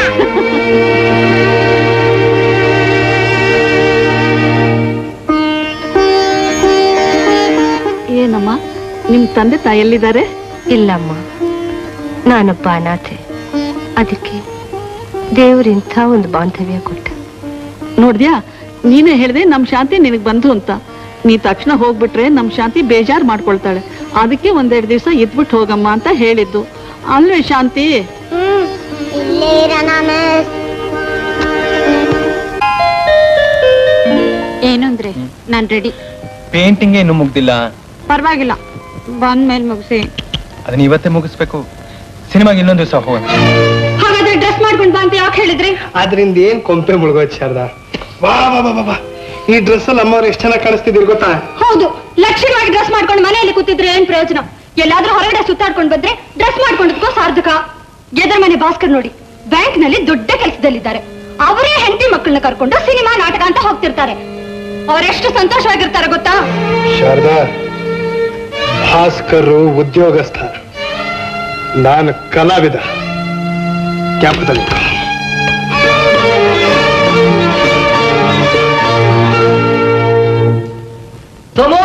ಏನಮ್ಮ ನಿಮ್ ತಂದೆ ತಾಯಿ ಎಲ್ಲಿದ್ದಾರೆ ಇಲ್ಲಮ್ಮ ನಾನೊಬ್ಬ ಅನಾಥೆ ಅದಕ್ಕೆ ದೇವರಿಂಥ ಒಂದು ಬಾಂಧವ್ಯ ಕೊಟ್ಟ ನೋಡ್ದ್ಯಾ ನೀನೇ ಹೇಳ್ದೆ ನಮ್ ಶಾಂತಿ ನಿನಗ್ ಬಂಧು ಅಂತ ನೀ ತಕ್ಷಣ ಹೋಗ್ಬಿಟ್ರೆ ನಮ್ ಶಾಂತಿ ಬೇಜಾರ್ ಮಾಡ್ಕೊಳ್ತಾಳೆ ಅದಕ್ಕೆ ಒಂದೆರಡು ದಿವಸ ಇದ್ಬಿಟ್ಟು ಹೋಗಮ್ಮ ಅಂತ ಹೇಳಿದ್ದು ಅಲ್ವೇ ಶಾಂತಿ ಹ್ಮ್ ಇಲ್ಲೇ ಇರೋಣ ಮಿಸ್ ಏನು ಅಂದ್ರೆ ನಾನ್ ರೆಡಿ ಪೇಂಟಿಂಗ್ ಇನ್ನೂ ಮುಗ್ದಿಲ್ಲ ಪರವಾಗಿಲ್ಲ ಬಂದ್ಮೇಲೆ ಮುಗಿಸಿ ಅದನ್ನ ಇವತ್ತೇ ಮುಗಿಸ್ಬೇಕು ಸಿನಿಮಾಗೆ ಇನ್ನೊಂದು ದಿವಸ ಹೋಗೋಣ ಹಾಗಾದ್ರೆ ಡ್ರೆಸ್ ಮಾಡ್ಕೊಂಡ್ ಬಾ ಅಂತ ಯಾಕೆ ಹೇಳಿದ್ರಿ ಅದ್ರಿಂದ ಏನ್ ಕೊಂಪೆ ಮುಳುಗೋದ್ ಶಾರದಾ ವಾ ವಾ ವಾ, ವಾ ವಾ ಈ ಡ್ರೆಸ್ ಅಲ್ಲಿ ಅಮ್ಮವ್ರು ಎಷ್ಟು ಚೆನ್ನಾಗಿ ಕಾಣಿಸ್ತಿದ್ದೀರಿ ಗೊತ್ತಾ ಹೌದು ಲಕ್ಷಣವಾಗಿ ಡ್ರೆಸ್ ಮಾಡ್ಕೊಂಡು ಮನೆಯಲ್ಲಿ ಕೂತಿದ್ರೆ ಏನ್ ಪ್ರಯೋಜನ ಎಲ್ಲಾದ್ರೂ ಹೊರಗಡೆ ಸುತ್ತಾಡ್ಕೊಂಡ್ ಬಂದ್ರೆ ಡ್ರೆಸ್ ಮಾಡ್ಕೊಂಡಿದ್ಕೋ ಸಾರ್ಥಕ ಎದರ ಮನೆ ಭಾಸ್ಕರ್ ನೋಡಿ ಬ್ಯಾಂಕ್ ನಲ್ಲಿ ದೊಡ್ಡ ಕೆಲಸದಲ್ಲಿದ್ದಾರೆ ಅವರೇ ಹೆಂಡತಿ ಮಕ್ಕಳನ್ನ ಕರ್ಕೊಂಡು ಸಿನಿಮಾ ನಾಟಕ ಅಂತ ಹೋಗ್ತಿರ್ತಾರೆ ಅವರೆಷ್ಟು ಸಂತೋಷವಾಗಿರ್ತಾರೆ ಗೊತ್ತಾ ಶಾರದಾ ಭಾಸ್ಕರು ಉದ್ಯೋಗಸ್ಥ ನಾನು ಕಲಾವಿದ ಜ್ಞಾಪಕದಲ್ಲಿ ಸೋಮು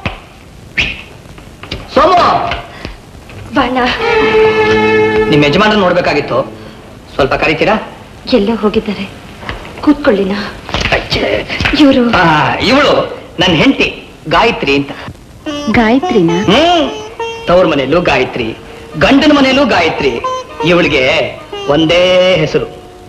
ಸೋಮು ಬಣ್ಣ ನಿಮ್ ಯಜಮಾನ ನೋಡ್ಬೇಕಾಗಿತ್ತು ಸ್ವಲ್ಪ ಕರಿತೀರಾ ಎಲ್ಲ ಹೋಗಿದ್ದಾರೆ ಕೂತ್ಕೊಳ್ಳಿನ ಇವರು ಇವಳು ನನ್ನ ಹೆಂಡತಿ ಗಾಯತ್ರಿ ಅಂತ ಗಾಯತ್ರಿನ ಹ್ಮ್ ತವ್ರ ಮನೆಯಲ್ಲೂ ಗಾಯತ್ರಿ ಗಂಡನ ಮನೆಯಲ್ಲೂ ಗಾಯತ್ರಿ ಇವಳಿಗೆ ಒಂದೇ ಹೆಸರು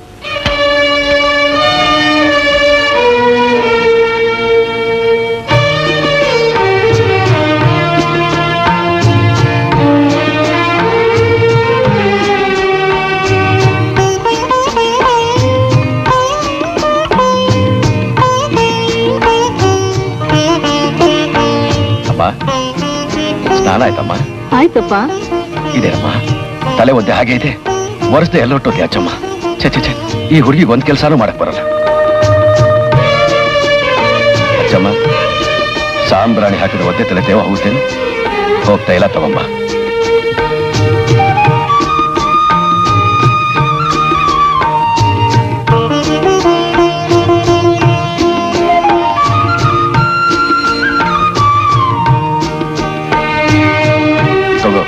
ಅಮ್ಮ ಸ್ನಾನ ಆಯ್ತಮ್ಮ ಆಯ್ತಪ್ಪ ಇದೇನಮ್ಮ ತಲೆ ಒದ್ದೆ ಹಾಗೆ ಇದೆ ಒರೆಸ್ದೆ ಎಲ್ಲೊಟ್ಟೋಗಿ ಅಚ್ಚಮ್ಮ ಛೆ ಛೆ ಛೆ ಈ ಹುಡುಗಿಗೆ ಒಂದ್ ಕೆಲ್ಸಾನು ಮಾಡಕ್ ಬರಲ್ಲ ಅಚ್ಚಮ್ಮ ಸಾಂಬ್ರಾಣಿ ಹಾಕಿದ ಒದ್ದೆ ತಲೆ ತೇವ ಹೋಗುತ್ತೇನು ಹೋಗ್ತಾ ಇಲ್ಲ ತಗೊಂಬ ತಗೋ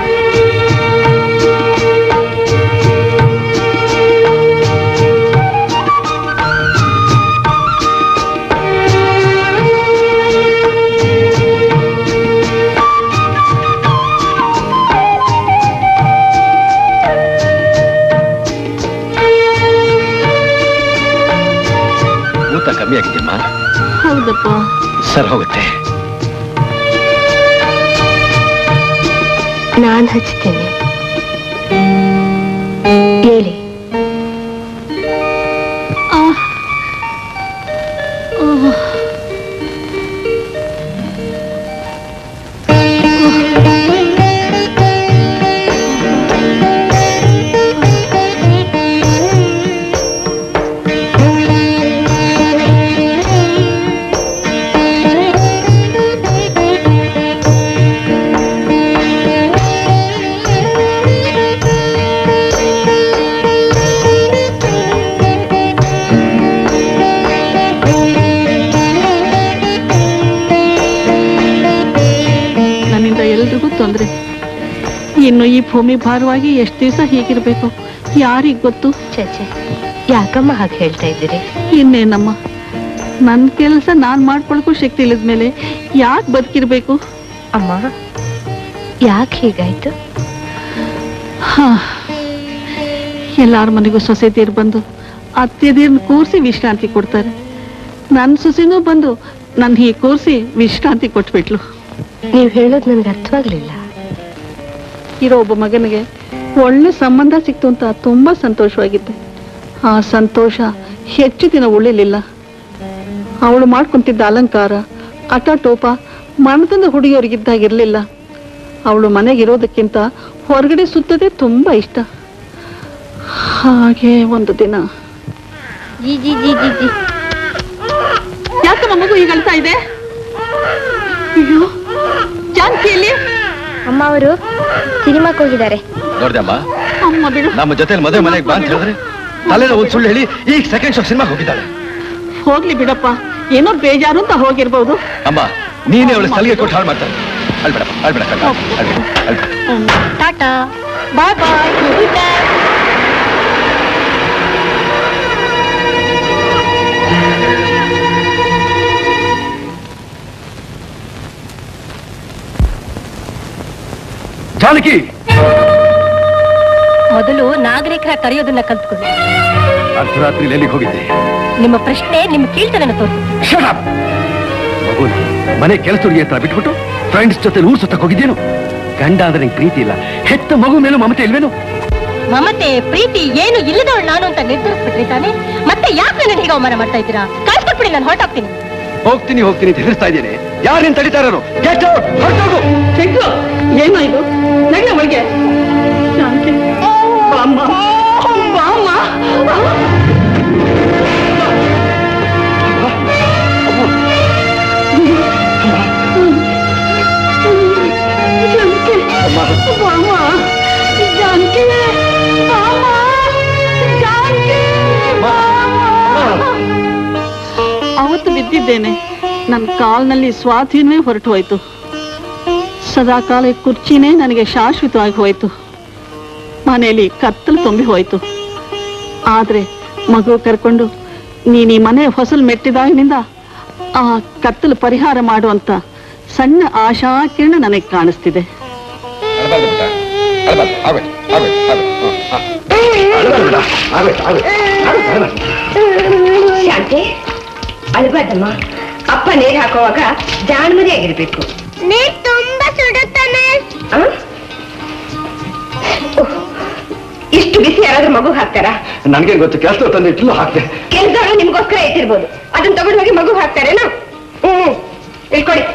ಊತ ಕಮ್ಮಿ ಆಗಿದೆಯಮ್ಮ ಹೌದಪ್ಪ ಸರ್ ಹೋಗುತ್ತೆ ನಾನ್ ಹಚ್ತೇನೆ ಹೇಳಿ ಆ. ಆ. ನನ್ನಿಂದ ಎಲ್ರಿಗೂ ತೊಂದರೆ ಇನ್ನು ಈ ಭೂಮಿ ಭಾರವಾಗಿ ಎಷ್ಟು ದಿವಸ ಹೀಗಿರ್ಬೇಕು ಯಾರಿಗ್ ಗೊತ್ತು ಚೇಚೆ ಯಾಕಮ್ಮ ಹಾಗೆ ಹೇಳ್ತಾ ಇದ್ದೀರಿ ಇನ್ನೇನಮ್ಮ ನನ್ನ ಕೆಲಸ ನಾನ್ ಮಾಡ್ಕೊಳಕ್ಕೂ ಶಕ್ತಿ ಇಲ್ಲದ್ಮೇಲೆ ಯಾಕೆ ಬದುಕಿರ್ಬೇಕು ಅಮ್ಮ ಯಾಕೆ ಹೀಗಾಯ್ತು ಹಾ ಎಲ್ಲಾರ ಮನೆಗೂ ಸೊಸೆತೀರ್ ಬಂದು ಅತ್ತೆದೀರ್ನ ಕೂರಿಸಿ ವಿಶ್ರಾಂತಿ ಕೊಡ್ತಾರೆ ನನ್ನ ಸೊಸೆನೂ ಬಂದು ನನ್ನ ಹೀಗೆ ಕೂರಿಸಿ ವಿಶ್ರಾಂತಿ ಕೊಟ್ಬಿಟ್ಲು ನೀವು ಹೇಳೋದು ನನ್ಗೆ ಅರ್ಥವಾಗ್ಲಿಲ್ಲ ಇರೋ ಒಬ್ಬ ಮಗನಿಗೆ ಒಳ್ಳೆ ಸಂಬಂಧ ಸಿಕ್ತು ಅಂತ ತುಂಬಾ ಸಂತೋಷವಾಗಿದ್ದೆ ಆ ಸಂತೋಷ ಹೆಚ್ಚು ದಿನ ಉಳಿಲಿಲ್ಲ ಅವಳು ಮಾಡ್ಕೊಂತಿದ್ದ ಅಲಂಕಾರ ಅಟ ಟೋಪ ಮನದಿಂದ ಹುಡುಗಿಯವ್ರಿಗಿದ್ದಾಗಿರ್ಲಿಲ್ಲ ಅವಳು ಮನೆಗಿರೋದಕ್ಕಿಂತ ಹೊರಗಡೆ ಸುತ್ತದೇ ತುಂಬಾ ಇಷ್ಟ ಹಾಗೆ ಒಂದು ದಿನ ಜಿ ಜಿ ಜಿ ಜಿ ಜಿ ಯಾಕಮ್ಮ ಮಗು ಈಗ ಅಳ್ತಾ ಇದೆ ಅಯ್ಯೋ ಜಾನ್ಕಿ ಎಲ್ಲಿ ಅಮ್ಮ ಅವರು ಸಿನಿಮಾಕ್ಕೆ ಹೋಗಿದ್ದಾರೆ ನೋಡ್ದಮ್ಮ ಅಮ್ಮ ಬಿಡು ನಮ್ಮ ಜೊತೆಲಿ ಮದುವೆ ಮನೆಗೆ ಬಾ ಅಂತ ಹೇಳಿದ್ರೆ ತಲೆನ ಒಂದ್ ಸುಳ್ಳು ಹೇಳಿ ಈಗ ಸೆಕೆಂಡ್ ಶೋ ಸಿನಿಮಾ ಹೋಗಿದ್ದಾಳೆ ಹೋಗ್ಲಿ ಬಿಡಪ್ಪ ಏನೋ ಬೇಜಾರು ಅಂತ ಹೋಗಿರ್ಬೋದು ಅಮ್ಮ ನೀನೇ ಅವಳು ಸಲಿಗೆ ಕೊಟ್ಟು ಹಾಳು ಮಾಡ್ತಾರೆ ಅಳ್ಬೇಡಪ್ಪ ಅಳ್ಬೇಡ ಕಣ್ಣ, ಅಳ್ಬೇಡ ಅಳ್ಬೇಡ tata bye bye good night Janaki ಮೊದಲು ನಾಗರಿಕರ ಕರೆಯೋದನ್ನ ಕಲ್ತ್ಕೊಳ್ಳಿ ಅರ್ಧರಾತ್ರಿ ಎಲ್ಲಿಗೆ ಹೋಗಿದ್ದೆ ನಿಮ್ಮ ಪ್ರಶ್ನೆ ನಿಮ್ಮ ಕೀಳ್ತನ ತೋರಿಸಿ Shut up! ಮಗು ಮನೆ ಕೆಲಸ ಹುಡುಗಿ ಹತ್ರ ಬಿಟ್ಬಿಟ್ಟು ಫ್ರೆಂಡ್ಸ್ ಜೊತೆ ಊರ್ ಸುತ್ತಕ್ ಹೋಗಿದ್ದೇನು ಗಂಡ ಅಂದ್ರೆ ನಿಂಗೆ ಪ್ರೀತಿ ಇಲ್ಲ ಹೆತ್ತ ಮಗು ಮೇಲೂ ಮಮತೆ ಇಲ್ವೇನು ಮಮತೆ ಪ್ರೀತಿ ಏನು ಇಲ್ಲದವಳು ನಾನು ಅಂತ ನಿರ್ಧರಿಸ್ಬಿಟ್ರಿ ತಾನೆ ಮತ್ತೆ ಯಾಕೆ ನನ್ನ ಹೀಗೆ ಅವಮಾನ ಮಾಡ್ತಾ ಇದ್ದೀರಾ ಕಳ್ಸ್ಕೊಟ್ಬಿಡಿ ನಾನು ಹೊರಟೋಗ್ತೀನಿ ಹೋಗ್ತೀನಿ ಹೋಗ್ತೀನಿ ಅಂತ ಹೆದರ್ಸ್ತಾ ಇದ್ದೇನೆ ಯಾರೇನ್ ತಡೀತಾ ಇರೋರು ಗೆಟ್ ಔಟ್ ಹೊರಟೋಗು ಚೆಕ್ಕು ಏನೋ ಇದು ನಡಿ ಒಳಗೆ ಜಾನಕಿ ಬಾಮ್ಮ ಬಾಮ್ಮ ಬಾಮ ಜಾನಕಿ ಬಾಮ ಜಾನಕಿ ಅವತ್ತು ಬಿದ್ದಿದ್ದೇನೆ ನನ್ನ ಕಾಲ್ನಲ್ಲಿ ಸ್ವಾಧೀನವೇ ಹೊರಟು ಹೋಯ್ತು ಸದಾಕಾಲ ಈ ಕುರ್ಚಿನೇ ನನಗೆ ಶಾಶ್ವತವಾಗಿ ಹೋಯ್ತು ಮನೆಯಲ್ಲಿ ಕತ್ತಲು ತುಂಬಿ ಹೋಯ್ತು ಆದ್ರೆ ಮಗು ಕರ್ಕೊಂಡು ನೀನ್ ಈ ಮನೆ ಹೊಸಲು ಮೆಟ್ಟಿದಾಗಿನಿಂದ ಆ ಕತ್ತಲು ಪರಿಹಾರ ಮಾಡುವಂತ ಸಣ್ಣ ಆಶಾ ಕಿರಣ ನನಗೆ ಕಾಣಿಸ್ತಿದೆ ಶಾಂತಿ ಅಲ್ಬಾದಮ್ಮ ಅಪ್ಪ ನೀರ್ ಹಾಕುವಾಗ ಜಾಣ್ಮರಿ ಆಗಿರ್ಬೇಕು ನೀರ್ ತುಂಬಾ ಸುಡುತ್ತಾನೆ ಆ? ಉಹ್, ಇಷ್ಟು ಬಿಸಿ ಯಾರಾದ್ರೂ ಮಗು ಹಾಕ್ತಾರಾ ನನಗೆ ಗೊತ್ತು ಕೆಲಸ ತಂದಿಟ್ಟು ಹಾಕ್ತೆ ಕೆಲ್ಸದವ್ರು ನಿಮ್ಗೋಸ್ಕರ ಇಟ್ಟಿರ್ಬೋದು ಅದನ್ನ ತಗೊಂಡು ಹೋಗಿ ಮಗು ಹಾಕ್ತಾರೇನಾ ಹ್ಮ್ ಇಟ್ಕೊಡಿ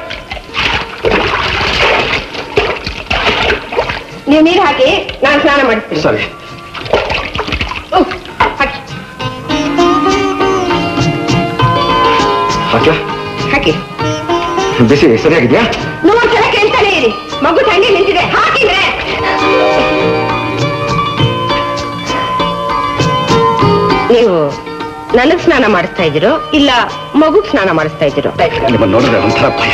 ನೀವು ನೀರು ಹಾಕಿ ನಾನು ಸ್ನಾನ ಮಾಡಿಸ್ತೀನಿ ಸರಿ ಉಹ್, ಹಾಕಿ ಹಾಕ್ಲಾ ಹಾಕಿ ಬಿಸಿ ಸರಿಯಾಗಿದ್ಯಾ ನೂರು ಸಲ ಕೇಳ್ತಾನೆ ಇರಿ ಮಗು ತಂಗಿ ನಿಂತಿದೆ ಹಾಕಿದ್ರೆ ನೀವು ನನಗ್ ಸ್ನಾನ ಮಾಡಿಸ್ತಾ ಇದ್ದೀರೋ ಇಲ್ಲ ಮಗುಗ್ ಸ್ನಾನ ಮಾಡಿಸ್ತಾ ಇದ್ದೀರೋ ನಿಮ್ಮನ್ನು ನೋಡಿದ್ರೆ ಒಂಥರ ಭಯ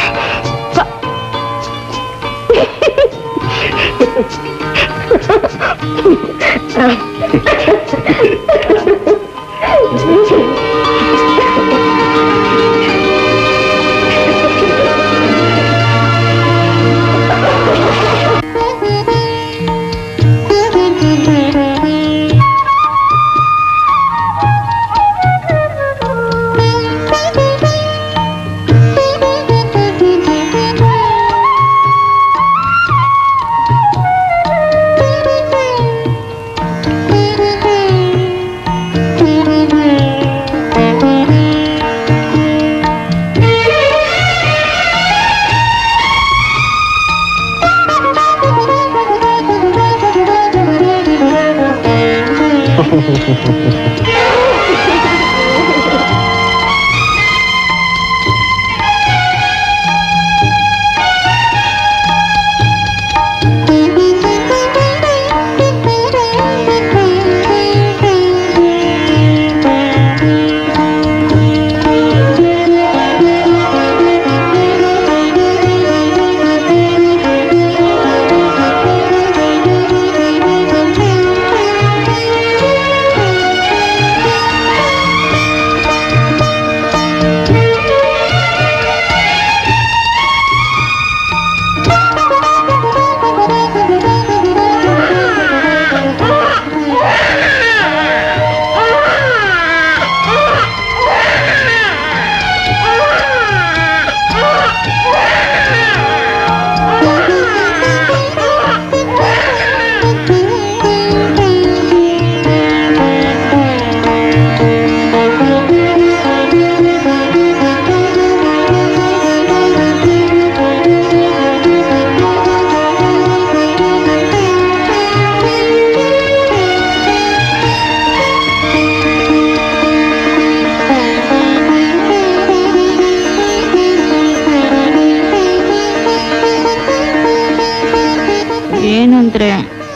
ಏನಂದ್ರೆ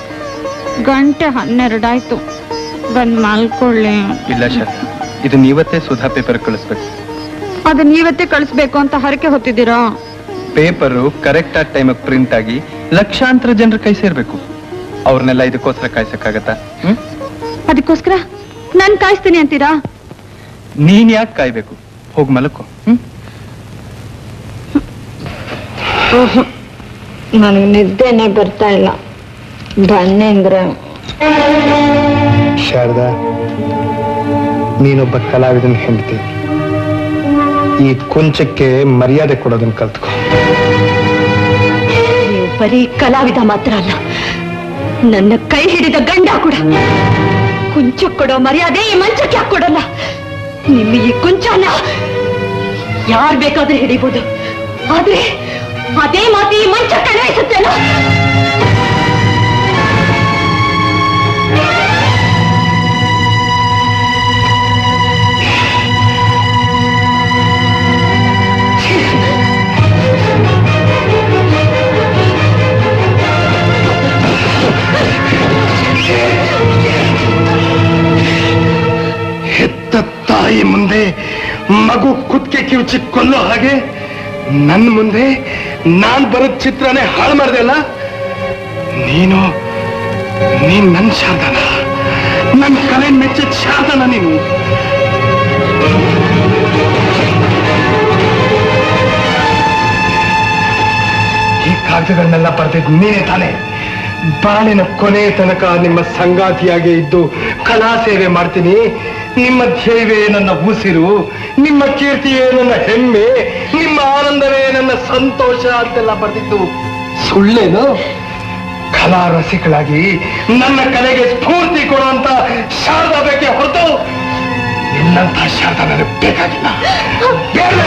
ಗಂಟೆ ಹನ್ನೆರಡಾಯ್ತು ಬಂದ್ ಮಲ್ಕೊಳ್ಳಿ ಇಲ್ಲ ಶರ್ ಇದು ನೀವತ್ತೇ ಸುಧಾ ಪೇಪರ್ ಕಳಿಸ್ಬೇಕು ಅದು ನೀವತ್ತೇ ಕಳಿಸ್ಬೇಕು ಅಂತ ಹರಕೆ ಹೊತ್ತಿದ್ದೀರಾ ಪೇಪರು ಕರೆಕ್ಟ್ ಆದ ಟೈಮಿಗೆ ಪ್ರಿಂಟ್ ಆಗಿ ಲಕ್ಷಾಂತರ ಜನರ ಕೈ ಸೇರ್ಬೇಕು ಅವ್ರನ್ನೆಲ್ಲ ಇದಕ್ಕೋಸ್ಕರ ಕಾಯ್ಸಕ್ಕಾಗತ್ತಾ ಹ್ಮ್ ಅದಕ್ಕೋಸ್ಕರ ನಾನ್ ಕಾಯಿಸ್ತೀನಿ ಅಂತೀರಾ ನೀನ್ ಯಾಕೆ ಕಾಯ್ಬೇಕು ಹೋಗ್ ಮಲಕೋ ಹ್ಮ್ ನನಗೆ ನಿದ್ದೆನೆ ಬರ್ತಾ ಇಲ್ಲ ಬನ್ನಿ ಅಂದ್ರೆ ಶಾರದಾ ನೀನೊಬ್ಬ ಕಲಾವಿದನ ಹೆಂಡತಿ ಈ ಕುಂಚಕ್ಕೆ ಮರ್ಯಾದೆ ಕೊಡೋದನ್ನ ಕಲ್ತ್ಕೊ ನೀವು ಬರೀ ಕಲಾವಿದ ಮಾತ್ರ ಅಲ್ಲ ನನ್ನ ಕೈ ಹಿಡಿದ ಗಂಡ ಕೂಡ ಕುಂಚ ಕೊಡೋ ಮರ್ಯಾದೆ ಈ ಮಂಚಕ್ಕೆ ಯಾಕ್ ಕೊಡಲ್ಲ ನಿಮ್ಮ ಈ ಕುಂಚನ ಯಾರ್ ಬೇಕಾದ್ರೂ ಹಿಡಿಬಹುದು ಆದ್ರೆ ಅದೇ ಮಾತು ಈ ಮಂಚಕ್ಕೆ ಅನ್ವಯಿಸುತ್ತೇನೋ ಮಗು ಕುತ್ಕೆ ಕಿವುಚಿ ಕೊಲ್ಲೋ ಹಾಗೆ ನನ್ನ ಮುಂದೆ ನಾನ್ ಬರೋ ಚಿತ್ರನೇ ಹಾಳು ಮಾಡ್ದೆ ಅಲ್ಲ ನೀನು ನೀನ್ ನನ್ ಶಾರದಾನ ನನ್ ಕಲೆ ಮೆಚ್ಚಿದ ಶಾರದಾನ ನೀನು ಈ ಕಾಗದಗಳನ್ನೆಲ್ಲ ಬರ್ದಿದ್ ನೀನೇ ತಾನೆ ಬಾಳಿನ ಕೊನೆ ತನಕ ನಿಮ್ಮ ಸಂಗಾತಿಯಾಗಿ ಇದ್ದು ಕಲಾ ಸೇವೆ ಮಾಡ್ತೀನಿ ನಿಮ್ಮ ಧ್ಯೇಯವೇ ನನ್ನ ಉಸಿರು ನಿಮ್ಮ ಕೀರ್ತಿಯೇ ನನ್ನ ಹೆಮ್ಮೆ ನಿಮ್ಮ ಆನಂದವೇ ನನ್ನ ಸಂತೋಷ ಅಂತೆಲ್ಲ ಬರ್ದಿದ್ದು ಸುಳ್ಳೇನು ಕಲಾ ರಸಿಕಳಾಗಿ ನನ್ನ ಕಲೆಗೆ ಸ್ಫೂರ್ತಿ ಕೊಡುವಂತ ಶಾರದಾ ಬೇಕೆ ಹೊರತು ನಿನ್ನಂತ ಶಾರದಾ ನನಗೆ ಬೇಕಾಗಿಲ್ಲ ಬೇಡ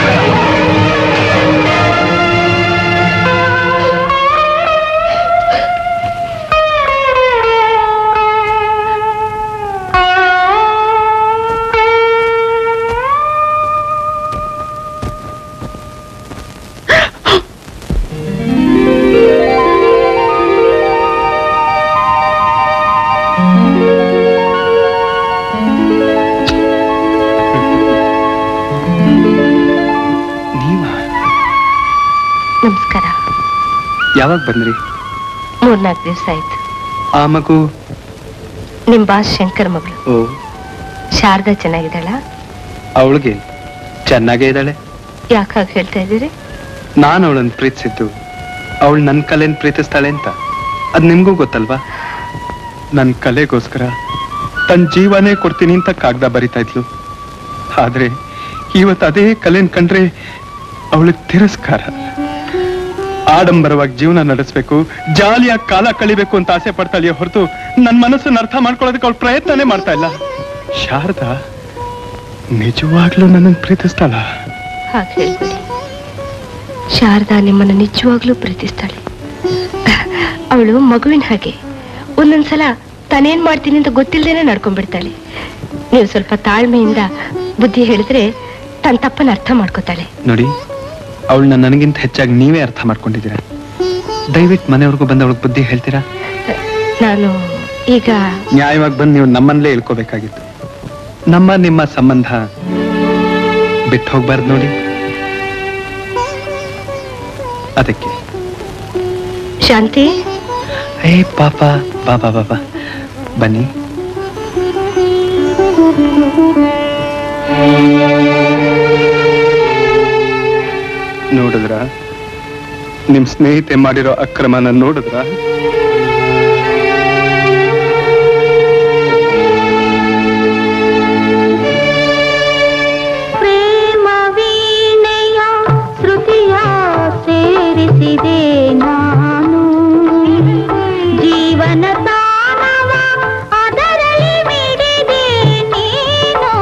ನಮಸ್ಕಾರ ಯಾವಾಗ ಬಂದ್ರಿ ಮೂರ್ನಾಲ್ಕು ದಿವಸ ಆಯ್ತು ಆ ಮಗು ನಿಮ್ ಬಾಸ್ ಶಂಕರ್ ಮಗಳು ಓ ಶಾರದಾ ಚೆನ್ನಾಗಿದ್ದಾಳ ಅವಳಿಗೆ ಚೆನ್ನಾಗೇ ಇದ್ದಾಳೆ ಯಾಕೆ ಹಾಗೆ ಹೇಳ್ತಾ ಇದ್ದೀರಿ ನಾನು ಅವಳನ್ನು ಪ್ರೀತಿಸಿದ್ದು ಅವಳು ನನ್ನ ಕಲೆನ್ ಪ್ರೀತಿಸ್ತಾಳೆ ಅಂತ ಅದ್ ನಿಮ್ಗೂ ಗೊತ್ತಲ್ವಾ ನನ್ನ ಕಲೆಗೋಸ್ಕರ ತನ್ನ ಜೀವನೇ ಕೊಡ್ತೀನಿ ಅಂತ ಕಾಗ್ದ ಬರಿತಾ ಇದ್ಲು ಆದ್ರೆ ಇವತ್ತು ಅದೇ ಕಲೆನ್ ಕಂಡ್ರೆ ಅವಳಿಗೆ ತಿರಸ್ಕಾರ ಆಡಂಬರವಾಗಿ ಜೀವನ ನಡೆಸ್ಬೇಕು ಜಾಲಿಯಾಗಿ ಕಾಲ ಕಳಿಬೇಕು ಅಂತ ಆಸೆ ಪಡ್ತಾಳೆಯೇ ಹೊರತು ನನ್ನ ಮನಸ್ಸನ್ನ ಅರ್ಥ ಮಾಡ್ಕೊಳ್ಳೋದಕ್ಕೆ ಅವಳು ಪ್ರಯತ್ನನೇ ಮಾಡ್ತಾ ಇಲ್ಲ ಶಾರದಾ ನಿಜವಾಗ್ಲೂ ನನ್ನನ್ನು ಪ್ರೀತಿಸ್ತಾಳ ಹಾಗೆ ಹೇಳ್ಬೇಡಿ ಶಾರದಾ ನಿಮ್ಮನ್ನ ನಿಜವಾಗ್ಲೂ ಪ್ರೀತಿಸ್ತಾಳೆ ಅವಳು ಮಗುವಿನ ಹಾಗೆ ಒಂದೊಂದ್ಸಲ ತಾನೇನ್ ಮಾಡ್ತೀನಿ ಅಂತ ಗೊತ್ತಿಲ್ಲದೇನೆ ನಡ್ಕೊಂಡ್ಬಿಡ್ತಾಳೆ ನೀವು ಸ್ವಲ್ಪ ತಾಳ್ಮೆಯಿಂದ ಬುದ್ಧಿ ಹೇಳಿದ್ರೆ ತನ್ನ ತಪ್ಪನ್ನ ಅರ್ಥ ಮಾಡ್ಕೋತಾಳೆ ನೋಡಿ ಅವಳನ್ನ ನನಗಿಂತ ಹೆಚ್ಚಾಗಿ ನೀವೇ ಅರ್ಥ ಮಾಡ್ಕೊಂಡಿದ್ದೀರಾ ದಯವಿಟ್ಟು ಮನೆಯವ್ರಿಗೂ ಬಂದು ಅವಳಿಗೆ ಬುದ್ಧಿ ಹೇಳ್ತೀರಾ ನಾನು ಈಗ ನ್ಯಾಯವಾಗಿ ಬಂದು ನೀವು ನಮ್ಮಲ್ಲೇ ಇಳ್ಕೋಬೇಕಾಗಿತ್ತು ನಮ್ಮ ನಿಮ್ಮ ಸಂಬಂಧ ಬಿಟ್ಟು ಹೋಗ್ಬಾರ್ದು ನೋಡಿ ಅದಕ್ಕೆ ಶಾಂತಿ ಏ ಪಾಪ ಬಾಬಾ ಬಾಬಾ ಬನ್ನಿ ನೋಡಿದ್ರ ನಿಮ್ ಸ್ನೇಹಿತೆ ಮಾಡಿರೋ ಅಕ್ರಮನ ನೋಡಿದ್ರ ಪ್ರೇಮ ವೀಣೆಯ ಶ್ರುತಿಯ ಸೇರಿಸಿದೆ ನಾನು ಜೀವನ ತಾನವ ಅದರಲ್ಲಿ ಮಿಡಿದೆ ನೀನು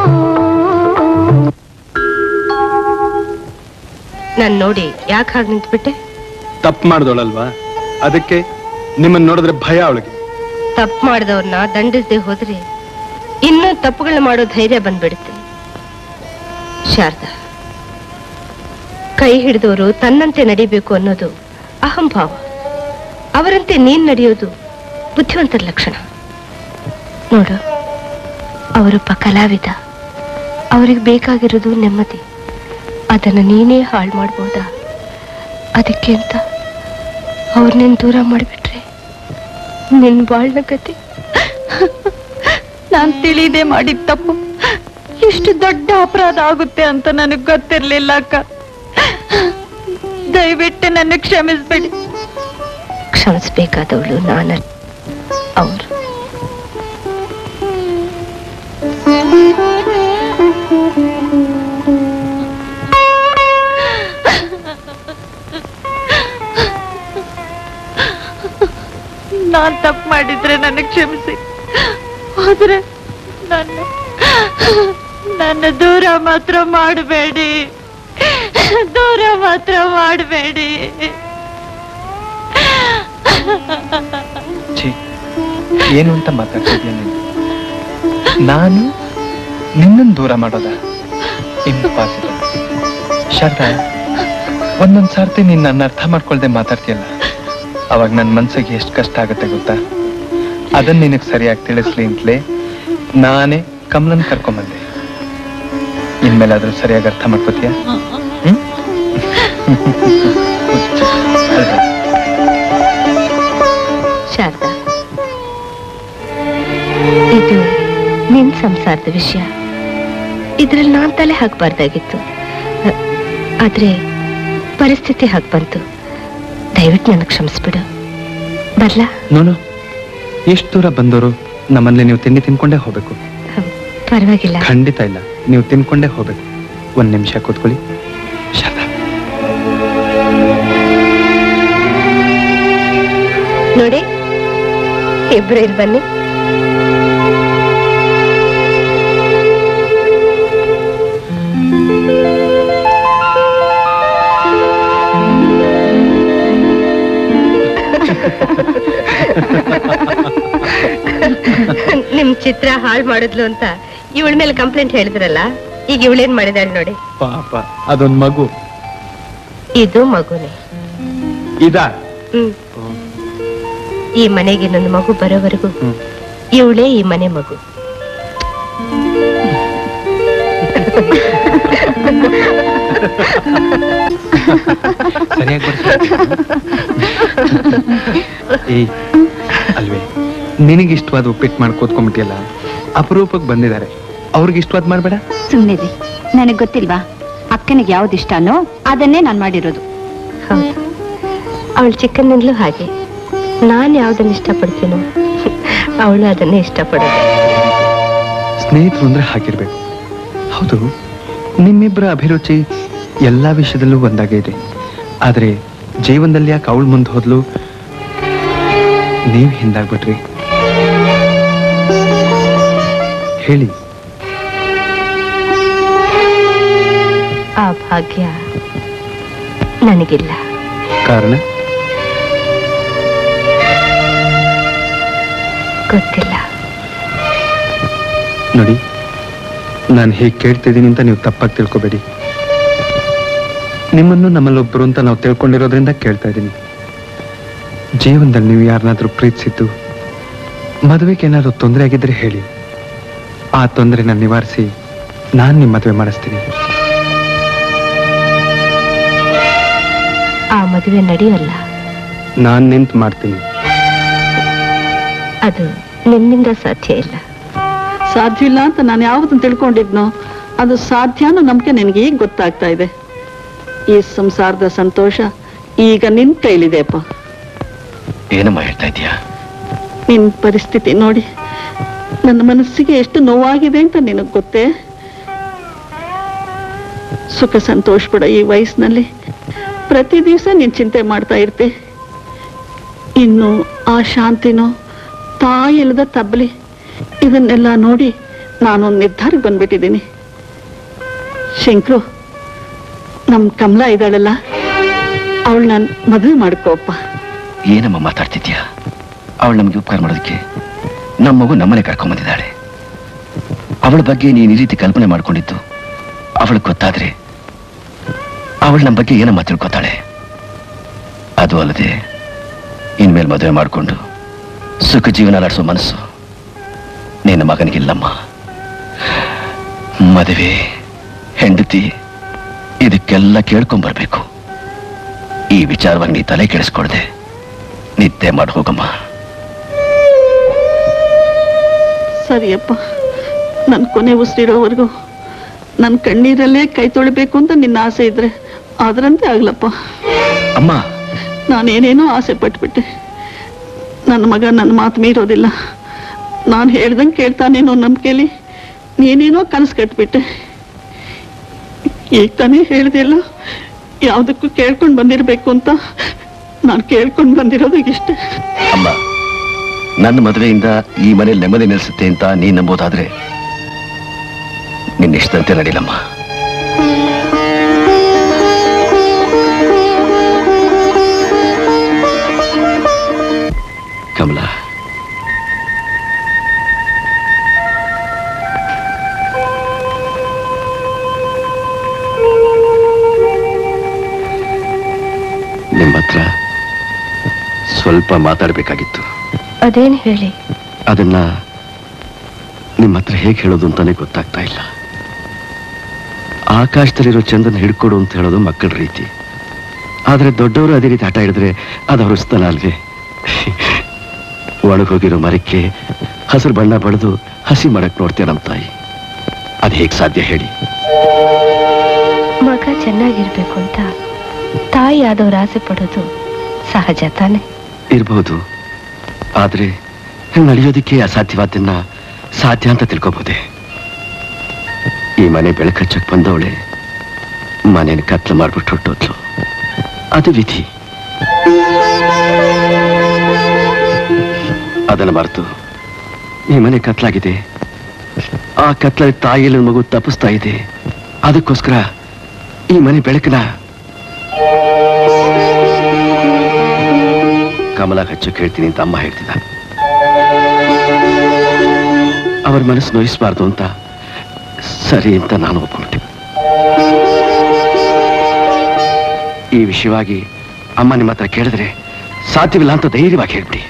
ನಾನ್ ನೋಡಿ ಯಾಕೆ ಹಾಗೆ ನಿಂತ್ಬಿಟ್ಟೆ ತಪ್ಪು ಮಾಡ್ದೋಳಲ್ವಾ ಅದಕ್ಕೆ ನಿಮ್ಮನ್ನ ನೋಡಿದ್ರೆ ಭಯ ಅವಳಿಗೆ ತಪ್ಪು ಮಾಡಿದವ್ರನ್ನ ದಂಡಿಸದೆ ಹೋದ್ರೆ ಇನ್ನೂ ತಪ್ಪುಗಳನ್ನ ಮಾಡೋ ಧೈರ್ಯ ಬಂದ್ಬಿಡುತ್ತೆ ಶಾರದಾ ಕೈ ಹಿಡಿದವರು ತನ್ನಂತೆ ನಡಿಬೇಕು ಅನ್ನೋದು ಅಹಂಭಾವ ಅವರಂತೆ ನೀನ್ ನಡೆಯೋದು ಬುದ್ಧಿವಂತರ ಲಕ್ಷಣ ನೋಡು ಅವರೊಬ್ಬ ಕಲಾವಿದ ಅವ್ರಿಗೆ ಬೇಕಾಗಿರೋದು ನೆಮ್ಮದಿ ಅದನ್ನು ನೀನೇ ಹಾಳು ಮಾಡ್ಬೋದಾ ಅದಕ್ಕೆ ಅಂತ ಅವ್ರನ್ನೇನು ದೂರ ಮಾಡಿಬಿಟ್ರೆ ನಿನ್ ಬಾಳ್ನ ಕತೆ ನಾನ್ ತಿಳಿದೇ ಮಾಡಿದ ತಪ್ಪು ಎಷ್ಟು ದೊಡ್ಡ ಅಪರಾಧ ಆಗುತ್ತೆ ಅಂತ ನನಗ್ ಗೊತ್ತಿರ್ಲಿಲ್ಲ ಅಕ್ಕ ದಯವಿಟ್ಟು ನನ್ನ ಕ್ಷಮಿಸ್ಬೇಡಿ ಕ್ಷಮಿಸ್ಬೇಕಾದವಳು ನಾನು ಅವರು ನಾನ್ ತಪ್ಪು ಮಾಡಿದ್ರೆ ನನಗ್ ಕ್ಷಮಿಸಿ ಆದ್ರೆ ನನ್ನ ನನ್ನ ದೂರ ಮಾತ್ರ ಮಾಡಬೇಡಿ ದೂರ ಮಾತ್ರ ಮಾಡಬೇಡಿ ಛೀ ಏನು ಅಂತ ಮಾತಾಡ್ತಿದ್ಯಾ ನೀನು ನಾನು ನಿನ್ನನ್ನು ದೂರ ಮಾಡೋದ ಇಂಪಾಸಿಬಲ್ ಶಾರದಾ ಒಂದೊಂದ್ ಸಾರ್ತಿ ನೀನ್ ನನ್ನ ಅರ್ಥ ಮಾಡ್ಕೊಳ್ದೆ ಮಾತಾಡ್ತೀಯಲ್ಲ ಅವಾಗ ನನ್ನ ಮನ್ಸಿಗೆ ಎಷ್ಟು ಕಷ್ಟ ಆಗುತ್ತೆ ಗೊತ್ತಾ ಅದನ್ನ ನಿನಗೆ ಸರಿಯಾಗಿ ತಿಳಿಸ್ಲಿ ಅಂತಲೇ ನಾನೇ ಕಮಲನ್ ಕರ್ಕೊಂಬಂದೆ ಇನ್ಮೇಲಾದ್ರೂ ಸರಿಯಾಗಿ ಅರ್ಥ ಮಾಡ್ಕೋತೀಯ ಶಾರದಾ ಇದು ನಿನ್ ಸಂಸಾರದ ವಿಷಯ ಇದ್ರಲ್ಲಿ ನಾನ್ ತಲೆ ಹಾಕ್ಬಾರ್ದಾಗಿತ್ತು ಅ- ಆದ್ರೆ ಪರಿಸ್ಥಿತಿ ಹಾಗೆ ಬಂತು ದಯವಿಟ್ಟು ನನಗೆ ಕ್ಷಮಿಸ್ಬಿಡು ಬರ್ಲಾ ನೋನು ಎಷ್ಟು ದೂರ ಬಂದವರು ನಮ್ಮಲ್ಲಿ ನೀವು ತಿಂಡಿ ತಿನ್ಕೊಂಡೇ ಹೋಗ್ಬೇಕು ಪರವಾಗಿಲ್ಲ ಖಂಡಿತ ಇಲ್ಲ ನೀವು ತಿನ್ಕೊಂಡೇ ಹೋಗ್ಬೇಕು ಒಂದ್ ನಿಮಿಷ ಕೂತ್ಕೊಳ್ಳಿ ಶಾರದಾ ನೋಡಿ ಇಬ್ರು ಇಲ್ಲಿ ಬನ್ನಿ ನಿಮ್ ಚಿತ್ರ ಹಾಳು ಮಾಡಿದ್ಲು ಅಂತ ಇವಳ ಮೇಲೆ ಕಂಪ್ಲೇಂಟ್ ಹೇಳಿದ್ರಲ್ಲ ಈಗ ಇವಳೇನ್ ಮಾಡಿದಾಳೆ ನೋಡಿ ಪಾಪ ಅದೊಂದ್ ಮಗು ಇದು ಮಗುನೇ ಇದಾ ಹ್ಮ್ ಈ ಮನೆಗೆ ನನ್ನ ಮಗು ಬರೋವರೆಗೂ ಇವಳೇ ಈ ಮನೆ ಮಗು ಸರಿಯಾಗಿ ಏಯ್ ಅಲ್ವೇ ನಿನಗೆ ಇಷ್ಟವಾದ ಉಪ್ಪಿಟ್ಟು ಮಾಡಿ ಕೂತ್ಕೊಂಡ್ಬಿಟ್ಟಿಯಲ್ಲ ಅಪರೂಪಕ್ಕೆ ಬಂದಿದ್ದಾರೆ ಅವ್ರಿಗೆ ಇಷ್ಟವಾದ ಮಾಡ್ಬೇಡ ಸುಮ್ಮನಿರಿ ನನಗ್ ಗೊತ್ತಿಲ್ವಾ ಅಕ್ಕನಿಗೆ ಯಾವ್ದು ಇಷ್ಟನೋ ಅದನ್ನೇ ನಾನು ಮಾಡಿರೋದು ಹೌದು ಅವಳು ಚಿಕ್ಕನಿಂದಲೂ ಹಾಗೆ ನಾನು ಯಾವ್ದನ್ನ ಇಷ್ಟಪಡ್ತೀನೋ ಅವಳು ಅದನ್ನೇ ಇಷ್ಟಪಡೋದು ಸ್ನೇಹಿತರು ಅಂದ್ರೆ ಹಾಗಿರ್ಬೇಕು ಹೌದು ನಿಮ್ಮಿಬ್ಬರ ಅಭಿರುಚಿ ಎಲ್ಲಾ ವಿಷಯದಲ್ಲೂ ಒಂದಾಗೇ ಇದೆ ಆದ್ರೆ ಜೀವನದಲ್ಲಿ ಯಾಕೆ ಅವಳು ಮುಂದೆ ಹೋದ್ಲು ನೀವ್ ಹಿಂದಾಗ್ಬಿಟ್ರಿ ಹೇಳಿ ಆ ಭಾಗ್ಯ ನನಗಿಲ್ಲ ಕಾರಣ ಗೊತ್ತಿಲ್ಲ ನೋಡಿ ನಾನು ಹೇಗೆ ಕೇಳ್ತಿದ್ದೀನಿ ಅಂತ ನೀವು ತಪ್ಪಾಗಿ ತಿಳ್ಕೊಬೇಡಿ ನಿಮ್ಮನ್ನು ನಮ್ಮಲ್ಲೊಬ್ಬರು ಅಂತ ನಾವು ತಿಳ್ಕೊಂಡಿರೋದ್ರಿಂದ ಕೇಳ್ತಾ ಇದ್ದೀನಿ ಜೀವನದಲ್ಲಿ ನೀವು ಯಾರನ್ನಾದ್ರೂ ಪ್ರೀತಿಸಿದ್ದು ಮದುವೆಗೆ ಏನಾದ್ರು ತೊಂದರೆ ಆಗಿದ್ರೆ ಹೇಳಿ ಆ ತೊಂದರೆನ ನಿವಾರಿಸಿ ನಾನು ನಿಮ್ಮ ಮದುವೆ ಮಾಡಿಸ್ತೀನಿ ಆ ಮದುವೆ ನಡೆಯಲ್ಲ ನಾನು ನಿಂತು ಮಾಡ್ತೀನಿ ಅದು ನಿಮ್ಮಿಂದ ಸಾಧ್ಯ ಇಲ್ಲ ಸಾಧ್ಯ ಇಲ್ಲ ಅಂತ ನಾನು ಯಾವತ್ತನ್ನು ತಿಳ್ಕೊಂಡಿದ್ನೋ ಅದು ಸಾಧ್ಯ ಅನ್ನೋ ನಂಬಿಕೆ ನಿನಗೆ ಈಗ ಗೊತ್ತಾಗ್ತಾ ಇದೆ ಈ ಸಂಸಾರದ ಸಂತೋಷ ಈಗ ನಿನ್ ಕೈಲಿದೆ ಅಪ್ಪ ಏನಮ್ಮ ಹೇಳ್ತಾ ಇದೀಯಾ ನಿನ್ ಪರಿಸ್ಥಿತಿ ನೋಡಿ ನನ್ನ ಮನಸ್ಸಿಗೆ ಎಷ್ಟು ನೋವಾಗಿದೆ ಅಂತ ನಿನಗೆ ಗೊತ್ತೇ ಸುಖ ಸಂತೋಷ ಪಡ ಈ ವಯಸ್ಸಿನಲ್ಲಿ ಪ್ರತಿ ದಿವಸ ನೀನ್ ಚಿಂತೆ ಮಾಡ್ತಾ ಇರ್ತೆ ಇನ್ನು ಆ ಶಾಂತಿನೋ ತಾಯಿ ಇಲ್ಲದ ತಬ್ಬಲಿ ಇದನ್ನೆಲ್ಲ ನೋಡಿ ನಾನೊಂದು ನಿರ್ಧಾರಕ್ಕೆ ಬಂದ್ಬಿಟ್ಟಿದ್ದೀನಿ ಶಂಕ್ರು ನಮ್ ಕಮಲ ಇದ್ದಾಳಲ್ಲ ಅವಳು ನಾನು ಮದುವೆ ಮಾಡ್ಕೋಪ್ಪ ಏನಮ್ಮ ಮಾತಾಡ್ತಿದ್ಯಾ ಅವಳು ನಮಗೆ ಉಪಕಾರ ಮಾಡೋದಕ್ಕೆ ನಮ್ಮ ಮಗು ನಮ್ಮನೆ ಕರ್ಕೊಂಡ್ ಬಂದಿದ್ದಾಳೆ ಅವಳ ಬಗ್ಗೆ ನೀನು ಈ ರೀತಿ ಕಲ್ಪನೆ ಮಾಡ್ಕೊಂಡಿದ್ದು ಅವಳಿಗೆ ಗೊತ್ತಾದ್ರೆ ಅವಳು ನಮ್ಮ ಬಗ್ಗೆ ಏನಮ್ಮ ತಿಳ್ಕೊತಾಳೆ ಅದು ಅಲ್ಲದೆ ಇನ್ಮೇಲೆ ಮದುವೆ ಮಾಡಿಕೊಂಡು ಸುಖ ಜೀವನ ನಡೆಸೋ ಮನಸ್ಸು ನಿನ್ನ ಮಗನಿಗಿಲ್ಲಮ್ಮ ಮದುವೆ ಹೆಂಡತಿ ಇದಕ್ಕೆಲ್ಲ ಕೇಳ್ಕೊಂಬರ್ಬೇಕು ಈ ವಿಚಾರವಾಗಿ ನೀ ತಲೆ ಕೆಡಿಸ್ಕೊಳ್ದೆ ನಿದ್ದೆ ಮಾಡಿ ಹೋಗಮ್ಮ ಸರಿಯಪ್ಪ ನನ್ನ ಕೊನೆ ಉಸಿರಿರೋವರೆಗೂ ನನ್ನ ಕಣ್ಣೀರಲ್ಲೇ ಕೈ ತೊಳಿಬೇಕು ಅಂತ ನಿನ್ನ ಆಸೆ ಇದ್ರೆ ಅದರಂತೆ ಆಗ್ಲಪ್ಪ ಅಮ್ಮ ನಾನೇನೇನೋ ಆಸೆ ಪಟ್ಬಿಟ್ಟೆ ನನ್ನ ಮಗ ನನ್ನ ಮಾತು ಮೀರೋದಿಲ್ಲ ನಾನು ಹೇಳ್ದಂಗೆ ಕೇಳ್ತಾನೇನೋ ನಂಬಿಕೆಲಿ ನೀನೇನೋ ಕನಸು ಕಟ್ಬಿಟ್ಟೆ ಈಗ ತಾನೇ ಹೇಳ್ದಿಲ್ಲ ಯಾವುದಕ್ಕೂ ಕೇಳ್ಕೊಂಡು ಬಂದಿರಬೇಕು ಅಂತ ನಾನು ಕೇಳ್ಕೊಂಡು ಬಂದಿರೋದು ಇಷ್ಟೇ ಅಮ್ಮ ನನ್ನ ಮದುವೆಯಿಂದ ಈ ಮನೇಲಿ ನೆಮ್ಮದಿ ನಿಲ್ಲಿಸುತ್ತೆ ಅಂತ ನೀನ್ ನಂಬೋದಾದ್ರೆ ನಿನ್ನ ಇಷ್ಟದಂತೆ ನಡೀಲಮ್ಮ ಕಮಲ ನಿಮ್ಮ ಹತ್ರ ಸ್ವಲ್ಪ ಮಾತಾಡಬೇಕಾಗಿತ್ತು ಅದೇನ್ ಹೇಳಿ ಅದನ್ನ ನಿಮ್ಮ ಹತ್ರ ಹೇಗೆ ಹೇಳೋದು ಅಂತಾನೆ ಗೊತ್ತಾಗ್ತಾ ಇಲ್ಲ ಆಕಾಶದಲ್ಲಿರೋ ಚಂದನ ಹಿಡ್ಕೊಡು ಅಂತ ಹೇಳೋದು ಮಕ್ಕಳ ರೀತಿ ಆದ್ರೆ ದೊಡ್ಡವರು ಅದೇ ರೀತಿ ಹಠ ಹಿಡಿದ್ರೆ ಅದು ಅವ್ರ ಸ್ಥಳ ಅಲ್ವೇ ಒಣಗೋಗಿರೋ ಮರಕ್ಕೆ ಹಸಿರು ಬಣ್ಣ ಬಳಿದು ಹಸಿ ಮಾಡಕ್ ನೋಡ್ತೇವೆ ನಮ್ಮ ತಾಯಿ ಅದು ಹೇಗೆ ಸಾಧ್ಯ ಹೇಳಿ ಮಗ ಚೆನ್ನಾಗಿರ್ಬೇಕು ಅಂತ ತಾಯಿ ಆದವ್ರು ಆಸೆ ಪಡೋದು ಸಹಜ ತಾನೆ ಇರಬಹುದು ಆದ್ರೆ ನಡೆಯೋದಕ್ಕೆ ಅಸಾಧ್ಯವಾದನ್ನ ಸಾಧ್ಯ ಅಂತ ತಿಳ್ಕೊಬಹುದೇ ಈ ಮನೆ ಬೆಳಕಚ್ಚಕ್ ಬಂದವಳೆ ಮನೇನ ಕತ್ಲು ಮಾಡ್ಬಿಟ್ಟು ಹೊಟ್ಟೋದ್ಲು ಅದು ವಿಧಿ ಅದನ್ನು ಮರೆತು ಈ ಮನೆ ಕತ್ಲಾಗಿದೆ ಆ ಕತ್ಲಲ್ಲಿ ತಾಯಿಯಲ್ಲಿ ಮಗು ತಪ್ಪಿಸ್ತಾ ಇದೆ ಅದಕ್ಕೋಸ್ಕರ ಈ ಮನೆ ಬೆಳಕನ ಕಮಲ ಹಚ್ಚು ಕೇಳ್ತೀನಿ ಅಂತ ಅಮ್ಮ ಹೇಳ್ತಿದ್ದ ಅವ್ರ ಮನಸ್ಸು ನೋಯಿಸಬಾರ್ದು ಅಂತ ಸರಿ ಅಂತ ನಾನು ಒಪ್ಕೊಂಡೆ ಈ ವಿಷಯವಾಗಿ ಅಮ್ಮ ನಿಮ್ಮ ಹತ್ರ ಕೇಳಿದ್ರೆ ಸಾಧ್ಯವಿಲ್ಲ ಅಂತ ಧೈರ್ಯವಾಗಿ ಹೇಳ್ಬಿಡಿ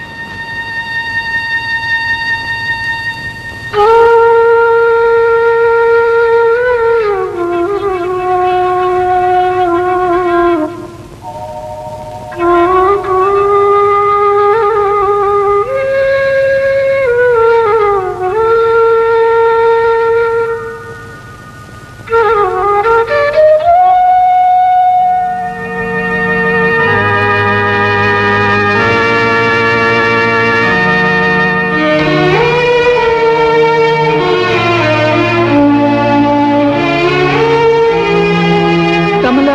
ಕಮಲ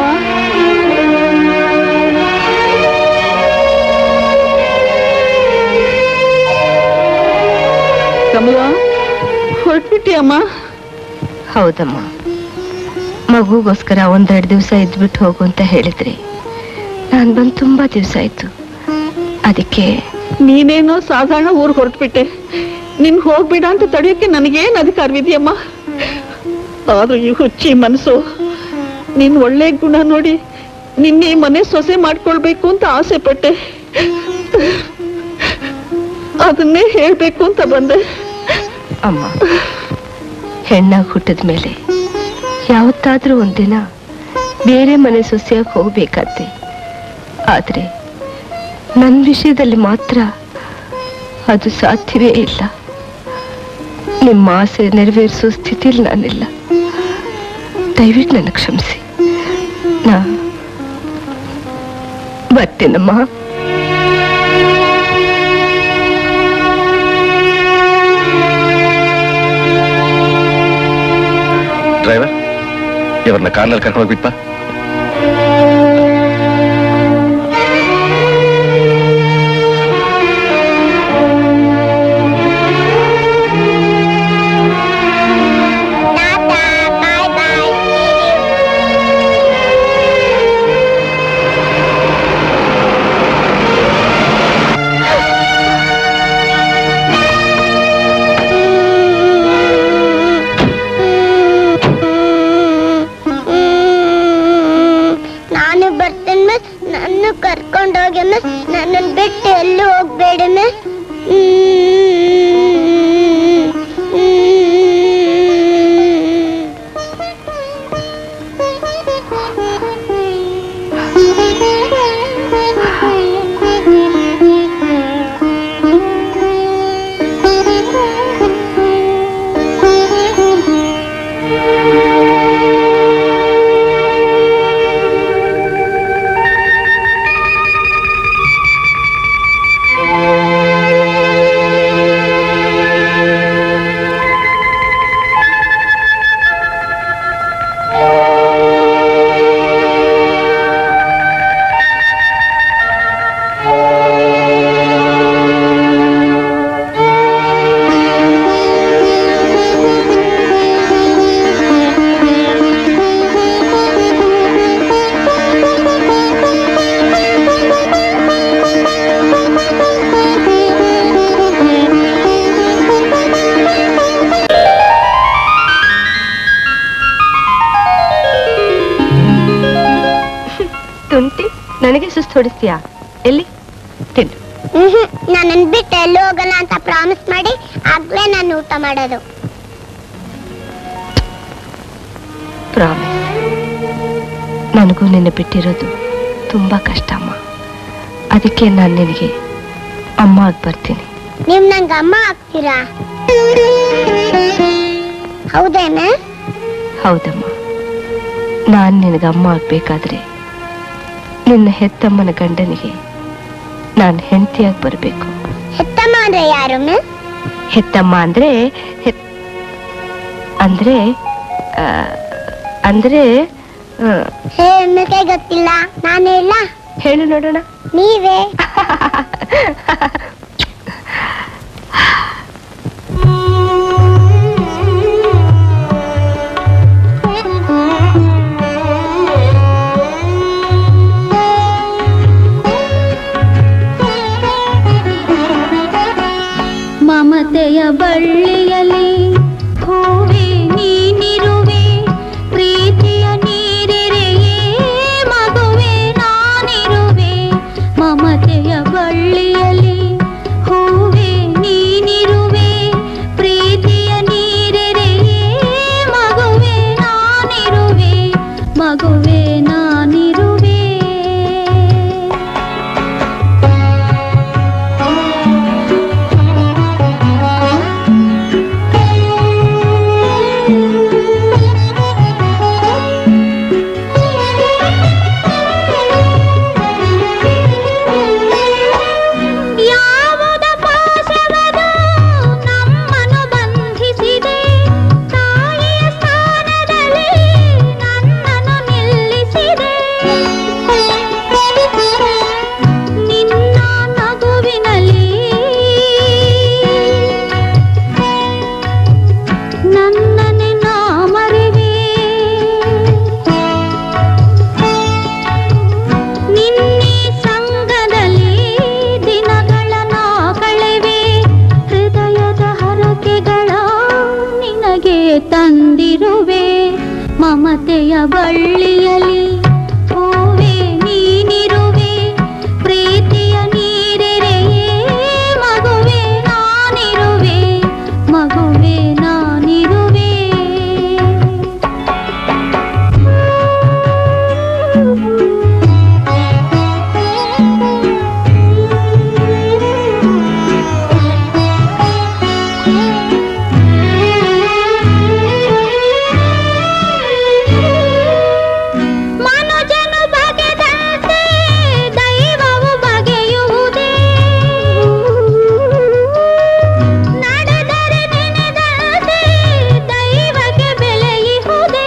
ಕಮಲ ಹೊರಟ್ಬಿಟ್ಟಿ ಅಮ್ಮ ಹೌದಮ್ಮ ಮಗುಗೋಸ್ಕರ ಒಂದೆರಡು ದಿವಸ ಇದ್ಬಿಟ್ಟು ಹೋಗು ಅಂತ ಹೇಳಿದ್ರಿ ನಾನು ಬಂದು ತುಂಬಾ ದಿವಸ ಆಯ್ತು ಅದಕ್ಕೆ ನೀನೇನೋ ಸಾಧಾರಣ ಊರಿಗೆ ಹೊರಟ್ಬಿಟ್ಟೆ ನಿನ್ ಹೋಗ್ಬೇಡ ಅಂತ ತಡೆಯೋಕೆ ನನಗೇನ್ ಅಧಿಕಾರವಿದೆಯಮ್ಮ ಆದ್ರೂ ಈ ಹುಚ್ಚಿ ಮನಸ್ಸು ನಿನ್ ಒಳ್ಳೆ ಗುಣ ನೋಡಿ ನಿನ್ನೆ ಈ ಮನೆ ಸೊಸೆ ಮಾಡ್ಕೊಳ್ಬೇಕು ಅಂತ ಆಸೆ ಪಟ್ಟೆ ಅದನ್ನೇ ಹೇಳ್ಬೇಕು ಅಂತ ಬಂದೆ ಅಮ್ಮ ಹೆಣ್ಣಾಗಿ ಹುಟ್ಟಿದ ಮೇಲೆ ಯಾವತ್ತಾದ್ರೂ ಒಂದಿನ ಬೇರೆ ಮನೆ ಸೊಸೆಯಾಗಿ ಹೋಗ್ಬೇಕಾದ್ದೆ ಆದ್ರೆ ನನ್ನ ವಿಷಯದಲ್ಲಿ ಮಾತ್ರ ಅದು ಸಾಧ್ಯವೇ ಇಲ್ಲ ನಿಮ್ಮ ಆಸೆ ನೆರವೇರಿಸೋ ಸ್ಥಿತಿಯಲ್ಲಿ ನಾನಿಲ್ಲ ದಯವಿಟ್ಟು ನನ್ನ ಕ್ಷಮಿಸಿ ನಾ ಬರ್ತೀನಮ್ಮ ಡ್ರೈವರ್ ಇವ್ರನ್ನ ಕಾರ್ನಲ್ಲಿ ಕರ್ಕೊಂಡು ಹೋಗ್ಬಿಟ್ಪಾ ನಾನು ಬರ್ತೇನೆ ಮಿಸ್ ನನ್ನ ಕರ್ಕೊಂಡೋಗಿ ಮಿಸ್ ನನ್ನನ್ನು ಬಿಟ್ಟು ಎಲ್ಲೂ ಹೋಗ್ಬೇಡ ಮಿಸ್ ತುಂಟಿ ನನಗೆ ಸುಸ್ತು ಹೊಡಿಸ್ತೀಯಾ ಎಲ್ಲಿ ತಿನ್ನು ನನ್ನನ್ನು ಬಿಟ್ಟು ಎಲ್ಲೂ ಹೋಗಲ್ಲ ಅಂತ ಪ್ರಾಮಿಸ್ ಮಾಡಿ ಆಗ್ಲೇ ನಾನು ಊಟ ಮಾಡೋದು ಪ್ರಾಮಿಸ್ ನನಗೂ ನಿನ್ನೆ ಬಿಟ್ಟಿರೋದು ತುಂಬಾ ಕಷ್ಟ ಅಮ್ಮ ಅದಕ್ಕೆ ನಾನು ನಿನಗೆ ಅಮ್ಮ ಆಗಿ ಬರ್ತೀನಿ ನೀವ್ ನಂಗೆ ಅಮ್ಮ ಆಗ್ತೀರಾ ಹೌದೇನ ಹೌದಮ್ಮ ನಾನು ನಿನಗೆ ಅಮ್ಮ ಆಗ್ಬೇಕಾದ್ರೆ ನಿನ್ನ ಹೆತ್ತಮ್ಮನ ಗಂಡನಿಗೆ ನಾನು ಹೆಂಡತಿಯಾಗಿ ಬರಬೇಕು ಹೆತ್ತಮ್ಮ ಅಂದ್ರೆ ಯಾರು ಹೆತ್ತಮ್ಮ ಅಂದ್ರೆ ಹೆತ್- ಅಂದ್ರೆ ಆ, ಅಂದ್ರೆ ಆ, ಹೇಳಕ್ಕೆ ಗೊತ್ತಿಲ್ಲ ನಾನು ಹೇಳ ಹೇಳು ನೋಡೋಣ ನೀವೇ ಮಮತೆಯ ಬಳ್ಳಿಯಲಿ ಹೂವೆ ನೀನಿರುವೆ ಪ್ರೀತಿಯ ನೀರೆರೆಯೇ ಮಗುವೆ ನಾನಿರುವೆ ಮಮತೆಯ ಬಳ್ಳಿಯಲಿ ಹೂವೆ ನೀನಿರುವೆ ಪ್ರೀತಿಯ ನೀರೆರೆಯೇ ಮಗುವೆ ನಾನಿರುವೆ ಮಗುವೆ ನಾನಿರುವೆ ಯಾವುದ ಪಾಶವದು ನಮ್ಮನ್ನು ಬಂಧಿಸಿದೆ ತಾಯಿಯ ಸ್ಥಾನದಲ್ಲಿ ನನ್ನನ್ನು ನಿಲ್ಲಿಸಿದೆ ನಿನ್ನ ನಗುವಿನಲ್ಲಿ ನನ್ನನ್ನೇ ನಾ ಮರೆವೆ ನಿನ್ನೆ ಸಂಗದಲ್ಲಿ ದಿನಗಳ ನಾ ಕಳೆವೆ ಹೃದಯದ ಹರಕೆಗಳ ನಿನಗೆ ತಂದಿರುವೆ ಮಮತೆಯ ಬಳ್ಳಿಯಲಿ ಹೂವೆ ನೀನಿರುವೆ ಪ್ರೀತಿಯ ನೀರೆರೆಯೇ ಮಗುವೆ ನಾನಿರುವೆ ಮಗುವೆ ನಾನಿರುವೆ ಮನುಜನು ಬಗೆದಂತೆ ದೈವವು ಬಗೆಯುವುದೇ ನಡೆದರೆ ನೆನೆದಂತೆ ದೈವಕ್ಕೆ ಬೆಲೆಯುವುದೇ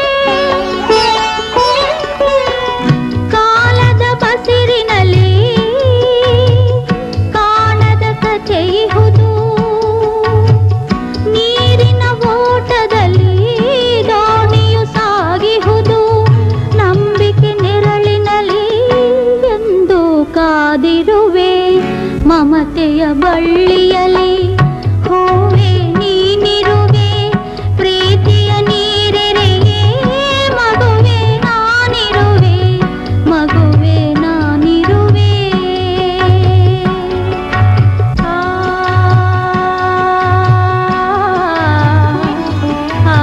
ಕಾಲದ ಬಸಿರಿನಲ್ಲಿ ಕಾಣದ ಕಥೆಯುವುದು ನೀರಿನ ಓಟದಲ್ಲಿ ದೋಣಿಯು ಸಾಗಿಹುದು ನಂಬಿಕೆ ನೆರಳಿನಲ್ಲಿ ಎಂದು ಕಾದಿರುವೆ ಮಮತೆಯ ಬಳ್ಳಿಯಲಿ ಹೂವೆ ನೀನಿರುವೆ ಪ್ರೀತಿಯ ನೀರೆರೆಯೇ ಮಗುವೆ ನಾನಿರುವೆ ಮಗುವೆ ನಾನಿರುವೆ ಆ ಆ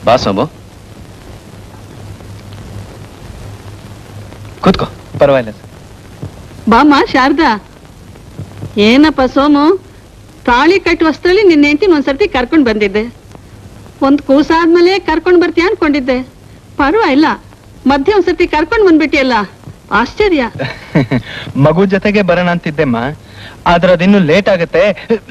ಬಾ ಸೋಮು ಕೂತ್ಕೋ ಪರವಾಗಿಲ್ಲ ಸರ್ ಬಾಮ್ಮ ಶಾರದಾ ಏನಪ್ಪ ಸೋಮು ತಾಳಿ ಕಟ್ಟುವಷ್ಟರಲ್ಲಿ ನಿನ್ನ ಹೆಂಡತಿನ ಒಂದ್ಸರ್ತಿ ಕರ್ಕೊಂಡ್ ಬಂದಿದ್ದೆ ಒಂದ್ ಕೂಸಾದ್ಮೇಲೆ ಕರ್ಕೊಂಡ್ ಬರ್ತೀಯ ಅನ್ಕೊಂಡಿದ್ದೆ ಪರವಾಗಿಲ್ಲ ಮಧ್ಯೆ ಒಂದ್ಸರ್ತಿ ಕರ್ಕೊಂಡ್ ಬಂದ್ಬಿಟ್ಟಿಯಲ್ಲ ಆಶ್ಚರ್ಯ ಮಗು ಜೊತೆಗೆ ಬರೋಣ ಅಂತಿದ್ದೆಮ್ಮ ಆದ್ರೆ ಅದಿನ್ನು ಲೇಟ್ ಆಗತ್ತೆ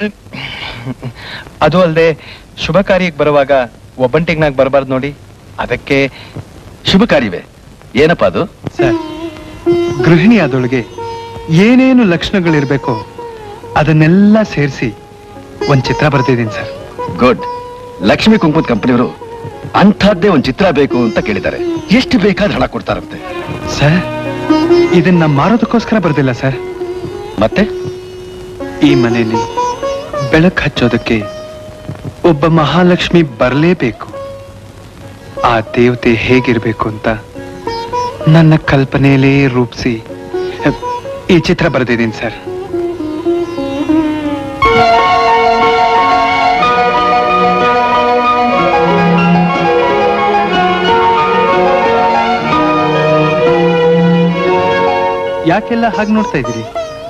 ಅದು ಅಲ್ಲದೆ ಶುಭ ಕಾರ್ಯಕ್ಕೆ ಬರುವಾಗ ಒಬ್ಬಂಟಿಗ್ನಾಗ್ ಬರಬಾರ್ದು ನೋಡಿ ಅದಕ್ಕೆ ಶುಭ ಕಾರ್ಯವೇ ಏನಪ್ಪ ಅದು ಸರ್ ಗೃಹಿಣಿ ಆದೊಳಗೆ ಏನೇನು ಲಕ್ಷಣಗಳಿರ್ಬೇಕೋ ಅದನ್ನೆಲ್ಲ ಸೇರಿಸಿ ಒಂದ್ ಚಿತ್ರ ಬರ್ತಿದ್ದೀನಿ ಸರ್ ಗುಡ್ ಲಕ್ಷ್ಮಿ ಕುಂಕುಮದ ಕಂಪನಿಯವರು ಅಂಥದ್ದೇ ಒಂದು ಚಿತ್ರ ಬೇಕು ಅಂತ ಕೇಳಿದ್ದಾರೆ ಎಷ್ಟು ಬೇಕಾದ್ರೆ ಹಣ ಕೊಡ್ತಾರಂತೆ ಸರ್ ಇದನ್ನ ಮಾರೋದಕ್ಕೋಸ್ಕರ ಬರ್ದಿಲ್ಲ ಸರ್ ಮತ್ತೆ ಈ ಮನೆಯಲ್ಲಿ ಬೆಳಕು ಹಚ್ಚೋದಕ್ಕೆ ಒಬ್ಬ ಮಹಾಲಕ್ಷ್ಮಿ ಬರಲೇಬೇಕು ಆ ದೇವತೆ ಹೇಗಿರ್ಬೇಕು ಅಂತ ನನ್ನ ಕಲ್ಪನೆಯಲ್ಲೇ ರೂಪಿಸಿ ಈ ಚಿತ್ರ ಬರೆದಿದ್ದೀನಿ ಸರ್ ಯಾಕೆಲ್ಲ ಹಾಗೆ ನೋಡ್ತಾ ಇದ್ದೀರಿ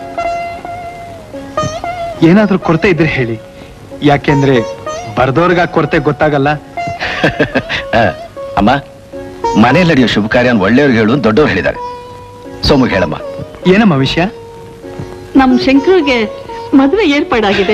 ಏನಾದ್ರೂ ಕೊರತೆ ಇದ್ರೆ ಹೇಳಿ ಯಾಕೆಂದ್ರೆ ಬರ್ದವ್ರಿಗೆ ಆ ಕೊರತೆ ಗೊತ್ತಾಗಲ್ಲ ಆ, ಅಮ್ಮ ಮನೆಯಲ್ಲಿ ನಡೆಯೋ ಶುಭ ಕಾರ್ಯ ಒಳ್ಳೆಯವ್ರಿಗೆ ಹೇಳು ಅಂತ ದೊಡ್ಡವ್ರು ಹೇಳಿದ್ದಾರೆ ಸೋಮುಗೆ ಹೇಳಮ್ಮ ಏನಮ್ಮ ವಿಷಯ ನಮ್ ಶಂಕರ್ಗೆ ಮದುವೆ ಏರ್ಪಾಡಾಗಿದೆ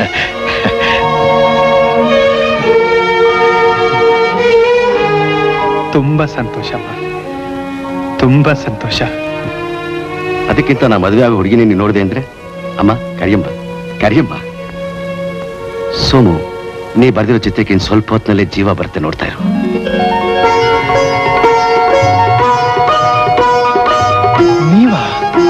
ತುಂಬಾ ಸಂತೋಷಮ್ಮ ತುಂಬಾ ಸಂತೋಷ ಅದಕ್ಕಿಂತ ನಾ ಮದುವೆ ಆಗೋ ಹುಡುಗಿನ ನೀನು ನೋಡಿದೆ ಅಂದ್ರೆ ಅಮ್ಮ ಕರಿಯಮ್ಮ ಕರಿಯಮ್ಮ ಸೋಮು ನೀ ಬರೆದಿರೋ ಚಿತ್ರಕ್ಕೆ ಇನ್ ಸ್ವಲ್ಪ ಹೊತ್ತಿನಲ್ಲೇ ಜೀವ ಬರುತ್ತೆ ನೋಡ್ತಾ ಇರು ನೀವಾ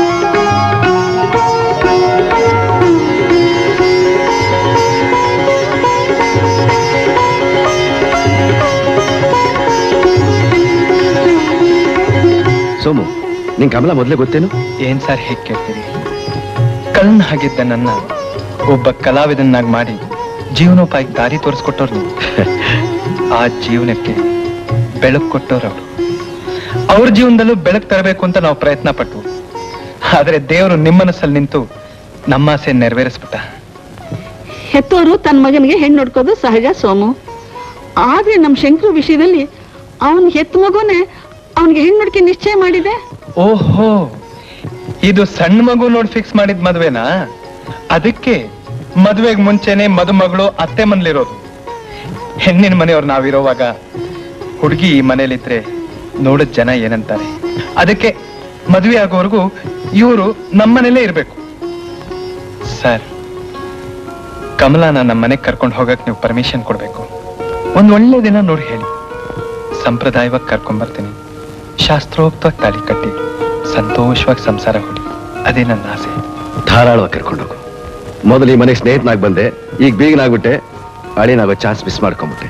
ಸೋಮು ನಿನ್ ಕಮಲ ಮೊದಲೇ ಗೊತ್ತೇನು ಏನ್ ಸರ್ ಹೇಗೆ ಕೇಳ್ತೀರಿ ಕಳ್ಳನ್ ಹಾಗಿದ್ದ ನನ್ನ ಒಬ್ಬ ಕಲಾವಿದನ್ನಾಗಿ ಮಾಡಿ ಜೀವನೋಪಾಯಕ್ಕೆ ದಾರಿ ತೋರಿಸ್ಕೊಟ್ಟವ್ರು ನೀವು ಆ ಜೀವನಕ್ಕೆ ಬೆಳಕು ಕೊಟ್ಟವ್ರು ಅವರು ಅವ್ರ ಜೀವನದಲ್ಲೂ ಬೆಳಕು ತರಬೇಕು ಅಂತ ನಾವು ಪ್ರಯತ್ನ ಪಟ್ಟು ಆದ್ರೆ ದೇವರು ನಿಮ್ಮ ಮನಸ್ಸಲ್ಲಿ ನಿಂತು ನಮ್ಮ ಆಸೆ ನೆರವೇರಿಸ್ಬಿಟ್ಟ ಹೆತ್ತೋರು ತನ್ನ ಮಗನಿಗೆ ಹೆಣ್ಣು ನೋಡ್ಕೋದು ಸಹಜ ಸೋಮು ಆದ್ರೆ ನಮ್ ಶಂಕರು ವಿಷಯದಲ್ಲಿ ಅವನ್ ಹೆತ್ತ ಮಗುನೇ ಅವನಿಗೆ ಹೆಣ್ಣು ನೋಡ್ಕೆ ನಿಶ್ಚಯ ಮಾಡಿದೆ ಓಹೋ ಇದು ಸಣ್ಣ ಮಗು ನೋಡಿ ಫಿಕ್ಸ್ ಮಾಡಿದ ಮದ್ವೆನಾ ಅದಕ್ಕೆ ಮದ್ವೆಗ್ ಮುಂಚೆನೆ ಮದುಮಗಳು ಅತ್ತೆ ಮನೇಲಿರೋದು ಹೆಣ್ಣಿನ ಮನೆಯವ್ರು ನಾವಿರೋವಾಗ ಹುಡುಗಿ ಈ ಮನೇಲಿದ್ರೆ ನೋಡಿದ ಜನ ಏನಂತಾರೆ ಅದಕ್ಕೆ ಮದುವೆ ಆಗೋವರೆಗೂ ಇವರು ನಮ್ಮನೇಲೇ ಇರ್ಬೇಕು ಸರ್ ಕಮಲಾನ ನಮ್ಮ ಮನೆಗೆ ಕರ್ಕೊಂಡು ಹೋಗಕ್ ನೀವು ಪರ್ಮಿಷನ್ ಕೊಡ್ಬೇಕು ಒಂದ್ ಒಳ್ಳೆ ದಿನ ನೋಡಿ ಹೇಳಿ ಸಂಪ್ರದಾಯವಾಗಿ ಕರ್ಕೊಂಡ್ ಬರ್ತೀನಿ ಶಾಸ್ತ್ರೋಕ್ತವಾಗಿ ತಾಳಿ ಕಟ್ಟಿ ಸಂತೋಷವಾಗಿ ಸಂಸಾರ ಹೊಡಿ ಅದೇ ನನ್ನ ಆಸೆ ಧಾರಾಳವಾಗಿ ಕರ್ಕೊಂಡೋಗು ಮೊದಲು ಈ ಮನೆಗೆ ಸ್ನೇಹಿತನಾಗಿ ಬಂದೆ ಈಗ ಬೀಗನಾಗ್ಬಿಟ್ಟೆ ಅಳಿನಾಗೋ ಚಾನ್ಸ್ ಮಿಸ್ ಮಾಡ್ಕೊಂಬಿಟ್ಟೆ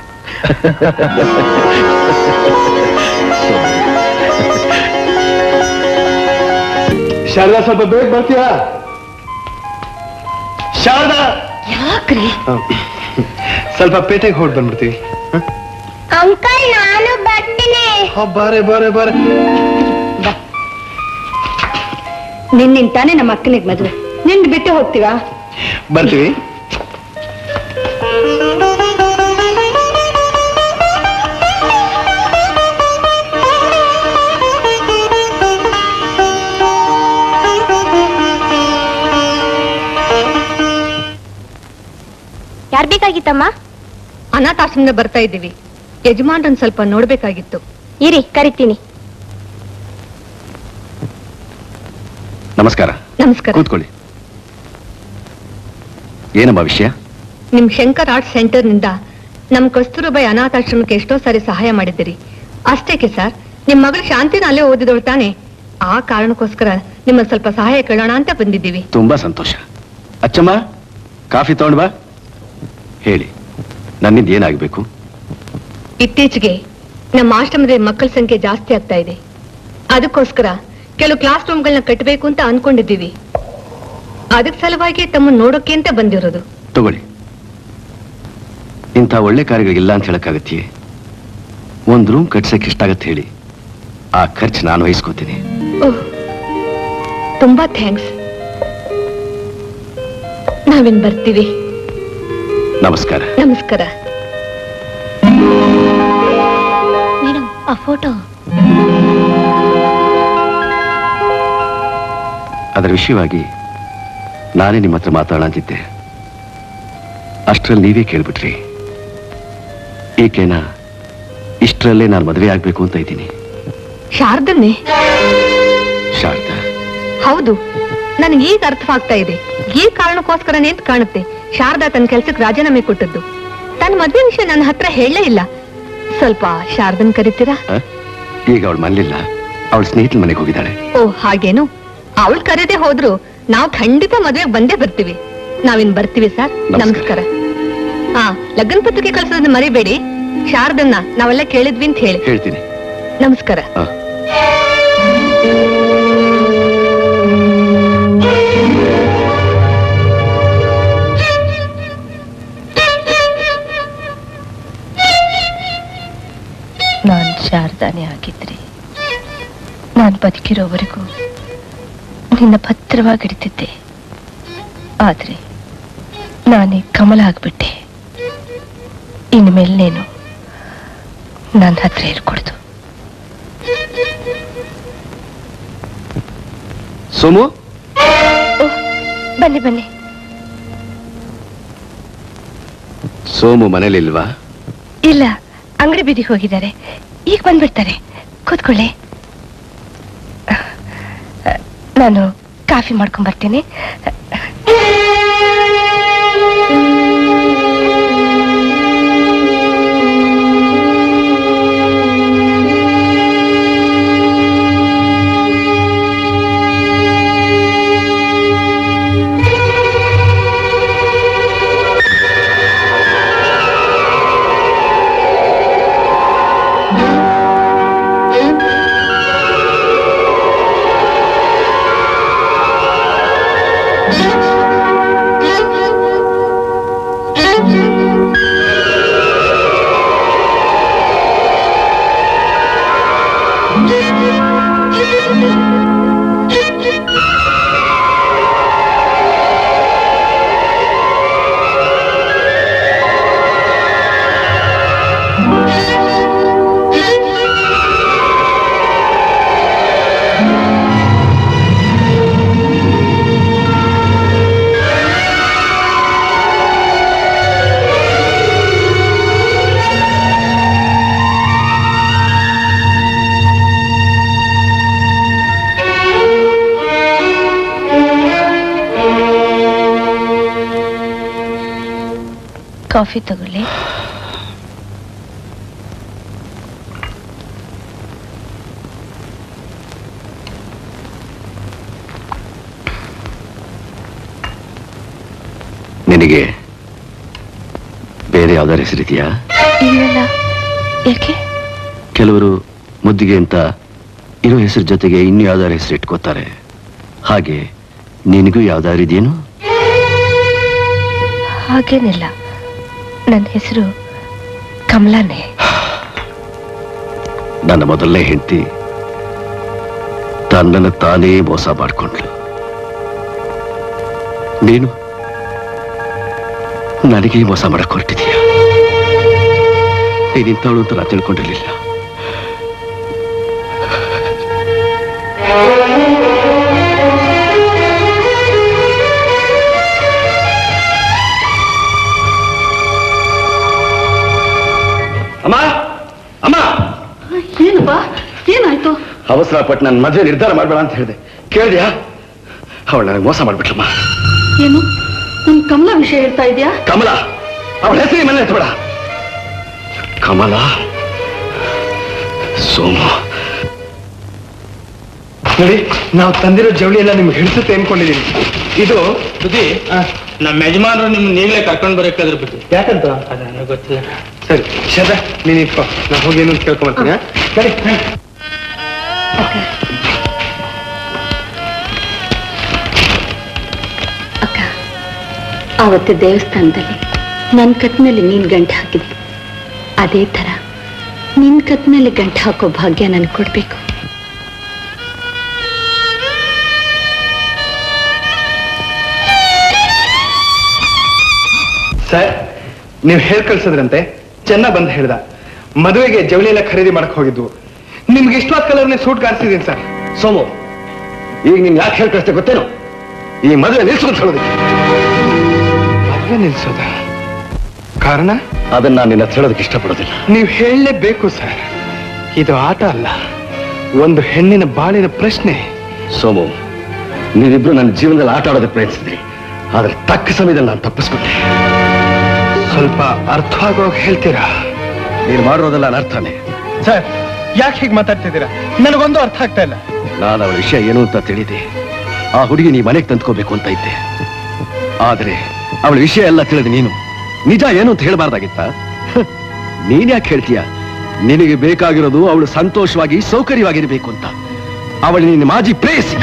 ಶಾರದಾ ಸ್ವಲ್ಪ ಬೇಗ ಬರ್ತೀಯಾ ಶಾರದಾ ಯಾಕ್ರಿ ಸ್ವಲ್ಪ ಪೇಟೆಗೆ ಹೊಡ್ ಬಂದ್ಬಿಡ್ತೀವಿ ಅಂಕಲ್ ನಾನು ಬರ್ತೀನಿ ಬಾರೆ ಬಾರೆ ಬಾರೆ ನಿನ್ನಿಂದ ತಾನೇ ನಮ್ಮ ಅಕ್ಕನಿಗೆ ಮದುವೆ ನಿಂದ್ ಬಿಟ್ಟು ಹೋಗ್ತೀವಾ ಬರ್ತೀವಿ ಯಾರ್ ಬೇಕಾಗಿತ್ತಮ್ಮ ಅನಾಥಾಶ್ರಮದ ಬರ್ತಾ ಇದ್ದೀವಿ ಯಜಮಾನ್ರನ್ ಸ್ವಲ್ಪ ನೋಡ್ಬೇಕಾಗಿತ್ತು ಇರಿ ಕರಿತೀನಿ ನಮಸ್ಕಾರ ನಮಸ್ಕಾರ ಕೂತ್ಕೊಳ್ಳಿ ಏನಮ್ಮ ವಿಷಯ ನಿಮ್ ಶಂಕರ್ ಆರ್ಟ್ ಸೆಂಟರ್ನಿಂದ ನಮ್ ಕಸ್ತೂರಬಾಯಿ ಅನಾಥಾಶ್ರಮಕ್ಕೆ ಎಷ್ಟೋ ಸಾರಿ ಸಹಾಯ ಮಾಡಿದ್ದೀರಿ ಅಷ್ಟೇಕೆ ಸರ್ ನಿಮ್ ಮಗಳು ಶಾಂತಿನ ಅಲ್ಲೇ ಓದಿದವಳು ತಾನೆ ಆ ಕಾರಣಕ್ಕೋಸ್ಕರ ನಿಮ್ಮ ಸ್ವಲ್ಪ ಸಹಾಯ ಕೇಳೋಣ ಅಂತ ಬಂದಿದ್ದೀವಿ ತುಂಬಾ ಸಂತೋಷ ಅಚ್ಚಮ್ಮ ಕಾಫಿ ತಗೊಂಡ್ ಬಾ ಹೇಳಿ ನನ್ನಿಂದ ಏನಾಗಬೇಕು ಇತ್ತೀಚೆಗೆ ನಮ್ಮ ಆಶ್ರಮದಲ್ಲಿ ಮಕ್ಕಳ ಸಂಖ್ಯೆ ಜಾಸ್ತಿ ಆಗ್ತಾ ಇದೆ ಅದಕ್ಕೋಸ್ಕರ ಕೆಲವು ಕ್ಲಾಸ್ ರೂಮ್ಗಳನ್ನ ಕಟ್ಟಬೇಕು ಅಂತ ಅನ್ಕೊಂಡಿದ್ದೀವಿ ಅದಕ್ ಸಲುವಾಗಿ ತಮ್ಮನ್ನ ನೋಡೋಕೆ ಅಂತ ಬಂದಿರೋದು ತಗೊಳ್ಳಿ ಇಂಥ ಒಳ್ಳೆ ಕಾರ್ಯಗಳಿಲ್ಲ ಅಂತ ಹೇಳಕ್ಕಾಗತ್ತೆಯೇ ಒಂದು ರೂಮ್ ಕಟ್ಸಕ್ಕೆ ಎಷ್ಟಾಗತ್ತೆ ಹೇಳಿ ಆ ಖರ್ಚು ನಾನು ವಹಿಸ್ಕೋತೀನಿ ಓಹ್ ತುಂಬಾ ಥ್ಯಾಂಕ್ಸ್ ನಾವಿನ್ ಬರ್ತೀವಿ ನಮಸ್ಕಾರ ನಮಸ್ಕಾರ ಮೇಡಮ್ ಆ ಫೋಟೋ ಅದರ ವಿಷಯವಾಗಿ ನಾನೇ ನಿಮ್ಮ ಹತ್ರ ಮಾತಾಡೋಣ ಅಂತಿದ್ದೆ ಅಷ್ಟರಲ್ಲಿ ನೀವೇ ಕೇಳ್ಬಿಟ್ರಿ ಈಕೆನ ಇಷ್ಟರಲ್ಲೇ ನಾನು ಮದುವೆ ಆಗ್ಬೇಕು ಅಂತ ಇದ್ದೀನಿ ಶಾರದನ್ನೇ ಶಾರದಾ ಹೌದು ನನಗೆ ಈಗ ಅರ್ಥವಾಗ್ತಾ ಇದೆ ಈ ಕಾರಣಕ್ಕೋಸ್ಕರನೇ ಅಂತ ಕಾಣುತ್ತೆ ಶಾರದಾ ತನ್ನ ಕೆಲ್ಸಕ್ಕೆ ರಾಜೀನಾಮೆ ಕೊಟ್ಟದ್ದು ತನ್ನ ಮದ್ವೆ ವಿಷಯ ನನ್ನ ಹತ್ರ ಹೇಳಲೇ ಇಲ್ಲ ಸ್ವಲ್ಪ ಶಾರದನ್ ಕರಿತೀರಾ ಆ? ಈಗ ಅವಳು ಮನೇಲಿಲ್ಲ ಅವಳ ಸ್ನೇಹಿತನ ಮನೆಗೆ ಹೋಗಿದ್ದಾಳೆ ಓ ಹಾಗೇನು ಅವಳು ಕರೆದೇ ಹೋದ್ರು ನಾವು ಖಂಡಿತ ಮದ್ವೆಗೆ ಬಂದೇ ಬರ್ತೀವಿ ನಾವಿನ್ ಬರ್ತೀವಿ ಸರ್ ನಮಸ್ಕಾರ. ನಮಸ್ಕಾರ ಹಾ ಲಗ್ನ ಪತ್ರಿಕೆ ಕಳ್ಸೋದನ್ನ ಮರಿಬೇಡಿ ಶಾರದನ್ನ ನಾವೆಲ್ಲ ಕೇಳಿದ್ವಿ ಅಂತ ಹೇಳಿ ಹೇಳ್ತೀನಿ ನಮಸ್ಕಾರ ಆ. ನಾನು ಶಾರದಾನೆ ಆಗಿದ್ರಿ ನಾನು ಬದುಕಿರೋವರೆಗೂ ನಿನ್ನ ಭದ್ರವಾಗಿ ಹಿಡಿತಿದ್ದೆ ಆದ್ರೆ ನಾನೇ ಕಮಲ ಆಗ್ಬಿಟ್ಟೆ ಇನ್ಮೇಲೆ ನೀನು ನನ್ನ ಹತ್ರ ಇರ್ಕೊಡ್ದು ಸೋಮು ಬನ್ನಿ ಬನ್ನಿ ಸೋಮು ಮನೇಲಿಲ್ವಾ ಇಲ್ಲ ಅಂಗಡಿ ಬೀದಿಗೆ ಹೋಗಿದ್ದಾರೆ ಈಗ ಬಂದ್ಬಿಡ್ತಾರೆ ಕೂತ್ಕೊಳ್ಳಿ ನಾನು ಕಾಫಿ ಮಾಡ್ಕೊಂಡ್ ಬರ್ತೀನಿ ಕಾಫಿ ತಗೊಳ್ಳಿ ನಿನಗೆ ಬೇರೆ ಯಾವ್ದಾರ ಹೆಸರಿದೆಯಾ ಇಲ್ಲಲ್ಲ ಯಾಕೆ ಕೆಲವರು ಮುದ್ದಿಗೆ ಅಂತ ಇರೋ ಹೆಸರು ಜೊತೆಗೆ ಇನ್ನು ಯಾವ್ದಾರ ಹೆಸರು ಇಟ್ಕೋತಾರೆ ಹಾಗೆ ನಿನಗೂ ಯಾವ್ದಾರು ಇದೆಯೇನು ಹಾಗೇನಿಲ್ಲ ನನ್ನ ಹೆಸರು ಕಮಲಾನೇ ನನ್ನ ಮೊದಲನೇ ಹೆಂಡತಿ ತನ್ನನ್ನು ತಾನೇ ಮೋಸ ಮಾಡಿಕೊಂಡ್ಳು ನೀನು ನನಗೆ ಮೋಸ ಮಾಡಕ್ ಹೊರಟಿದೀಯ ನೀನ್ ಇಂಥವಳು ಅಂತ ನಾನು ತಿಳ್ಕೊಂಡಿರ್ಲಿಲ್ಲ ಅಮ್ಮ ಅಮ್ಮ ಏನಪ್ಪ ಏನಾಯ್ತು ಅವಸರ ಪಟ್ಟು ನನ್ನ ಮದುವೆ ನಿರ್ಧಾರ ಮಾಡಬೇಡ ಅಂತ ಹೇಳಿದೆ ಕೇಳಿದ್ಯಾ ಅವಳು ನನಗೆ ಮೋಸ ಮಾಡ್ಬಿಟ್ಲಮ್ಮ ಏನು ನನ್ ಕಮಲ ವಿಷಯ ಹೇಳ್ತಾ ಇದೆಯಾ ಕಮಲ ಅವಳ ಹೆಸರಿ ಮನೆ ಎತ್ಬೇಡ ಕಮಲ ಸೋಮು ನೋಡಿ ನಾವು ತಂದಿರೋ ಜವಳಿ ಎಲ್ಲ ನಿಮ್ಗೆ ಹಿಡಿಸುತ್ತೆ ಅನ್ಕೊಂಡಿದೀನಿ ಇದು ಸುದ್ದಿ ನಮ್ಮ ಯಜಮಾನರು ನಿಮ್ಮನ್ನ ಈಗಲೇ ಕರ್ಕೊಂಡು ಬರೋಕ್ಕಾದ್ರ ಬಿಟ್ಟು ಯಾಕಂತ ಅದು ನನಗೆ ಗೊತ್ತಿಲ್ಲ ಸರಿ ಶದ ನೀನ್ ಇಟ್ಕೋ ನಾ ಹೋಗಿ ಏನು ಅಂತ ಕೇಳ್ಕೊಂಬರ್ತೀನಿ ಆ? ಸರಿ ಅಕ್ಕ ಆವತ್ತು ದೇವಸ್ಥಾನದಲ್ಲಿ ನನ್ನ ಕತ್ತಿನಲ್ಲಿ ನೀನ್ ಗಂಟೆ ಹಾಕಿದೆ ಅದೇ ತರ ನಿನ್ ಕತ್ನಲ್ಲಿ ಗಂಟು ಹಾಕೋ ಭಾಗ್ಯ ನನ್ಗೆ ಕೊಡ್ಬೇಕು ಸರ್ ನೀವು ಹೇಳ್ ಕಳ್ಸಿದ್ರಂತೆ ಚೆನ್ನ ಬಂದ್ ಹೇಳ್ದ ಮದುವೆಗೆ ಜವಳಿ ಎಲ್ಲ ಖರೀದಿ ಮಾಡಕ್ ಹೋಗಿದ್ವು ನಿಮ್ಗೆ ಇಷ್ಟವಾದ ಕಲರ್ನೇ ಸೂಟ್ ಕಾಣಿಸಿದೀನಿ ಸರ್ ಸೋಮು ಈಗ ನೀನ್ ಯಾಕೆ ಹೇಳ್ಕಳಿಸ್ತೆ ಗೊತ್ತೇನು ಈ ಮದುವೆ ನಿಲ್ಸ್ಕೊಂತ ಹೇಳೋದಕ್ಕೆ ಮದುವೆ ನಿಲ್ಸೋದ ಕಾರಣ ಅದನ್ನ ನಾನು ನಿನ್ನ ಹತ್ರ ಹೇಳೋದಕ್ಕೆ ಇಷ್ಟಪಡೋದಿಲ್ಲ ನೀವು ಹೇಳಲೇಬೇಕು ಸರ್ ಇದು ಆಟ ಅಲ್ಲ ಒಂದು ಹೆಣ್ಣಿನ ಬಾಳಿನ ಪ್ರಶ್ನೆ ಸೋಮು ನೀವಿಬ್ರು ನನ್ನ ಜೀವನದಲ್ಲಿ ಆಟ ಆಡೋದಕ್ಕೆ ಪ್ರಯತ್ನಿಸಿದ್ರಿ ಆದ್ರೆ ತಕ್ಕ ಸಮಯದಲ್ಲಿ ನಾನು ತಪ್ಪಿಸ್ಬಿಟ್ಟೆ ಸ್ವಲ್ಪ ಅರ್ಥವಾಗೋಗಿ ಹೇಳ್ತೀರಾ ನೀನು ಮಾಡಿರೋದೆಲ್ಲ ಅನರ್ಥನೇ ಸರ್ ಯಾಕೆ ಹೀಗೆ ಮಾತಾಡ್ತಿದ್ದೀರಾ ನನಗೊಂದು ಅರ್ಥ ಆಗ್ತಾ ಇಲ್ಲ ನಾನು ಅವಳ ವಿಷಯ ಏನು ಅಂತ ತಿಳಿದೆ ಆ ಹುಡುಗಿ ನೀ ಮನೆಗೆ ತಂದ್ಕೋಬೇಕು ಅಂತ ಇದ್ದೆ ಆದ್ರೆ ಅವಳ ವಿಷಯ ಎಲ್ಲ ತಿಳಿದು ನೀನು ನಿಜ ಏನು ಅಂತ ಹೇಳ್ಬಾರ್ದಾಗಿತ್ತ ನೀನ್ ಯಾಕೆ ಹೇಳ್ತೀಯ ನಿನಗೆ ಬೇಕಾಗಿರೋದು ಅವಳು ಸಂತೋಷವಾಗಿ ಸೌಕರ್ಯವಾಗಿರ್ಬೇಕು ಅಂತ ಅವಳು ನಿನ್ನ ಮಾಜಿ ಪ್ರೇಯಸಿ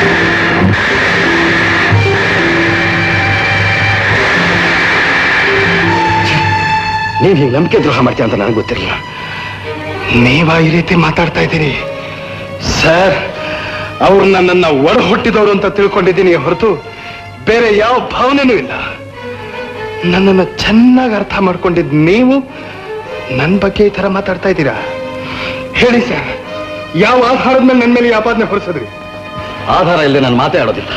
ನೀನ್ ಹೀಗೆ ನಂಬಿಕೆ ದ್ರೋಹ ಮಾಡ್ತೀಯ ಅಂತ ನನಗೆ ಗೊತ್ತಿರಲಿಲ್ಲ ನೀವ ಈ ರೀತಿ ಮಾತಾಡ್ತಾ ಇದ್ದೀರಿ ಸರ್ ಅವ್ರು ನನ್ನನ್ನ ಒಡ ಹುಟ್ಟಿದವರು ಅಂತ ತಿಳ್ಕೊಂಡಿದ್ದೀನಿ ಹೊರತು ಬೇರೆ ಯಾವ ಭಾವನೆನೂ ಇಲ್ಲ ನನ್ನನ್ನು ಚೆನ್ನಾಗಿ ಅರ್ಥ ಮಾಡ್ಕೊಂಡಿದ್ ನೀವು ನನ್ನ ಬಗ್ಗೆ ಈ ತರ ಮಾತಾಡ್ತಾ ಇದ್ದೀರಾ ಹೇಳಿ ಸರ್ ಯಾವ ಆಧಾರದ ಮೇಲೆ ನನ್ನ ಮೇಲೆ ಈ ಆಪಾದನೆ ಹೊರಿಸಿದ್ರಿ ಆಧಾರ ಇಲ್ಲದೆ ನಾನು ಮಾತೇ ಆಡೋದಿಲ್ಲ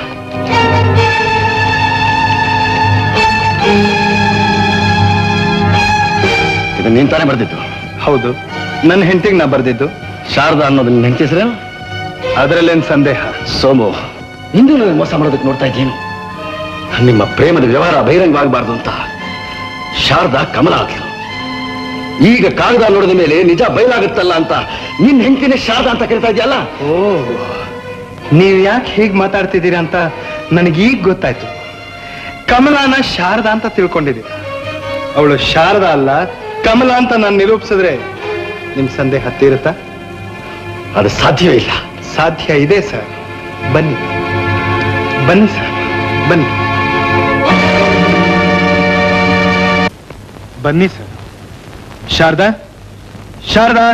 ಇದನ್ನ ನೀನ್ ತಾನೇ ಬರ್ದಿದ್ದು ಹೌದು ನನ್ನ ಹೆಂಡತಿಗೆ ನಾ ಬರ್ದಿದ್ದು ಶಾರದಾ ಅನ್ನೋದು ನಿನ್ನ ಹೆಂಡತಿ ಹೆಸರೇನು ಅದರಲ್ಲೇನ್ ಸಂದೇಹ ಸೋಮು ಇಂದು ನನಗೆ ಮೋಸ ಮಾಡೋದಕ್ಕೆ ನೋಡ್ತಾ ಇದ್ದೀನಿ ನಿಮ್ಮ ಪ್ರೇಮದ ವ್ಯವಹಾರ ಬಹಿರಂಗವಾಗಬಾರ್ದು ಅಂತ ಶಾರದಾ ಕಮಲ ಆದ್ಲು ಈಗ ಕಾಗದ ನೋಡಿದ ಮೇಲೆ ನಿಜ ಬಯಲಾಗುತ್ತಲ್ಲ ಅಂತ ನಿನ್ನ ಹೆಂಡತಿನೇ ಶಾರದಾ ಅಂತ ಕರಿತಾ ಇದೆಯಲ್ಲ ಓ ನೀವ್ ಯಾಕೆ ಹೀಗ್ ಮಾತಾಡ್ತಿದ್ದೀರಾ ಅಂತ ನನಗೀಗ ಗೊತ್ತಾಯ್ತು ಕಮಲಾನ ಶಾರದಾ ಅಂತ ತಿಳ್ಕೊಂಡಿದ್ದೀರ ಅವಳು ಶಾರದಾ ಅಲ್ಲ ಕಮಲ ಅಂತ ನಾನು ನಿರೂಪಿಸಿದ್ರೆ ನಿಮ್ ಸಂದೇಹ ತೀರುತ್ತಾ ಅದು ಸಾಧ್ಯವೇ ಇಲ್ಲ ಸಾಧ್ಯ ಇದೆ ಸರ್ ಬನ್ನಿ ಬನ್ನಿ ಸರ್ ಬನ್ನಿ ಬನ್ನಿ ಸರ್ ಶಾರದಾ ಶಾರದಾ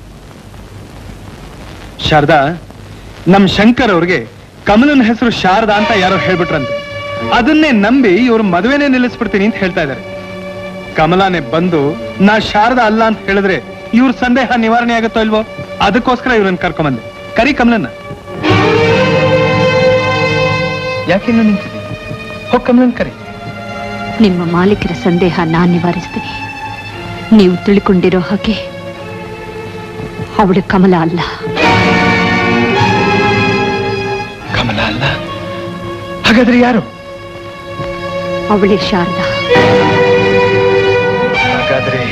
ಶಾರದಾ ನಮ್ ಶಂಕರ್ ಅವ್ರಿಗೆ ಕಮಲನ ಹೆಸರು ಶಾರದಾ ಅಂತ ಯಾರೋ ಹೇಳ್ಬಿಟ್ರಂತೆ ಅದನ್ನೇ ನಂಬಿ ಇವ್ರು ಮದುವೆನೇ ನಿಲ್ಲಿಸ್ಬಿಡ್ತೀನಿ ಅಂತ ಹೇಳ್ತಾ ಇದ್ದಾರೆ ಕಮಲಾನೇ ಬಂದು ನಾ ಶಾರದಾ ಅಲ್ಲ ಅಂತ ಹೇಳಿದ್ರೆ ಇವ್ರ ಸಂದೇಹ ನಿವಾರಣೆ ಆಗುತ್ತೋ ಇಲ್ವೋ ಅದಕ್ಕೋಸ್ಕರ ಇವ್ರನ್ನ ಕರ್ಕೊಂಬಂದೆ ಕರಿ ಕಮಲನ್ನ ಯಾಕಿನ್ನು ನಿಂತಿದೆ ಹೋಗ್ ಕಮಲನ್ ಕರಿ ನಿಮ್ಮ ಮಾಲೀಕರ ಸಂದೇಹ ನಾನ್ ನಿವಾರಿಸ್ತೀನಿ ನೀವು ತಿಳ್ಕೊಂಡಿರೋ ಹಾಗೆ ಅವಳು ಕಮಲ ಅಲ್ಲ ಕಮಲ ಅಲ್ಲ ಹಾಗಾದ್ರೆ ಯಾರು ಅವಳೇ ಶಾರದಾ ಹಾಗಾದ್ರೆ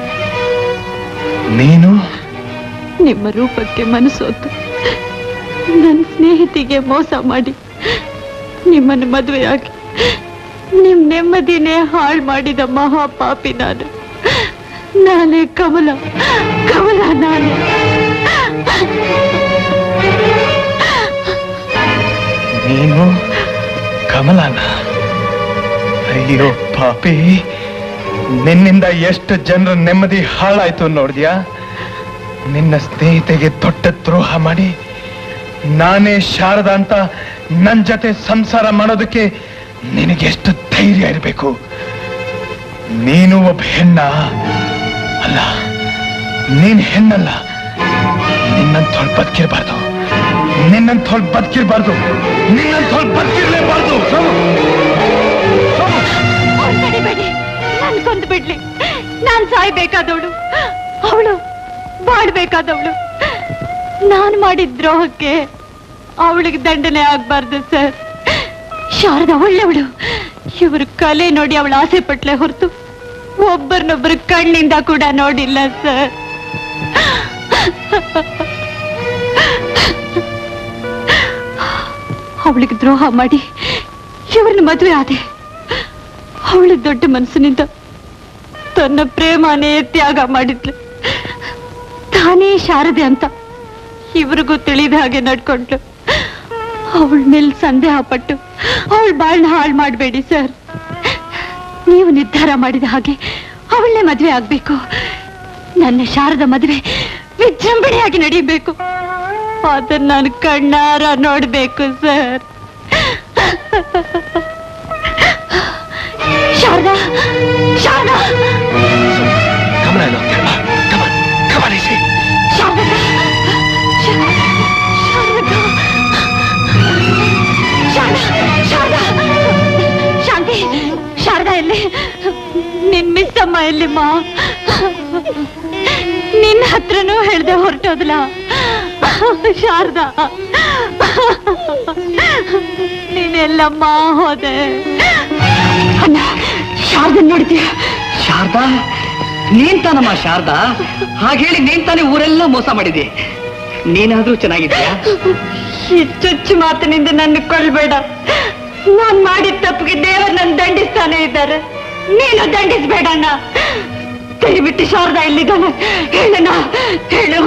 ನೀನು ನಿಮ್ಮ ರೂಪಕ್ಕೆ ಮನಸ್ಸೋತು ನನ್ನ ಸ್ನೇಹಿತಿಗೆ ಮೋಸ ಮಾಡಿ ನಿಮ್ಮನ್ನು ಮದುವೆಯಾಗಿ ನಿಮ್ ನೆಮ್ಮದಿನೇ ಹಾಳು ಮಾಡಿದ ಮಹಾಪಾಪಿ ನಾನು ನಾನೇ ಕಮಲ ಕಮಲ ನಾನೇ ನೀನು ಕಮಲನ ಅಯ್ಯೋ ಪಾಪಿ ನಿನ್ನಿಂದ ಎಷ್ಟು ಜನರ ನೆಮ್ಮದಿ ಹಾಳಾಯ್ತು ನೋಡಿದ್ಯಾ ನಿನ್ನ ಸ್ನೇಹಿತೆಗೆ ದೊಡ್ಡ ದ್ರೋಹ ಮಾಡಿ ನಾನೇ ಶಾರದ ಅಂತ ನನ್ ಜೊತೆ ಸಂಸಾರ ಮಾಡೋದಕ್ಕೆ ನಿನಗೆ ಎಷ್ಟು ಧೈರ್ಯ ಇರಬೇಕು ನೀನು ಒಬ್ಬ ಹೆಣ್ಣ ಅಲ್ಲ ನೀನ್ ಹೆಣ್ಣಲ್ಲ ನಿನ್ನಂಥೋಳ್ ಬದುಕಿರ್ಬಾರ್ದು ನಿನ್ನಂಥೋಳ್ ಬದುಕಿರ್ಬಾರ್ದು ನಿನ್ನಂಥೋಳ್ ಬದುಕಿರ್ಲೇಬಾರ್ದು ತಡಿಬೇಡಿ ನನ್ ಕೊಂದು ಬಿಡ್ಲಿ ನಾನ್ ಸಾಯ್ಬೇಕಾದವಳು ಅವಳು ಬಾಳ್ಬೇಕಾದವಳು ನಾನ್ ಮಾಡಿದ ದ್ರೋಹಕ್ಕೆ ಅವಳಿಗೆ ದಂಡನೆ ಆಗ್ಬಾರ್ದು ಸರ್ ಶಾರದಾ ಒಳ್ಳೆವಳು ಇವರು ಕಲೆ ನೋಡಿ ಅವಳು ಆಸೆ ಪಟ್ಲೆ ಹೊರತು ಒಬ್ಬರನ್ನೊಬ್ಬರು ಕಣ್ಣಿಂದ ಕೂಡ ನೋಡಿಲ್ಲ ಸರ್ ಅವಳಿಗೆ ದ್ರೋಹ ಮಾಡಿ ಇವ್ರನ್ನ ಮದುವೆ ಆದೆ ಅವಳು ದೊಡ್ಡ ಮನಸ್ಸಿನಿಂದ ತನ್ನ ಪ್ರೇಮನೇ ತ್ಯಾಗ ಮಾಡಿದ್ಲು ತಾನೇ ಶಾರದೆ ಅಂತ ಇವ್ರಿಗೂ ತಿಳಿದ ಹಾಗೆ ನಡ್ಕೊಂಡ್ಲು ಅವಳ ಮೇಲೆ ಸಂದೇಹ ಪಟ್ಟು ಅವಳ ಬಾಳ್ನ ಹಾಳು ಮಾಡಬೇಡಿ ಸರ್ ನೀವು ನಿರ್ಧಾರ ಮಾಡಿದ ಹಾಗೆ ಅವಳನ್ನೇ ಮದುವೆ ಆಗ್ಬೇಕು ನನ್ನ ಶಾರದ ಮದುವೆ ವಿಜೃಂಭಣೆಯಾಗಿ ನಡೆಯಬೇಕು ಅದನ್ನ ನಾನು ಕಣ್ಣಾರ ನೋಡ್ಬೇಕು ಸರ್ ಶಾರದಾ ಶಾರದಾ ಗಮನ ಇಲ್ಲ ಹೋಗ್ತಿಲ್ವಾ ಗಮನ ಗಮನಿಸಿ ಶಾರದಾ ಶಾರದಾ ಶಾರದಾ ಶಾಂತಿ ಶಾರದಾ ಎಲ್ಲಿ ನಿನ್ ಮಿಸ್ ಅಮ್ಮ ಎಲ್ಲಿಮ್ಮ ನಿನ್ನ ಹತ್ರನೂ ಹೇಳ್ದೆ ಹೊರಟೋದ್ಲ ಶಾರದಾ ನೀನೆಲ್ಲಮ್ಮ ಹೋದೆ ಅಣ್ಣ ಶಾರದಾ ನೋಡಿದ್ಯಾ ಶಾರದಾ ನೀನ್ ತಾನಮ್ಮ ಶಾರದಾ ಹಾಗೇಳಿ ನೀನ್ ತಾನೇ ಊರೆಲ್ಲ ಮೋಸ ಮಾಡಿದೆ ನೀನಾದ್ರೂ ಚೆನ್ನಾಗಿದ್ಯಾ ಈ ಚುಚ್ಚು ಮಾತಿನಿಂದ ನನ್ನ ಕೊಳ್ಬೇಡ ನಾನ್ ಮಾಡಿದ ತಪ್ಪಿಗೆ ದೇವರು ನನ್ನ ದಂಡಿಸ್ತಾನೆ ಇದ್ದಾರೆ ನೀನು ದಂಡಿಸ್ಬೇಡಣ್ಣ ದಯವಿಟ್ಟು ಶಾರದಾ ಎಲ್ಲಿದ್ದಾನೆ ಹೇಳಣ್ಣ ಹೇಳು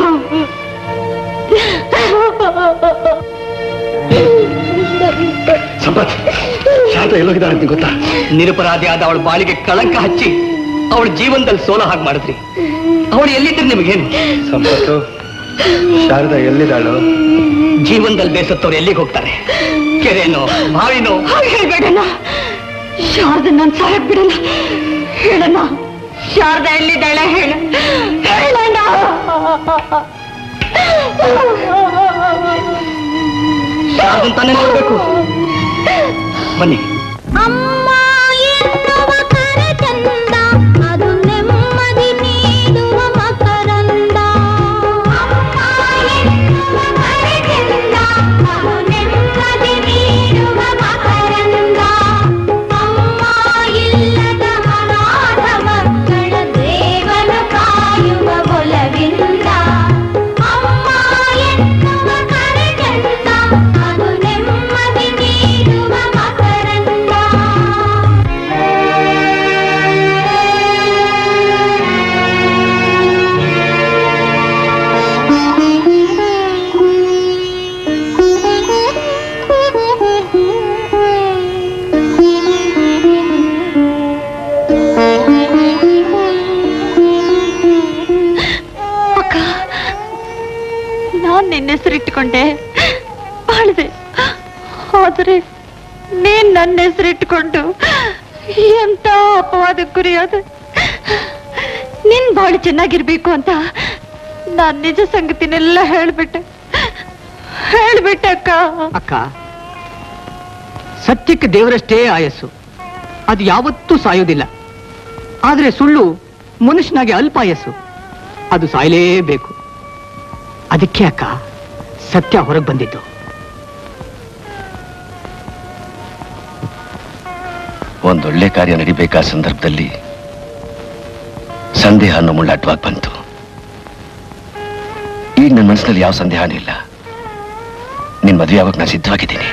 ಸಂಪತ್ ಶಾರದಾ ಎಲ್ಲೋಗಿದ್ದಾಳೆ ಅಂತ ಗೊತ್ತಾ ನಿರಪರಾಧಿ ಆದ ಅವಳ ಬಾಳಿಗೆ ಕಳಂಕ ಹಚ್ಚಿ ಅವಳ ಜೀವನದಲ್ಲಿ ಸೋಲ ಹಾಗೆ ಮಾಡಿದ್ರಿ ಅವಳು ಎಲ್ಲಿದ್ರಿ ನಿಮಗೇನು ಸಂಪತ್ತು ಶಾರದಾ ಎಲ್ಲಿದ್ದಾಳು ಜೀವನದಲ್ಲಿ ಬೇಸತ್ತವ್ರು ಎಲ್ಲಿಗೆ ಹೋಗ್ತಾರೆ ಕೆರೆನೋ ಬಾವಿನೋ ಹಾಗೆ ಹೇಳ್ಬೇಡಣ್ಣ ಶಾರದಾ ನನ್ ಸಾಯಕ್ ಬಿಡಲ್ಲ ಹೇಳಣ್ಣ ಶಾರದಾ ಎಲ್ಲಿದ್ದಾಳೆ ಹೇಳು ಹೇಳಣ್ಣ ಶಾರದನ್ ತಾನೇ ನೋಡ್ಬೇಕು ಬನ್ನಿ ಅಮ್ಮ ಎನ್ನುವ ಕರೆ ಚಂದ ಅದು ನೆಮ್ಮದಿ ನೀಡುವ ಮಕರಂದ ಅಮ್ಮ ಎನ್ನುವ ಕರೆ ಚಂದ ಅದು ನೆಮ್ಮದಿ ನೀಡುವ ಮಕರಂದ ಅಮ್ಮ ಇಲ್ಲದ ಅನಾಥ ಮಕ್ಕಳ ದೇವನು ಕಾಯುವ ಒಲವಿಂದ ಅಮ್ಮ ಎನ್ನುವ ಕರೆ ಚಂದ ಅದು ನೆಮ್ಮದಿ ನೀಡುವ ಮಕರಂದ ಅಕ್ಕ ನಾನ್ ನಿನ್ನ ಹೆಸರಿಟ್ಟುಕೊಂಡೆ ಬಾಳ್ದೆ ಆದ್ರೆ ನೀನ್ ನನ್ನ ಹೆಸರಿಟ್ಟುಕೊಂಡು ಎಂತ ಅಪವಾದ ಗುರಿಯಾದ ನಿನ್ ಬಾಳು ಚೆನ್ನಾಗಿರ್ಬೇಕು ಅಂತ ನಾನ್ ನಿಜ ಸಂಗತಿನೆಲ್ಲ ಹೇಳ್ಬಿಟ್ಟೆ ಹೇಳ್ಬಿಟ್ಟೆ ಅಕ್ಕ ಅಕ್ಕ ಸತ್ಯಕ್ಕೆ ದೇವರಷ್ಟೇ ಆಯಸ್ಸು ಅದು ಯಾವತ್ತೂ ಸಾಯೋದಿಲ್ಲ ಆದ್ರೆ ಸುಳ್ಳು ಮನುಷ್ಯನಾಗೆ ಅಲ್ಪಾಯಸ್ಸು ಅದು ಸಾಯಲೇಬೇಕು ಅದಕ್ಕೆ ಅಕ್ಕ ಸತ್ಯ ಹೊರಗೆ ಬಂದಿದ್ದು ಒಂದೊಳ್ಳೆ ಕಾರ್ಯ ನಡಿಬೇಕಾದ ಸಂದರ್ಭದಲ್ಲಿ ಸಂದೇಹ ಅನ್ನೋ ಮುಳ್ಳು ಅಡ್ಡವಾಗಿ ಬಂತು ಈಗ ನನ್ನ ಮನಸ್ಸಿನಲ್ಲಿ ಯಾವ ಸಂದೇಹನೂ ಇಲ್ಲ ನಿನ್ ಮದುವೆ ಆಗೋಕೆ ನಾನು ಸಿದ್ಧವಾಗಿದ್ದೀನಿ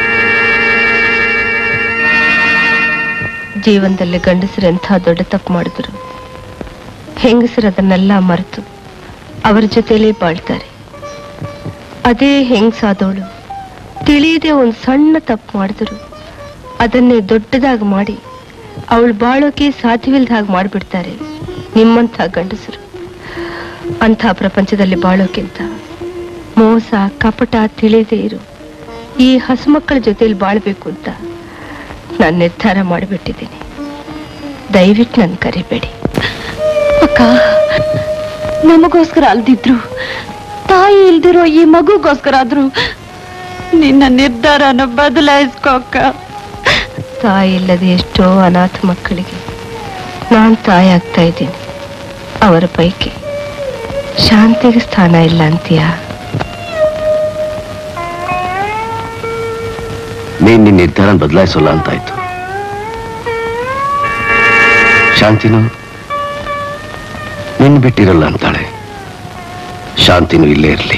ಜೀವನದಲ್ಲಿ ಗಂಡಸರು ಎಂಥ ದೊಡ್ಡ ತಪ್ಪು ಮಾಡಿದ್ರು ಹೆಂಗಸರು ಅದನ್ನೆಲ್ಲ ಮರೆತು ಅವರ ಜೊತೆಲೇ ಬಾಳ್ತಾರೆ ಅದೇ ಹೆಂಗಸಾದವಳು ತಿಳಿಯದೆ ಒಂದು ಸಣ್ಣ ತಪ್ಪು ಮಾಡಿದ್ರು ಅದನ್ನೇ ದೊಡ್ಡದಾಗಿ ಮಾಡಿ ಅವಳು ಬಾಳೋಕೆ ಸಾಧ್ಯವಿಲ್ಲದ ಹಾಗೆ ಮಾಡಿಬಿಡ್ತಾರೆ ನಿಮ್ಮಂಥ ಗಂಡಸರು ಅಂಥ ಪ್ರಪಂಚದಲ್ಲಿ ಬಾಳೋಕ್ಕಿಂತ ಮೋಸ ಕಪಟ ತಿಳಿದೇ ಇರು ಈ ಹಸುಮಕ್ಕಳ ಜೊತೆಲಿ ಬಾಳ್ಬೇಕು ಅಂತ ನಾನು ನಿರ್ಧಾರ ಮಾಡಿಬಿಟ್ಟಿದ್ದೀನಿ ದಯವಿಟ್ಟು ನನ್ನ ಕರಿಬೇಡಿ ಅಕ್ಕ ನಮಗೋಸ್ಕರ ಅಲ್ದಿದ್ರು ತಾಯಿ ಇಲ್ದಿರೋ ಈ ಮಗುಗೋಸ್ಕರ ಆದ್ರೂ ನಿನ್ನ ನಿರ್ಧಾರನ ಬದಲಾಯಿಸ್ಕೋ ಅಕ್ಕ ತಾಯಿ ಇಲ್ಲದೆ ಎಷ್ಟೋ ಅನಾಥ ಮಕ್ಕಳಿಗೆ ನಾನು ತಾಯಿ ಆಗ್ತಾ ಇದ್ದೀನಿ ಅವರ ಪೈಕಿ ಶಾಂತಿಗೆ ಸ್ಥಾನ ಇಲ್ಲ ಅಂತೀಯಾ ನೀನ್ ನಿನ್ನ ನಿರ್ಧಾರ ಬದಲಾಯಿಸೋಲ್ಲ ಅಂತಾಯ್ತು ಶಾಂತಿನು ನಿನ್ ಬಿಟ್ಟಿರಲ್ಲ ಅಂತಾಳೆ ಶಾಂತಿನೂ ಇಲ್ಲೇ ಇರಲಿ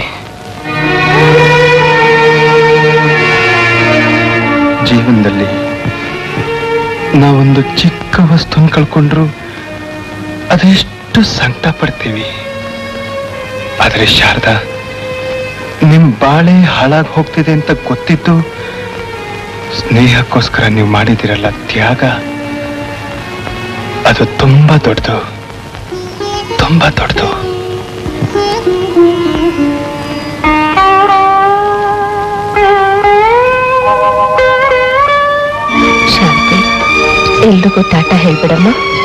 ಜೀವನದಲ್ಲಿ ನಾವೊಂದು ಚಿಕ್ಕ ವಸ್ತುನ ಕಳ್ಕೊಂಡ್ರು ಅದೆಷ್ಟು ಸಂಕಟ ಪಡ್ತೀವಿ ಆದ್ರೆ ಶಾರದಾ ನಿಮ್ ಬಾಳೆ ಹಾಳಾಗಿ ಹೋಗ್ತಿದೆ ಅಂತ ಗೊತ್ತಿದ್ದು ಸ್ನೇಹಕ್ಕೋಸ್ಕರ ನೀವು ಮಾಡಿದಿರಲ್ಲ ತ್ಯಾಗ ಅದು ತುಂಬಾ ದೊಡ್ಡದು ತುಂಬಾ ದೊಡ್ಡದು ಶಾಂತಿ ಎಲ್ರಿಗೂ ಟಾಟ ಹೇಳ್ಬಿಡಮ್ಮ